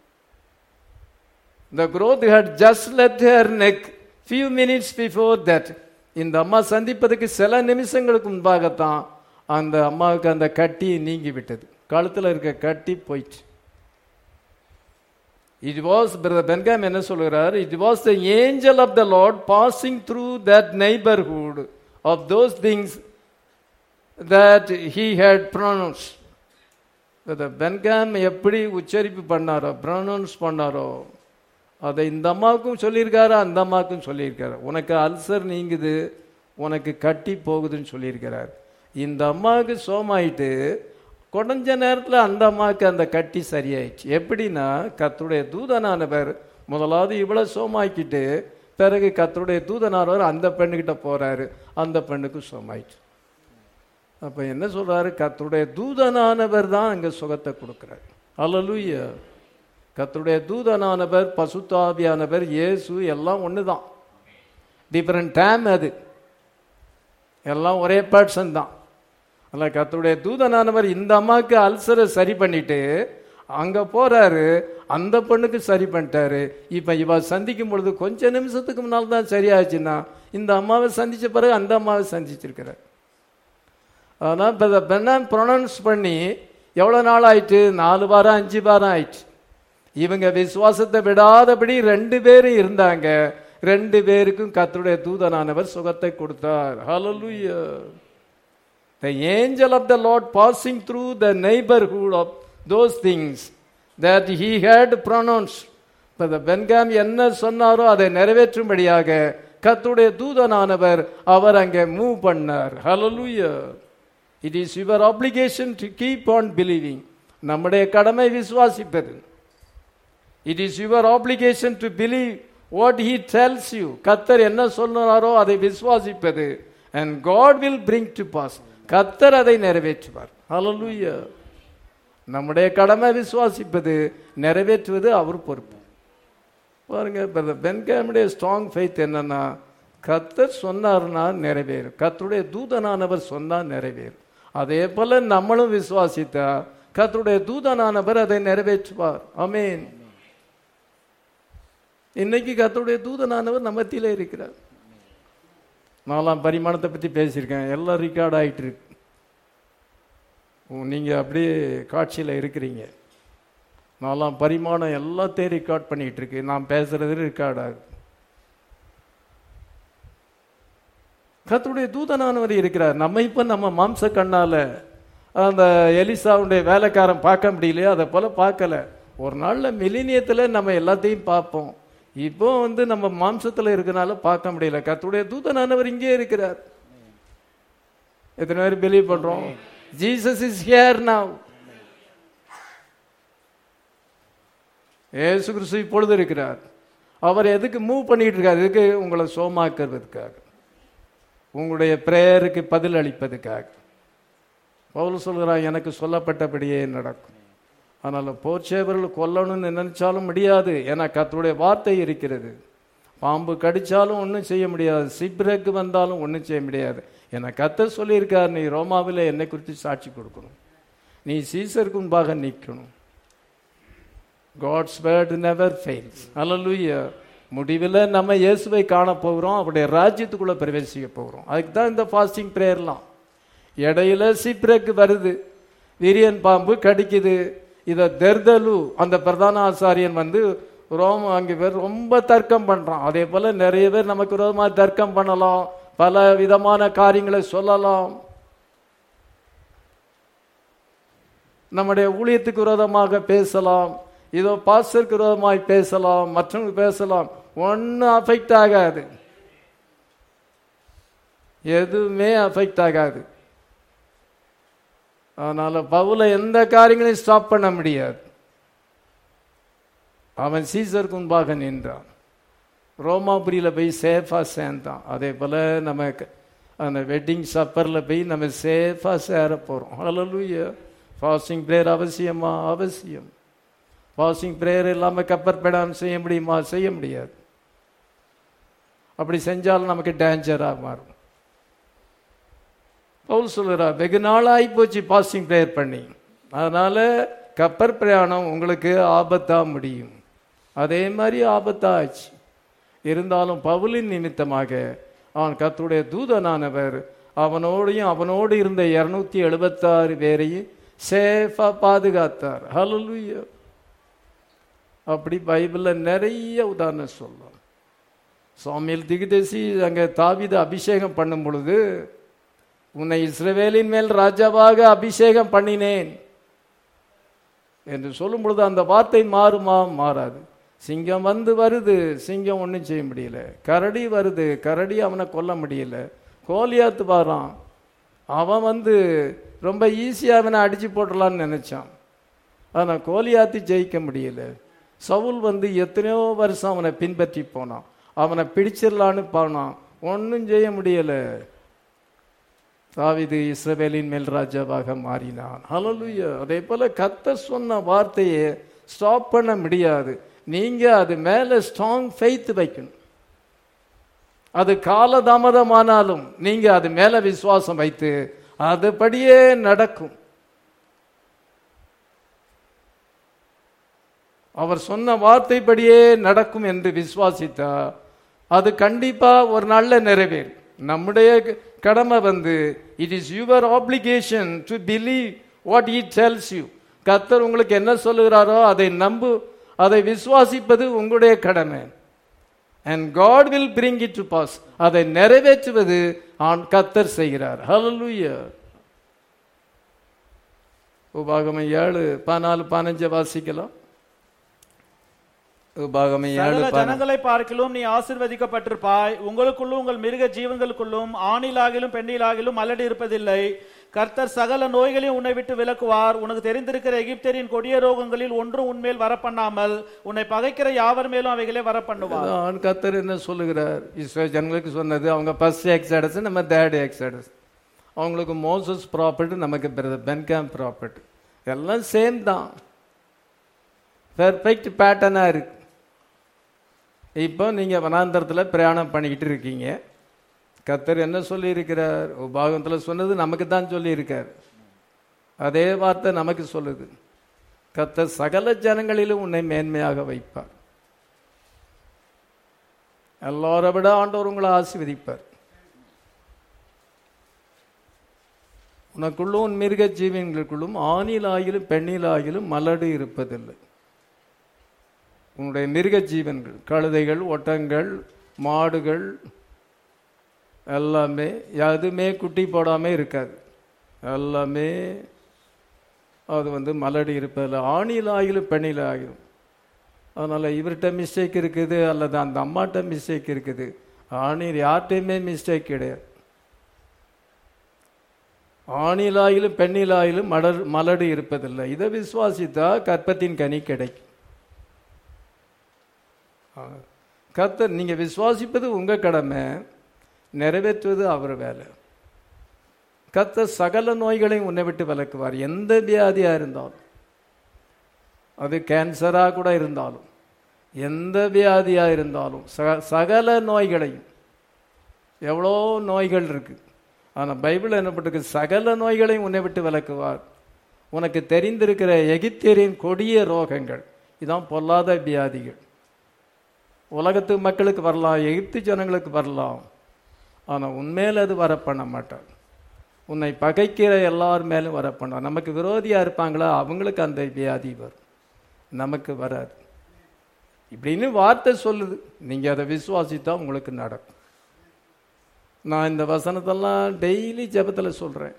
The growth had just left her neck few minutes before that. இந்த அம்மா சந்திப்பதற்கு சில நிமிஷங்களுக்கு முன்பாகத்தான் அந்த அம்மாவுக்கு அந்த கட்டி நீங்கி விட்டது கழுத்துல இருக்க கட்டி போயிடுச்சு இட் வாஸ் பிரதர் பென்காம் என்ன சொல்கிறார் it was the angel of the Lord passing through that neighbourhood of those things that he had pronounce Branham எப்படி உச்சரிப்பு பண்ணாரோ ப்ரொனவுன்ஸ் பண்ணாரோ அதை இந்த அம்மாவுக்கும் சொல்லியிருக்காரு அந்த அம்மாவுக்கும் சொல்லியிருக்காரு உனக்கு அல்சர் நீங்குது உனக்கு கட்டி போகுதுன்னு சொல்லியிருக்கிறார் இந்த அம்மாவுக்கு சோமாயிட்டு கொஞ்ச நேரத்தில் அந்த அம்மாவுக்கு அந்த கட்டி சரியாயிடுச்சு எப்படின்னா கர்த்தருடைய தூதனானவர் முதலாவது இவ்வளோ சோமாக்கிட்டு பிறகு கர்த்தருடைய தூதனானவர் அந்த பெண்ணுக்கிட்ட போறாரு அந்த பெண்ணுக்கு சோமாயிடுச்சு அப்போ என்ன சொல்றாரு கர்த்தருடைய தூதனானவர் தான் அங்கே சுகத்தை கொடுக்குறாரு அல்லலுயா கர்த்தருடைய தூதனானவர் பசுத்தாபியானவர் இயேசு எல்லாம் ஒன்று தான் டிஃப்ரெண்ட் டைம் அது எல்லாம் ஒரே பர்சன் தான் அல்ல கர்த்தருடைய தூதனானவர் இந்த அம்மாவுக்கு அல்சரை சரி பண்ணிட்டு அங்க போறாரு அந்த பெண்ணுக்கு சரி பண்ணிட்டாரு இப்ப இவ சந்திக்கும் பொழுது கொஞ்ச நிமிஷத்துக்கு முன்னால் தான் சரியாச்சுன்னா இந்த அம்மாவை சந்திச்ச பிறகு அந்த அம்மாவை சந்திச்சிருக்கிறார் ஆனால் இப்போ பெண்ணான் ப்ரொனவுன்ஸ் பண்ணி எவ்வளோ நாள் ஆயிட்டு நாலு வாரம் அஞ்சு வாரம் ஆயிடுச்சு இவங்க விசுவாசத்தை விடாதபடி ரெண்டு பேரும் இருந்தாங்க ரெண்டு பேருக்கும் கர்த்தருடைய தூதனானவர் சுகத்தை கொடுத்தார் ஹalleluya the angel of the lord passing through the neighborhood of those things that he had pronounced இப்ப the பென்காம் என்ன சொன்னாரோ அதை நிறைவேற்றும்படியாக கர்த்தருடைய தூதனானவர் அவர் அங்கே மூவ் பண்ணார் ஹalleluya it is your obligation to keep on believing நம்முடைய கடமை விசுவாசிப்பது it is your obligation to believe what he tells you கத்தர் என்ன சொன்னாரோ அதை விசுவாசிப்பது and God will bring to pass கத்தர் அதை நிறைவேற்றுவார் ஹalleluya நம்முடைய கடமை விசுவாசிப்பது நிறைவேற்றுவது அவர் பொறுப்பு பாருங்க பிரதர் பென்காமுடைய ஸ்ட்ராங் ஃபெய்த் என்னன்னா கத்தர் சொன்னார்னா நிறைவேறும் கத்தருடைய தூதனானவர் சொன்னா நிறைவேறும் அதே போல நம்மளும் விசுவாசித்தா கத்தருடைய தூதனானவர் அதை நிறைவேற்றுவார் ஆமென் இன்னைக்கு கத்தருடைய தூதனானவர் நம்ம மத்தியிலே இருக்கிறார் நாலாம் பரிமாணத்தை பத்தி பேசியிருக்கேன் எல்லாம் ரெக்கார்ட் ஆயிட்டு இருக்கு உம், நீங்க அப்படியே காட்சியில இருக்கிறீங்க நாலாம் பரிமாணம் எல்லாத்தையும் ரெக்கார்ட் பண்ணிட்டு இருக்கு நான் பேசுறது ரெக்கார்ட் ஆகுது கர்த்தருடைய தூதனானவர் இருக்கிறார் நம்ம இப்ப நம்ம மாம்ச கண்ணால அந்த எலிசாவுடைய வேலைக்காரன் பார்க்க முடியலையோ அதை போல பார்க்கல ஒரு நாள்ல மிலினியத்துல நம்ம எல்லாத்தையும் பார்ப்போம் இப்போ வந்து நம்ம மாம்சத்துல இருக்கனால பார்க்க முடியல கர்த்தருடைய தூதனானவர் இங்கே இருக்கிறார் எத்தனை பேர் பிலீவ் பண்றோம் ஜீசஸ் இஸ் ஹியர் நவ் ஏசு கிறிஸ்து இப்பொழுது இருக்கிறார் அவர் எதுக்கு மூவ் பண்ணிட்டு இருக்கார் எதுக்கு உங்களை சோமாக்குறதுக்காக உங்களுடைய பிரேயருக்கு பதில் அளிப்பதுக்காக பவுல் சொல்கிறான் எனக்கு சொல்லப்பட்டபடியே நடக்கும் அதனால போர்ச்சேவர்கள் கொல்லணும்னு நினைச்சாலும் முடியாது ஏன்னா கர்த்தருடைய வார்த்தை இருக்கிறது பாம்பு கடிச்சாலும் ஒன்றும் செய்ய முடியாது சிப்ரேக்கு வந்தாலும் ஒன்றும் செய்ய முடியாது ஏன்னா கர்த்தர் சொல்லியிருக்கார் நீ ரோமாவில் என்னை குறித்து சாட்சி கொடுக்கணும் நீ சீசருக்கு முன்பாக நிற்கணும் காட்ஸ் வேர்ட் நெவர் ஃபெயில்ஸ் அல்லூயா முடிவில் நம்ம இயேசுவை காண போகிறோம் அவருடைய ராஜ்யத்துக்குள்ள பிரவேசிக்க போகிறோம் அதுக்கு தான் இந்த ஃபாஸ்டிங் ப்ரேயர்லாம் இடையில சிப்ரேக்கு வருது விரியன் பாம்பு கடிக்குது இதை தெர்தலு அந்த பிரதான ஆசாரியன் வந்து ரோம அங்கே பேர் ரொம்ப தர்க்கம் பண்றான் அதே போல நிறைய பேர் நமக்கு விரோதமாக தர்க்கம் பண்ணலாம் பல விதமான காரியங்களை சொல்லலாம் நம்முடைய ஊழியத்துக்கு விரோதமாக பேசலாம் இதோ பாஸ்டருக்கு விரோதமாய் பேசலாம் மற்றவங்க பேசலாம் ஒன்றும் அஃபெக்ட் ஆகாது எதுவுமே அஃபெக்ட் ஆகாது அதனால பவுல எந்த காரியங்களையும் ஸ்டாப் பண்ண முடியாது அவன் சீசருக்கு முன்பாக நின்றான் ரோமாபுரியில் போய் சேஃபாக சேர்ந்தான் அதே போல் நம்ம க- அந்த வெட்டிங் சப்பரில் போய் நம்ம சேஃபாக சேர போகிறோம் ஹalleluya ஃபாஸ்டிங் ப்ரேயர் அவசியமா அவசியம் ஃபாஸ்டிங் ப்ரேயர் இல்லாமல் கப்பர் பெடாமல் செய்ய முடியுமா செய்ய முடியாது அப்படி செஞ்சாலும் நமக்கு டேஞ்சராக மாறும் பவுல் சொல்லுறா வெகு நாளாகி போச்சு பாஸ்டிங் ப்ரேயர் பண்ணி அதனால கப்பர் பிரயாணம் உங்களுக்கு ஆபத்தா முடியும் அதே மாதிரி ஆபத்தா ஆச்சு இருந்தாலும் பவுலின் நிமித்தமாக அவன் கர்த்தருடைய தூதனானவர் அவனோடையும் அவனோடு இருந்த இருநூத்தி எழுபத்தாறு பேரையும் சேஃபா பாதுகாத்தார் ஹalleluya அப்படி பைபிள்ல நிறைய உதாரணம் சொல்லலாம் சாமியல் திகுதேசி அங்க தாவீது அபிஷேகம் பண்ணும் பொழுது உன்னை இஸ்ரவேலின் மேல் ராஜாவாக அபிஷேகம் பண்ணினேன் என்று சொல்லும் பொழுது அந்த வார்த்தை மாறுமா மாறாது சிங்கம் வந்து வருது சிங்கம் ஒன்றும் செய்ய முடியல கரடி வருது கரடி அவனை கொல்ல முடியல கோலியாத்து வாரான் அவன் வந்து ரொம்ப ஈஸியாக அவனை அடிச்சு போட்டுடலான்னு நினைச்சான் ஆனால் கோலியாத்து ஜெயிக்க முடியல சவுல் வந்து எத்தனையோ வருஷம் அவனை பின்பற்றி போனான் அவனை பிடிச்சிடலான்னு போனான் ஒன்றும் செய்ய முடியலை தாவீது இஸ்ரவேலின் மேல் ராஜாவாக மாறினான் ஹalleluya அதே போல கர்த்தர் சொன்ன வார்த்தையை ஸ்டாப் பண்ண முடியாது நீங்க அது மேல ஸ்ட்ராங் ஃபெய்த் வைக்கணும் அது காலதாமதமானாலும் நீங்க அது மேல விசுவாசம் வைத்து அதுபடியே நடக்கும் அவர் சொன்ன வார்த்தைப்படியே நடக்கும் என்று விசுவாசித்தா அது கண்டிப்பா ஒரு நாள்ல நிறைவேறும் நம்முடைய கடமை வந்து it is your application to believe what he tells you கர்த்தர் உங்களுக்கு என்ன சொல்லுகிறாரோ அதை நம்பு அதை விசுவாசிப்பது உங்களுடைய கடமை and God will bring it to pass அதை நிறைவேற்றுவது ஆண் கர்த்தர் செய்கிறார் ஹalleluya உபாகமம் ஏழு பதினாலு பதினஞ்சு வாசிக்கலாம் உபாகமம் ஏழு சகல பதினாலு ஜனங்களை பார்க்கிலும் நீ ஆசிர்வதிக்கப்பட்டிருப்பாய் உங்களுக்குள்ளும் உங்கள் மிருக ஜீவன்களுக்குள்ளும் ஆணிலாகிலும் பெண்ணிலாகிலும் மலடி இருப்பதில்லை கர்த்தர் சகல நோய்களையும் உன்னை விட்டு விலக்குவார் உனக்கு தெரிந்திருக்கிற எகிப்தரின் கொடிய ரோகங்களில் ஒன்றும் உன்மேல் வரப்பண்ணாமல் உன்னை பகைக்கிற யாவர் மேலும் அவைகளை வரப்பண்ணுவார் அதான் கத்தர் என்ன சொல்லுகிறார் இஸ்ரேல் ஜனங்களுக்கு சொன்னது அவங்க ஃபர்ஸ்ட் எக்ஸாடஸ் நம்ம தேர்ட் எக்ஸாடஸ் அவங்களுக்கு மோசஸ் ப்ராப்பர்ட்டி நமக்கு பென்கேம் ப்ராப்பர்ட்டி எல்லாம் சேம் தான் பெர்ஃபெக்ட் பேட்டர்னாக இருக்கு இப்போ நீங்கள் வனாந்தரத்தில் பிரயாணம் பண்ணிக்கிட்டு இருக்கீங்க கத்தர் என்ன சொல்லியிருக்கிறார் உபாகத்தில் சொன்னது நமக்கு தான் சொல்லியிருக்கார் அதே வார்த்தை நமக்கு சொல்லுது கத்தர் சகல ஜனங்களிலும் உன்னை மேன்மையாக வைப்பார் எல்லாரை விட ஆண்டவர் உங்களை ஆசீர்வதிப்பார் உனக்குள்ளும் உன் மிருக ஜீவன்களுக்குள்ளும் ஆணில் ஆகிலும் பெண்ணில் ஆகிலும் மலடு இருப்பதில்லை உன்னுடைய மிருக ஜீவன்கள் கழுதைகள் ஒட்டங்கள் மாடுகள் எல்லாமே எதுவுமே குட்டி போடாமல் இருக்காது எல்லாமே அது வந்து மலடி இருப்பதில்லை ஆணில் ஆகிலும் பெண்ணில் ஆகிலும் அதனால் இவர்கிட்ட மிஸ்டேக் இருக்குது அல்லது அந்த அம்மாட்ட மிஸ்டேக் இருக்குது ஆணில் யார்கிட்டையுமே மிஸ்டேக் கிடையாது ஆணிலாயிலும் பெண்ணிலாயிலும் மலர் மலடு இருப்பதில்லை இதை விசுவாசித்தா கற்பத்தின் கனி கிடைக்கும் கர்த்தர் நீங்க விசுவாசிப்பது உங்க கடமை நிறைவேற்றுவது அவர் வேலை கர்த்தர் சகல நோய்களையும் உன்னை விட்டு விலக்குவார் எந்த வியாதியா இருந்தாலும் அது கேன்சரா கூட இருந்தாலும் எந்த வியாதியா இருந்தாலும் சக- சகல நோய்களையும் எவ்வளோ நோய்கள் இருக்கு ஆனால் பைபிள் என்ன போட்டிருக்கு சகல நோய்களையும் உன்னை விட்டு விலக்குவார் உனக்கு தெரிந்திருக்கிற எகிப்தியரின் கொடிய ரோகங்கள் இதான் பொல்லாத வியாதிகள் உலகத்து மக்களுக்கு வரலாம் எகிப்து ஜனங்களுக்கு வரலாம் ஆனால் உன்மேல் அது வர பண்ண மாட்டார் உன்னை பகைக்கிற எல்லார் மேலும் வர பண்ண நமக்கு விரோதியா இருப்பாங்களா அவங்களுக்கு அந்த வியாதி வரும் நமக்கு வராது இப்படின்னு வார்த்தை சொல்லுது நீங்க அதை விசுவாசித்தா உங்களுக்கு நடக்கும் நான் இந்த வசனத்தெல்லாம் டெய்லி ஜெபத்தில் சொல்றேன்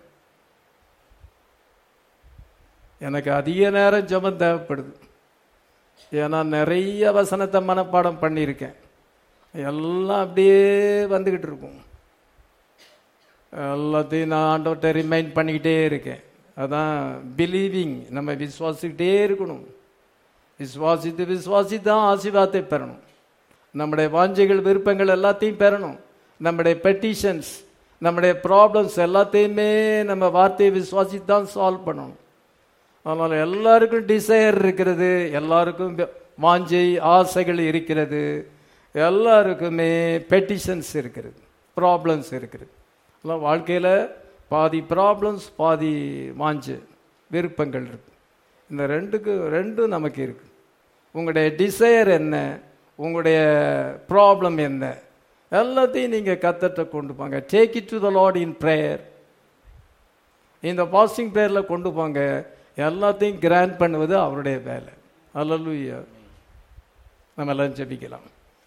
எனக்கு அதிக நேரம் ஜெபம் தேவைப்படுது ஏன்னா நிறைய வசனத்தை மனப்பாடம் பண்ணியிருக்கேன் எல்லாம் அப்படியே வந்துக்கிட்டு இருக்கும் எல்லாத்தையும் நான் ஆண்டவர்கிட்ட ரிமைண்ட் பண்ணிக்கிட்டே இருக்கேன் அதான் பிலீவிங் நம்ம விசுவாசிக்கிட்டே இருக்கணும் விசுவாசித்து விசுவாசித்து தான் ஆசீர்வாதத்தை பெறணும் நம்முடைய வாஞ்சைகள் விருப்பங்கள் எல்லாத்தையும் பெறணும் நம்முடைய பெட்டிஷன்ஸ் நம்முடைய ப்ராப்ளம்ஸ் எல்லாத்தையுமே நம்ம வார்த்தையை விசுவாசித்து தான் சால்வ் பண்ணணும் அதனால் எல்லாருக்கும் டிசையர் இருக்கிறது எல்லாருக்கும் வே- வாஞ்சை ஆசைகள் இருக்கிறது எல்லாருக்குமே பெட்டிஷன்ஸ் இருக்கிறது ப்ராப்ளம்ஸ் இருக்கிறது எல்லாம் வாழ்க்கையில் பாதி ப்ராப்ளம்ஸ் பாதி வாஞ்சை விருப்பங்கள் இருக்கு இந்த ரெண்டுக்கு ரெண்டும் நமக்கு இருக்கு உங்களுடைய டிசையர் என்ன உங்களுடைய ப்ராப்ளம் என்ன எல்லாத்தையும் நீங்கள் கத்தட்ட கொண்டு போங்க take it to the Lord in prayer இந்த பாஸ்டிங் ப்ரேயரில் கொண்டு போங்க எல்லாத்தையும் கிராண்ட் பண்ணுவது அவருடைய வேலை அல்லலுயா நம்ம எல்லாம் ஜெபிக்கலாம்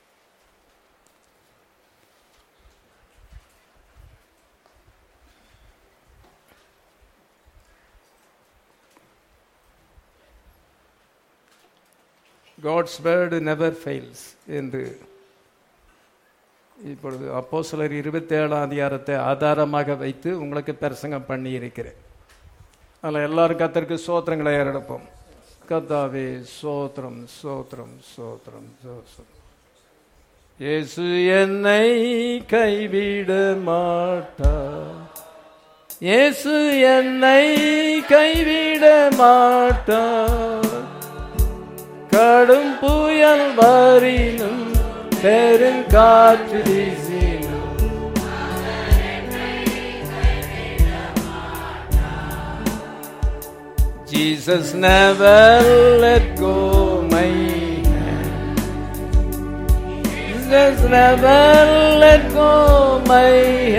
காட்ஸ் வேர்டு நெவர் ஃபெயில்ஸ் என்று இப்பொழுது அப்போ சிலர் இருபத்தி ஏழாம் அதிகாரத்தை ஆதாரமாக வைத்து உங்களுக்கு பிரசங்கம் பண்ணி இருக்கிறேன் அதில் எல்லாரும் கத்தருக்கு சோத்திரங்களை ஏறெடுப்போம் கத்தாவே சோத்திரம் சோத்திரம் சோத்திரம் சோத்திரம் இயேசு என்னை கைவிட மாட்டார் இயேசு என்னை கைவிட மாட்டார் கடும் புயல் வரினும் பெருங்காற்று வீசினும் Jesus never let go my hand. Jesus never let go my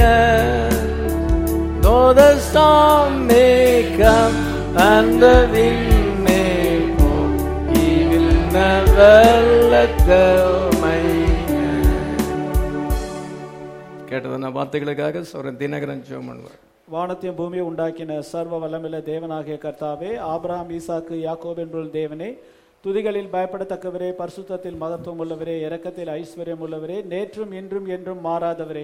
hand. Though the storm may come and the wind may blow, He will never let go my hand. கேட்டதான வார்த்தைகளுக்காக சோரன் தினகரன் ஜோம் பண்ணுவார் வானத்தையும் பூமியை உண்டாக்கின சர்வ வல்லமில்ல தேவனாகிய கர்த்தாவே ஆபிரகாம் ஈசாக்கு யாக்கோப் என்புள் தேவனே துதிகளில் பயப்படத்தக்கவரே பரிசுத்தத்தில் மகத்துவம் உள்ளவரே இரக்கத்தில் ஐஸ்வர்யம் உள்ளவரே நேற்றும் இன்றும் என்றும் மாறாதவரே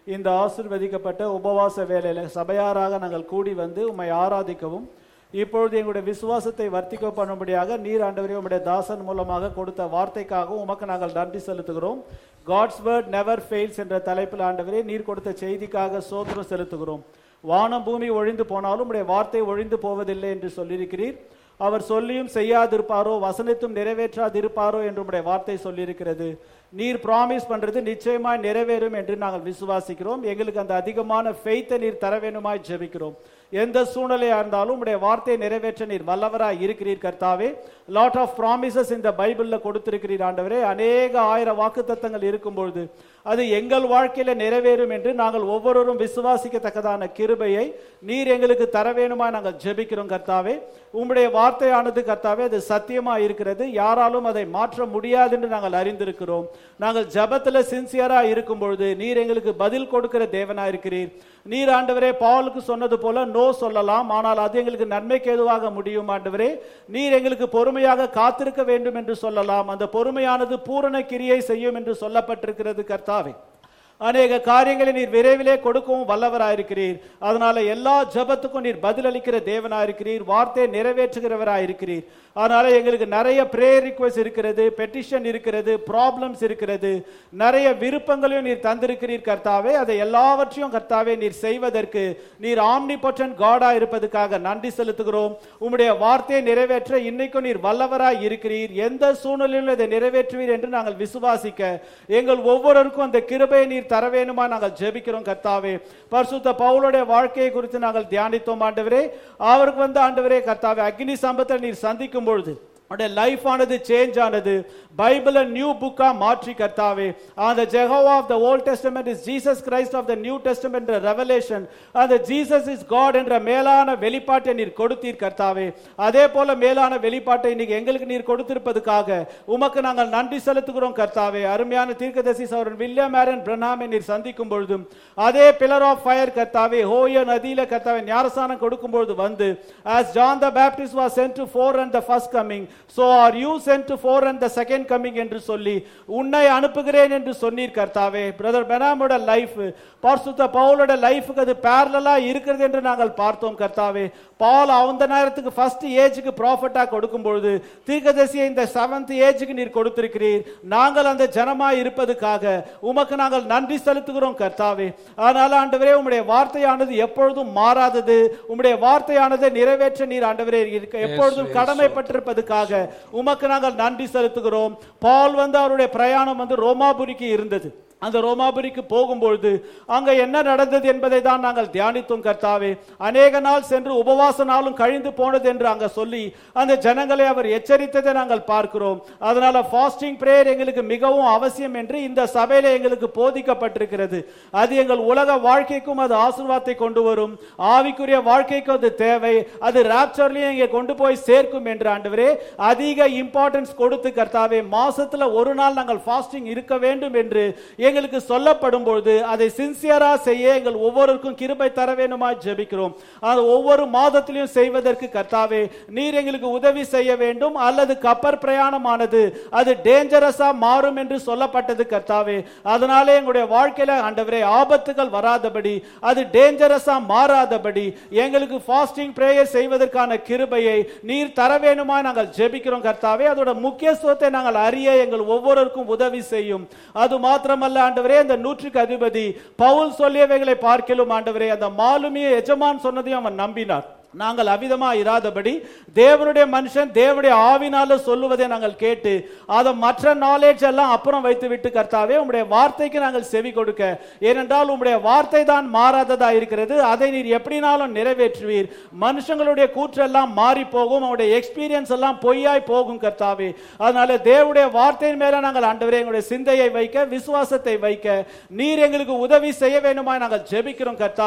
இந்த ஆசிர்வதிக்கப்பட்ட உபவாச வேலையில சபையாராக நாங்கள் கூடி வந்து உம்மை ஆராதிக்கவும் இப்பொழுது எங்களுடைய விசுவாசத்தை வர்த்திக்க பண்ணும்படியாக நீர் ஆண்டவரே உம்முடைய தாசன் மூலமாக கொடுத்த வார்த்தைக்காகவும் உமக்கு நாங்கள் நன்றி செலுத்துகிறோம் காட்ஸ் வேர்ட் நெவர் ஃபெயில்ஸ் என்ற தலைப்பில் ஆண்டவரே நீர் கொடுத்த செய்திக்காக சோதனம் செலுத்துகிறோம் வானம் பூமி ஒழிந்து போனாலும் உம்முடைய வார்த்தை ஒழிந்து போவதில்லை என்று சொல்லியிருக்கிறீர் அவர் சொல்லியும் செய்யாதிருப்பாரோ வசனித்தும் நிறைவேற்றாதிருப்பாரோ என்று உம்முடைய வார்த்தை சொல்லியிருக்கிறது நீர் ப்ராமிஸ் பண்றது நிச்சயமாய் நிறைவேறும் என்று நாங்கள் விசுவாசிக்கிறோம் எங்களுக்கு அந்த அதிகமான ஃபெய்த்தை நீர் தர வேணுமாய் ஜெபிக்கிறோம் எந்த சூழ்நிலையா இருந்தாலும் உடைய வார்த்தையை நிறைவேற்ற நீர் வல்லவராய் இருக்கிறீர் கர்த்தாவே லாட் ஆஃப் ப்ராமிசஸ் இந்த பைபிள்ல கொடுத்திருக்கிறீர் ஆண்டவரே அநேக ஆயிரம் வாக்குத்தத்தங்கள் இருக்கும் பொழுது அது எங்கள் வாழ்க்கையில நிறைவேறும் என்று நாங்கள் ஒவ்வொருவரும் விசுவாசிக்கத்தக்கதான கிருபையை நீர் எங்களுக்கு தர வேணுமா நாங்கள் ஜெபிக்கிறோம் கர்த்தாவே உம்முடைய வார்த்தையானது கர்த்தாவே அது சத்தியமா இருக்கிறது யாராலும் அதை மாற்ற முடியாது என்று நாங்கள் அறிந்திருக்கிறோம் நாங்கள் ஜபத்துல சின்சியரா இருக்கும் பொழுது நீர் எங்களுக்கு பதில் கொடுக்கிற தேவனா இருக்கிறீர் நீர் ஆண்டவரே பாவலுக்கு சொன்னது போல நோ சொல்லலாம் ஆனால் அது எங்களுக்கு நன்மைக்கு ஏதுவாக முடியும் ஆண்டவரே நீர் எங்களுக்கு பொறுமையாக காத்திருக்க வேண்டும் என்று சொல்லலாம் அந்த பொறுமையானது பூரண கிரியை செய்யும் என்று சொல்லப்பட்டிருக்கிறது கர்த்தாவே அநேக காரியங்களை நீர் விரைவிலே கொடுக்கவும் வல்லவராயிருக்கிறீர் அதனால எல்லா ஜபத்துக்கும் நீர் பதிலளிக்கிற தேவனாயிருக்கிறீர் வார்த்தையை நிறைவேற்றுகிறவராயிருக்கிறீர் அதனால எங்களுக்கு நிறைய பிரேயர் ரிக்வஸ்ட் இருக்கிறது பெட்டிஷன் இருக்கிறது ப்ராப்ளம்ஸ் இருக்கிறது நிறைய விருப்பங்களையும் நீர் தந்திருக்கிறீர் கர்த்தாவே அதை எல்லாவற்றையும் கர்த்தாவே நீர் செய்வதற்கு நீர் ஆம்னி பொட்டன் காடா இருப்பதற்காக நன்றி செலுத்துகிறோம் உம்முடைய வார்த்தையை நிறைவேற்ற இன்னைக்கும் நீர் வல்லவராய் இருக்கிறீர் எந்த சூழ்நிலையிலும் இதை நிறைவேற்றுவீர் என்று நாங்கள் விசுவாசிக்க எங்கள் ஒவ்வொருவருக்கும் அந்த கிருபையை நீர் தர வேணுமா நாங்கள் ஜெபிக்கிறோம் கர்த்தாவே பரிசுத்த பவுலுடைய வாழ்க்கையை குறித்து நாங்கள் தியானித்தோம் ஆண்டவரே அவருக்கு வந்து ஆண்டவரே கர்த்தாவே அக்னி சம்பத்தை நீர் சந்திக்கும் பொழுது அவருடைய லைஃப் ஆனது சேஞ்ச் ஆனது பைபிள நியூ புக்கா மாற்றி கர்த்தாவே அந்த Jehovah of the Old Testament is Jesus Christ of the New Testament revelation அந்த ஜீசஸ் இஸ் காட் என்ற மேலான வெளிப்பாட்டை நீர் கொடுத்தீர் கர்த்தாவே அதே போல மேலான வெளிப்பாட்டை இன்னைக்கு எங்களுக்கு நீர் கொடுத்திருப்பதுக்காக உமக்கு நாங்கள் நன்றி செலுத்துகிறோம் கர்த்தாவே அருமையான தீர்க்கதரிசி சௌரன் வில்லியம் மேரன் பிரணாமை நீர் சந்திக்கும் பொழுதும் அதே பில்லர் ஆஃப் ஃபயர் கர்த்தாவே ஹோய நதியில கர்த்தாவே ஞானசானம் கொடுக்கும் பொழுது வந்து as John the Baptist was sent to forerun the first coming so are you sent to forerun the second coming என்று சொல்லி உன்னை அனுப்புகிறேன் என்று சொன்னீர் கர்த்தாவே பிரதர் பெனாமோட லைஃப் பரிசுத்த பவுலோட லைஃபுக்கு அது பேரலா இருக்கிறது என்று நாங்கள் பார்த்தோம் கர்த்தாவே பால் அந்த நேரத்துக்கு ஃபர்ஸ்ட் ஏஜுக்கு ப்ராஃபிட்டா கொடுக்கும் பொழுது தீர்க்கதரிசியை இந்த செவன்த் ஏஜுக்கு நீர் கொடுத்திருக்கிறீர் நாங்கள் அந்த ஜனமாய் இருப்பதுக்காக உமக்கு நாங்கள் நன்றி செலுத்துகிறோம் கர்த்தாவே அதனால ஆண்டவரே உம்முடைய வார்த்தையானது எப்பொழுதும் மாறாதது உம்முடைய வார்த்தையானது நிறைவேற்ற நீர் ஆண்டவரே இருக்க எப்பொழுதும் கடமைப்பட்டிருப்பதுக்காக உமக்கு நாங்கள் நன்றி செலுத்துகிறோம் பால் வந்து அவருடைய பிரயாணம் வந்து ரோமாபுரிக்கு இருந்தது அந்த ரோமாபுரிக்கு போகும்பொழுது அங்க என்ன நடந்தது என்பதை தான் நாங்கள் தியானித்தோம் கர்த்தாவே அநேக நாள் சென்று உபவாச நாளும் கழிந்து போனது என்று அங்க சொல்லி அந்த ஜனங்களை அவர் எச்சரித்ததை நாங்கள் பார்க்கிறோம் அதனால ஃபாஸ்டிங் பிரேயர் எங்களுக்கு மிகவும் அவசியம் என்று இந்த சபையில எங்களுக்கு போதிக்கப்பட்டிருக்கிறது அது எங்கள் உலக வாழ்க்கைக்கும் அது ஆசீர்வாதத்தை கொண்டு வரும் ஆவிக்குரிய வாழ்க்கைக்கும் அது தேவை அது ராப்சர்லயும் இங்கே கொண்டு போய் சேர்க்கும் என்று ஆண்டவரே அதிக இம்பார்ட்டன்ஸ் கொடுத்து கர்த்தாவே மாசத்துல ஒரு நாள் நாங்கள் ஃபாஸ்டிங் இருக்க வேண்டும் என்று எங்களுக்கு சொல்லப்படும் பொழுது அதை சின்சியரா செய்ய எங்கள் ஒவ்வொருக்கும் கிருபை தர வேணுமா ஜெபிக்கிறோம் அது ஒவ்வொரு மாதத்திலையும் செய்வதற்கு கர்த்தாவே நீர் எங்களுக்கு உதவி செய்ய வேண்டும் அல்லது கப்பர் பிரயாணமானது அது டேஞ்சரஸா மாறும் என்று சொல்லப்பட்டது கர்த்தாவே அதனாலே எங்களுடைய வாழ்க்கையில ஆண்டவரே ஆபத்துகள் வராதபடி அது டேஞ்சரஸா மாறாதபடி எங்களுக்கு ஃபாஸ்டிங் பிரேயர் செய்வதற்கான கிருபையை நீர் தர வேணுமா நாங்கள் ஜெபிக்கிறோம் கர்த்தாவே அதோட முக்கியத்துவத்தை நாங்கள் அறிய எங்கள் ஒவ்வொருவருக்கும் உதவி செய்யும் அது மாத்திரமல்ல ஆண்டவரே அந்த நூற்றுக்கு அதிபதி பவுல் சொல்லியவைகளை பார்க்கலும் ஆண்டவரே அந்த மாலுமியை எஜமான் சொன்னதையும் அவன் நம்பினார் நாங்கள் அவிதமா இராதபடி தேவனுடைய மனுஷன் தேவனுடைய ஆவினால சொல்லுவதை நாங்கள் கேட்டு அதை மற்ற நாலேஜ் எல்லாம் அப்புறம் வைத்து விட்டு கர்த்தாவே உம்முடைய வார்த்தைக்கு நாங்கள் செவி கொடுக்க ஏனென்றால் உம்முடைய வார்த்தை தான் மாறாததா இருக்கிறது அதை நீர் எப்படினாலும் நிறைவேற்றுவீர் மனுஷங்களுடைய கூற்றெல்லாம் மாறி போகும் அவருடைய எக்ஸ்பீரியன்ஸ் எல்லாம் பொய்யாய் போகும் கர்த்தாவே அதனால தேவனுடைய வார்த்தையின் மேல நாங்கள் ஆண்டவரே எங்களுடைய சிந்தையை வைக்க விசுவாசத்தை வைக்க நீர் எங்களுக்கு உதவி செய்ய வேண்டுமா நாங்கள் ஜெபிக்கிறோம் கர்த்தாவே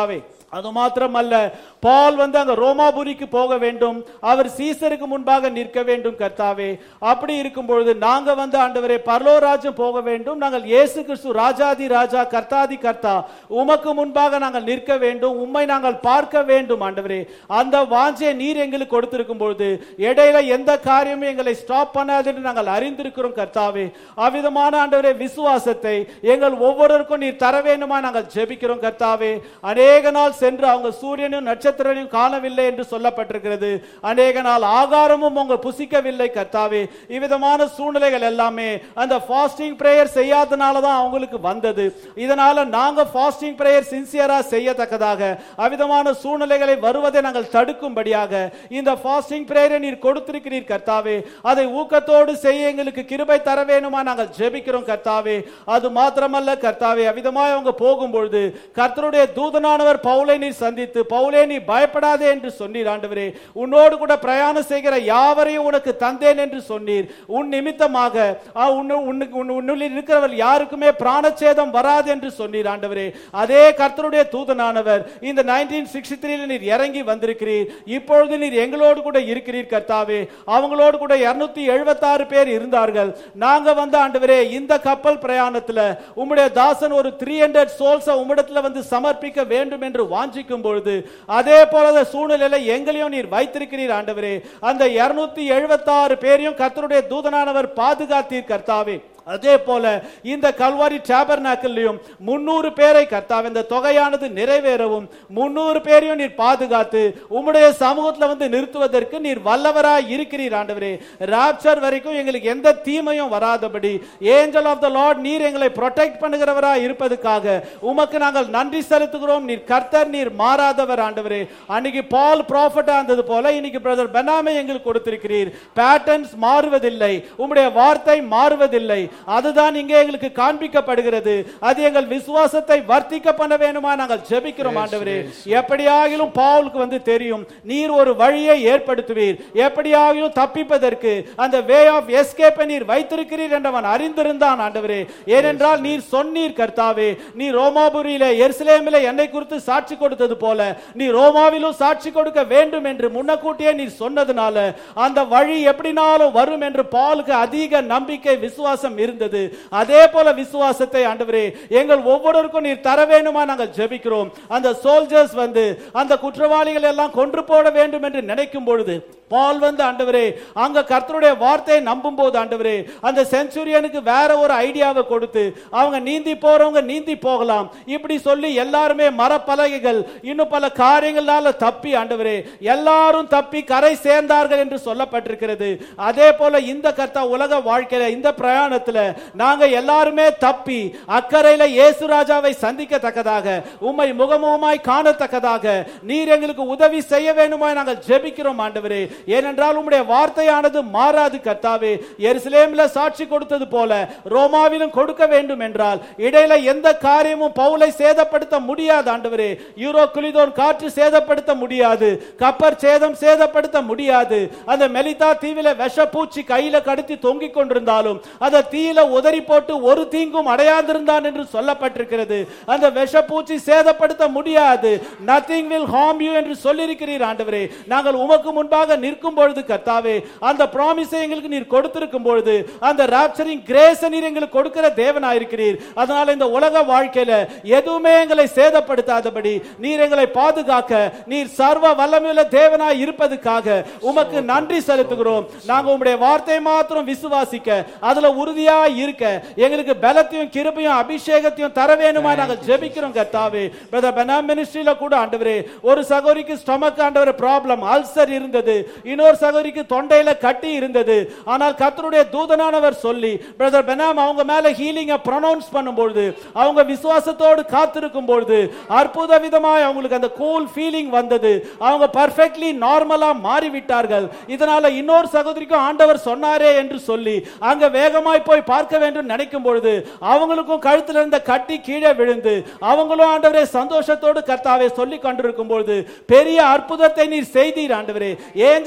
அது மாத்திரமல்ல பால் வந்து அங்க ரோமாபுரிக்கு போக வேண்டும் அவர் சீசருக்கு முன்பாக நிற்க வேண்டும் கர்த்தாவே அப்படி இருக்கும் பொழுது நாங்க வந்து ஆண்டவரே பரலோராஜ்யம் போக வேண்டும் நாங்கள் இயேசு கிறிஸ்து ராஜாதி ராஜா கர்த்தாதி கர்த்தா உமக்கு முன்பாக நாங்கள் நிற்க வேண்டும் உம்மை நாங்கள் பார்க்க வேண்டும் ஆண்டவரே அந்த வாஞ்சையை நீர் எங்களுக்கு கொடுத்திருக்கும் பொழுது இடையில எந்த காரியமும் எங்களை ஸ்டாப் பண்ணாது என்று நாங்கள் அறிந்திருக்கிறோம் கர்த்தாவே அவ்விதமான ஆண்டவரே விசுவாசத்தை எங்கள் ஒவ்வொருவருக்கும் நீர் தர வேண்டுமா நாங்கள் ஜெபிக்கிறோம் கர்த்தாவே அநேக நாள் சென்று அவங்க சூரியனும் நட்சத்திரனையும் காணவில்லை என்று சொல்லப்பட்டிருக்கிறது அநேக நாள் ஆகாரமும் அவங்க புசிக்கவில்லை கர்த்தாவே இவ்விதமான சூழ்நிலைகள் எல்லாமே அந்த ஃபாஸ்டிங் பிரேயர் செய்யாதனால தான் அவங்களுக்கு வந்தது இதனால நாங்க ஃபாஸ்டிங் பிரேயர் சின்சியரா செய்யத்தக்கதாக அவ்விதமான சூழ்நிலைகளை வருவதை நாங்கள் தடுக்கும்படியாக இந்த ஃபாஸ்டிங் பிரேயரை நீர் கொடுத்திருக்கிறீர் கர்த்தாவே அதை ஊக்கத்தோடு செய்ய எங்களுக்கு கிருபை தர வேணுமா நாங்கள் ஜெபிக்கிறோம் கர்த்தாவே அது மாத்திரமல்ல கர்த்தாவே அவ்விதமாய் அவங்க போகும்பொழுது கர்த்தருடைய தூதனானவர் பவுலை நீர் சந்தித்து பவுலே நீ பயப்படாதே என்று சொன்னீர் ஆண்டவரே உன்னோடு கூட பிரயாணம் செய்கிற யாவரையும் உனக்கு தந்தேன் என்று சொன்னீர் உன் நிமித்தமாக ஆ, உன்னு- உன்னுக்கு- உன்னு- உன்னுள் இருக்கிறவர் யாருக்குமே பிராணச்சேதம் வராது என்று சொன்னீர் ஆண்டவரே அதே கர்த்தருடைய தூதனானவர் இந்த நைன்டீன் சிக்ஸ்டி த்ரீல நீர் இறங்கி வந்திருக்கிறீர் இப்பொழுது நீர் எங்களோடு கூட இருக்கிறீர் கர்த்தாவே அவங்களோடு கூட இருநூத்தி எழுபத்தாறு பேர் இருந்தார்கள் நாங்க வந்து ஆண்டவரே இந்த கப்பல் பிரயாணத்துல உம்முடைய தாசன் ஒரு த்ரீ ஹண்ட்ரட் சோல்ஸ உம்மிடத்துல வந்து சமர்ப்பிக்க வேண்டும் என்று வாஞ்சிக்கும் பொழுது அதே போல சூழ்நிலையில எங்களையும் நீர் வைத்திருக்கிறீர் ஆண்டவரே அந்த இருநூத்தி எழுபத்தாறு பேரையும் கர்த்தருடைய தூதனானவர் பாதுகாத்தீர் கர்த்தாவே அதே போல இந்த கல்வாரி டேபர்நாக்கல்லையும் முன்னூறு பேரை கர்த்தாவே இந்த தொகையானது நிறைவேறவும் முன்னூறு பேரையும் நீர் பாதுகாத்து உம்முடைய சமூகத்துல வந்து நிறுத்துவதற்கு நீர் வல்லவராய் இருக்கிறீர் ஆண்டவரே ராப்சர் வரைக்கும் எங்களுக்கு எந்த தீமையும் வராதபடி ஏஞ்சல் ஆஃப் த லார்ட் நீர் எங்களை ப்ரொடெக்ட் பண்ணுகிறவராய் இருப்பதுக்காக உமக்கு நாங்கள் நன்றி செலுத்துகிறோம் நீர் கர்த்தர் நீர் மாறாதவர் ஆண்டவரே அன்னைக்கு பால் ப்ராஃபட்டா இருந்தது போல இன்னைக்கு பிரதர் பெனாமே எங்களுக்கு கொடுத்திருக்கிறீர் பேட்டர்ன்ஸ் மாறுவதில்லை உம்முடைய வார்த்தை மாறுவதில்லை அதுதான் இங்கே எங்களுக்கு காண்பிக்கப்படுகிறது அது எங்கள் விசுவாசத்தை வர்த்திக்க பண்ண வேணுமா நாங்கள் ஜெபிக்கிறோம் ஆண்டவரே எப்படியாகிலும் பவுலுக்கு வந்து தெரியும் நீர் ஒரு வழியை ஏற்படுத்துவீர் எப்படியாகிலும் தப்பிப்பதற்கு அந்த வே ஆஃப் எஸ்கேப்பை நீர் வைத்திருக்கிறீர் என்றவன் அறிந்திருந்தான் ஆண்டவரே ஏனென்றால் நீர் சொன்னீர் கர்த்தாவே நீ ரோமாபுரியிலே எருசலேமிலே என்னை குறித்து சாட்சி கொடுத்தது போல நீ ரோமாவிலும் சாட்சி கொடுக்க வேண்டும் என்று முன்னக்கூட்டியே நீர் சொன்னதுனால அந்த வழி எப்படினாலும் வரும் என்று பாலுக்கு அதிக நம்பிக்கை விசுவாசம் இருந்தது அதே போல விசுவாசத்தை ஆண்டவரே எங்கள் ஒவ்வொருவருக்கும் நீர் தர வேண்டுமா நாங்கள் ஜெபிக்கிறோம் அந்த சோல்ஜர்ஸ் வந்து அந்த குற்றவாளிகள் எல்லாம் கொன்று போட வேண்டும் என்று நினைக்கும் பொழுது பால் வந்து ஆண்டவரே அங்க கர்த்தருடைய வார்த்தையை நம்பும் போது ஆண்டவரே அந்த செஞ்சுரியனுக்கு வேற ஒரு ஐடியாவை கொடுத்து அவங்க நீந்தி போறவங்க நீந்தி போகலாம் இப்படி சொல்லி எல்லாருமே மரப்பலகைகள் இன்னும் பல காரியங்களால தப்பி ஆண்டவரே எல்லாரும் தப்பி கரை சேர்ந்தார்கள் என்று சொல்லப்பட்டிருக்கிறது அதே போல இந்த கர்த்தா உலக வாழ்க்கையில இந்த பிரயாணத்துல நாங்க எல்லாருமே தப்பி அக்கறையில இயேசு ராஜாவை சந்திக்கத்தக்கதாக உம்மை முகமுகமாய் காணத்தக்கதாக நீர் எங்களுக்கு உதவி செய்ய வேண்டுமாய் நாங்கள் ஜெபிக்கிறோம் ஆண்டவரே ஏனென்றால் உம்முடைய வார்த்தையானது மாறாது கர்த்தாவே எருசலேம்ல சாட்சி கொடுத்தது போல ரோமாவிலும் கொடுக்க வேண்டும் என்றால் இடையில எந்த காரியமும் பவுலை சேதப்படுத்த முடியாது ஆண்டவரே யூரோ குளிதோன் காற்று சேதப்படுத்த முடியாது கப்பர் சேதம் சேதப்படுத்த முடியாது அந்த மெலிதா தீவில விஷப்பூச்சி கையில கடத்தி தொங்கிக் கொண்டிருந்தாலும் அந்த தீயில உதறி போட்டு ஒரு தீங்கும் அடையாதிருந்தான் என்று சொல்லப்பட்டிருக்கிறது அந்த விஷப்பூச்சி சேதப்படுத்த முடியாது நத்திங் வில் ஹார்ம் யூ என்று சொல்லியிருக்கிறீர் ஆண்டவரே நாங்கள் உமக்கு முன்பாக நிற்கும் பொழுது கர்த்தாவே அந்த ப்ராமிஸை எங்களுக்கு நீர் கொடுத்திருக்கும் பொழுது அந்த ராப்சரிங் கிரேஸ் நீர் எங்களுக்கு கொடுக்கிற தேவனாயிருக்கிறீர் அதனால இந்த உலக வாழ்க்கையில எதுவுமே எங்களை சேதப்படுத்தாதபடி நீர் எங்களை பாதுகாக்க நீர் சர்வ வல்லமையுள்ள தேவனாய் இருப்பதுக்காக உமக்கு நன்றி செலுத்துகிறோம் நாங்க உம்முடைய வார்த்தையை மாத்திரம் விசுவாசிக்க அதுல உறுதியா இருக்க எங்களுக்கு பலத்தையும் கிருபையும் அபிஷேகத்தையும் தர வேணுமா நாங்கள் ஜெபிக்கிறோம் கர்த்தாவே பிரதர் பெனா மினிஸ்ட்ரியில கூட ஆண்டவரே ஒரு சகோதரிக்கு ஸ்டொமக் ஆண்டவர் ப்ராப்ளம் அல்சர் இருந்தது இன்னொரு சகோதரிக்கு தொண்டையில கட்டி இருந்தது ஆனால் கர்த்தருடைய தூதனானவர் சொல்லி பிரதர் பெனாம் அவங்க மேல ஹீலிங்க ப்ரொனவுன்ஸ் பண்ணும்பொழுது அவங்க விசுவாசத்தோடு காத்திருக்கும் பொழுது அற்புத விதமாய் அவங்களுக்கு அந்த கூல் ஃபீலிங் வந்தது அவங்க பர்ஃபெக்ட்லி நார்மலா மாறிவிட்டார்கள் இதனால இன்னொரு சகோதரிக்கும் ஆண்டவர் சொன்னாரே என்று சொல்லி அங்க வேகமாய் போய் பார்க்க வேண்டும் நினைக்கும் பொழுது அவங்களுக்கும் கழுத்துல இருந்த கட்டி கீழே விழுந்து அவங்களும் ஆண்டவரே சந்தோஷத்தோடு கர்த்தாவே சொல்லி கொண்டிருக்கும் பொழுது பெரிய அற்புதத்தை நீர் செய்தீர் ஆண்டவரே angel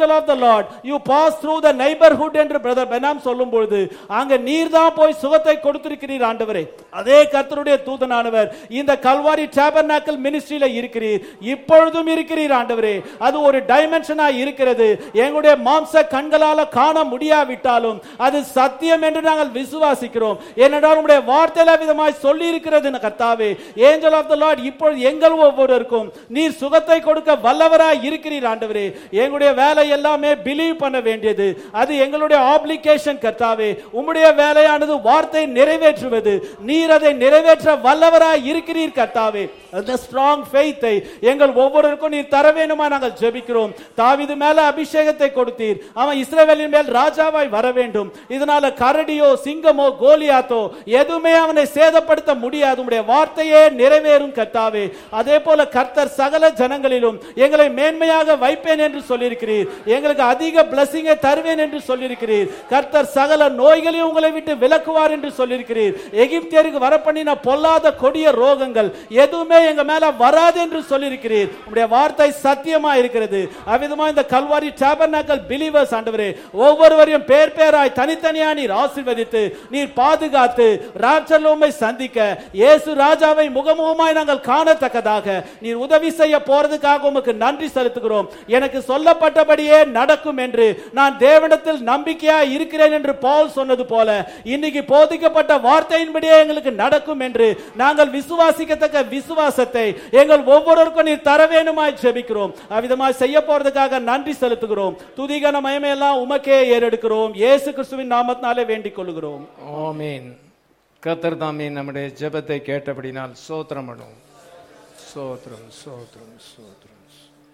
angel of the Lord you pass through the neighbourhood என்று பிரதர் பெனாம் சொல்லும் பொழுது அங்க நீர் தான் போய் சுகத்தை கொடுத்திருக்கிறீர் ஆண்டவரே அதே கர்த்தருடைய தூதனானவர் இந்த கல்வாரி டேபர்நாக்கல் மினிஸ்ட்ரியில இருக்கிறீர் இப்பொழுதும் இருக்கிறீர் ஆண்டவரே அது ஒரு டைமென்ஷனா இருக்கிறது எங்களுடைய மாம்ச கண்களால காண முடியாவிட்டாலும் அது சத்தியம் என்று நாங்கள் விசுவாசிக்கிறோம் ஏனென்றால் உங்களுடைய வார்த்தையில விதமாய் சொல்லி இருக்கிறது கர்த்தாவே ஏஞ்சல் ஆஃப் த லார்ட் இப்பொழுது எங்கள் ஒவ்வொருவருக்கும் நீர் சுகத்தை கொடுக்க வல்லவராய் இருக்கிறீர் ஆண்டவரே எங்களுடைய வேலை எல்லாமே பிலீவ் பண்ண வேண்டியது அது எங்களுடைய ஆப்ளிகேஷன் கர்த்தாவே உம்முடைய வேலையானது வார்த்தை நிறைவேற்றுவது நீர் அதை நிறைவேற்ற வல்லவராய் இருக்கிறீர் கர்த்தாவே அந்த ஸ்ட்ராங் ஃபெய்த்தை எங்கள் ஒவ்வொருவருக்கும் நீர் தர வேணுமா நாங்கள் ஜெபிக்கிறோம் தாவீது மேல அபிஷேகத்தை கொடுத்தீர் அவன் இஸ்ரவேலின் மேல் ராஜாவாய் வர வேண்டும் இதனால கரடியோ சிங்கமோ கோலியாத்தோ எதுவுமே அவனை சேதப்படுத்த முடியாது உம்முடைய வார்த்தையே நிறைவேறும் கர்த்தாவே அதே போல கர்த்தர் சகல ஜனங்களிலும் எங்களை மேன்மையாக வைப்பேன் என்று சொல்லியிருக்கிறீர் எங்களுக்கு அதிக பிளஸிங்கை தருவேன் என்று சொல்லியிருக்கிறீர் கர்த்தர் சகல நோய்களையும் உங்களை விட்டு விலக்குவார் என்று சொல்லியிருக்கிறீர் எகிப்தியருக்கு வரப்பண்ணின பொல்லாத கொடிய ரோகங்கள் எதுவுமே எங்க மேல வராது என்று சொல்லியிருக்கிறீர் உங்களுடைய வார்த்தை சத்தியமா இருக்கிறது அவ்விதமா இந்த கல்வாரி டேபர்நாக்கல் பிலீவர்ஸ் ஆண்டவரே ஒவ்வொருவரையும் பேர் பேராய் தனித்தனியா நீர் ஆசீர்வதித்து நீர் பாதுகாத்து ராப்சர்ல உம்மை சந்திக்க இயேசு ராஜாவை முகமுகமாய் நாங்கள் காணத்தக்கதாக நீர் உதவி செய்ய போறதுக்காக உமக்கு நன்றி செலுத்துகிறோம் எனக்கு சொல்லப்பட்டபடியே நடக்கும் என்று நான் தேவனிடத்தில் நம்பிக்கையா இருக்கிறேன் என்று பவுல் சொன்னது போல இன்னைக்கு போதிக்கப்பட்ட வார்த்தையின்படியே எங்களுக்கு நடக்கும் என்று நாங்கள் விசுவாசிக்கத்தக்க விசுவாசத்தை எங்கள் ஒவ்வொருவருக்கும் நீர் தர வேணுமாய் ஜெபிக்கிறோம் அவ்விதமாய் செய்ய போறதுக்காக நன்றி செலுத்துகிறோம் துதிகன மயமையெல்லாம் உமக்கே ஏறெடுக்கிறோம் இயேசு கிறிஸ்துவின் நாமத்தினாலே வேண்டிக் கொள்கிறோம் ஆமீன் கத்தர் தாமே நம்முடைய ஜெபத்தை கேட்டபடினால் சோத்திரம் பண்ணுவோம் சோத்திரம் சோத்திரம் சோத்திரம்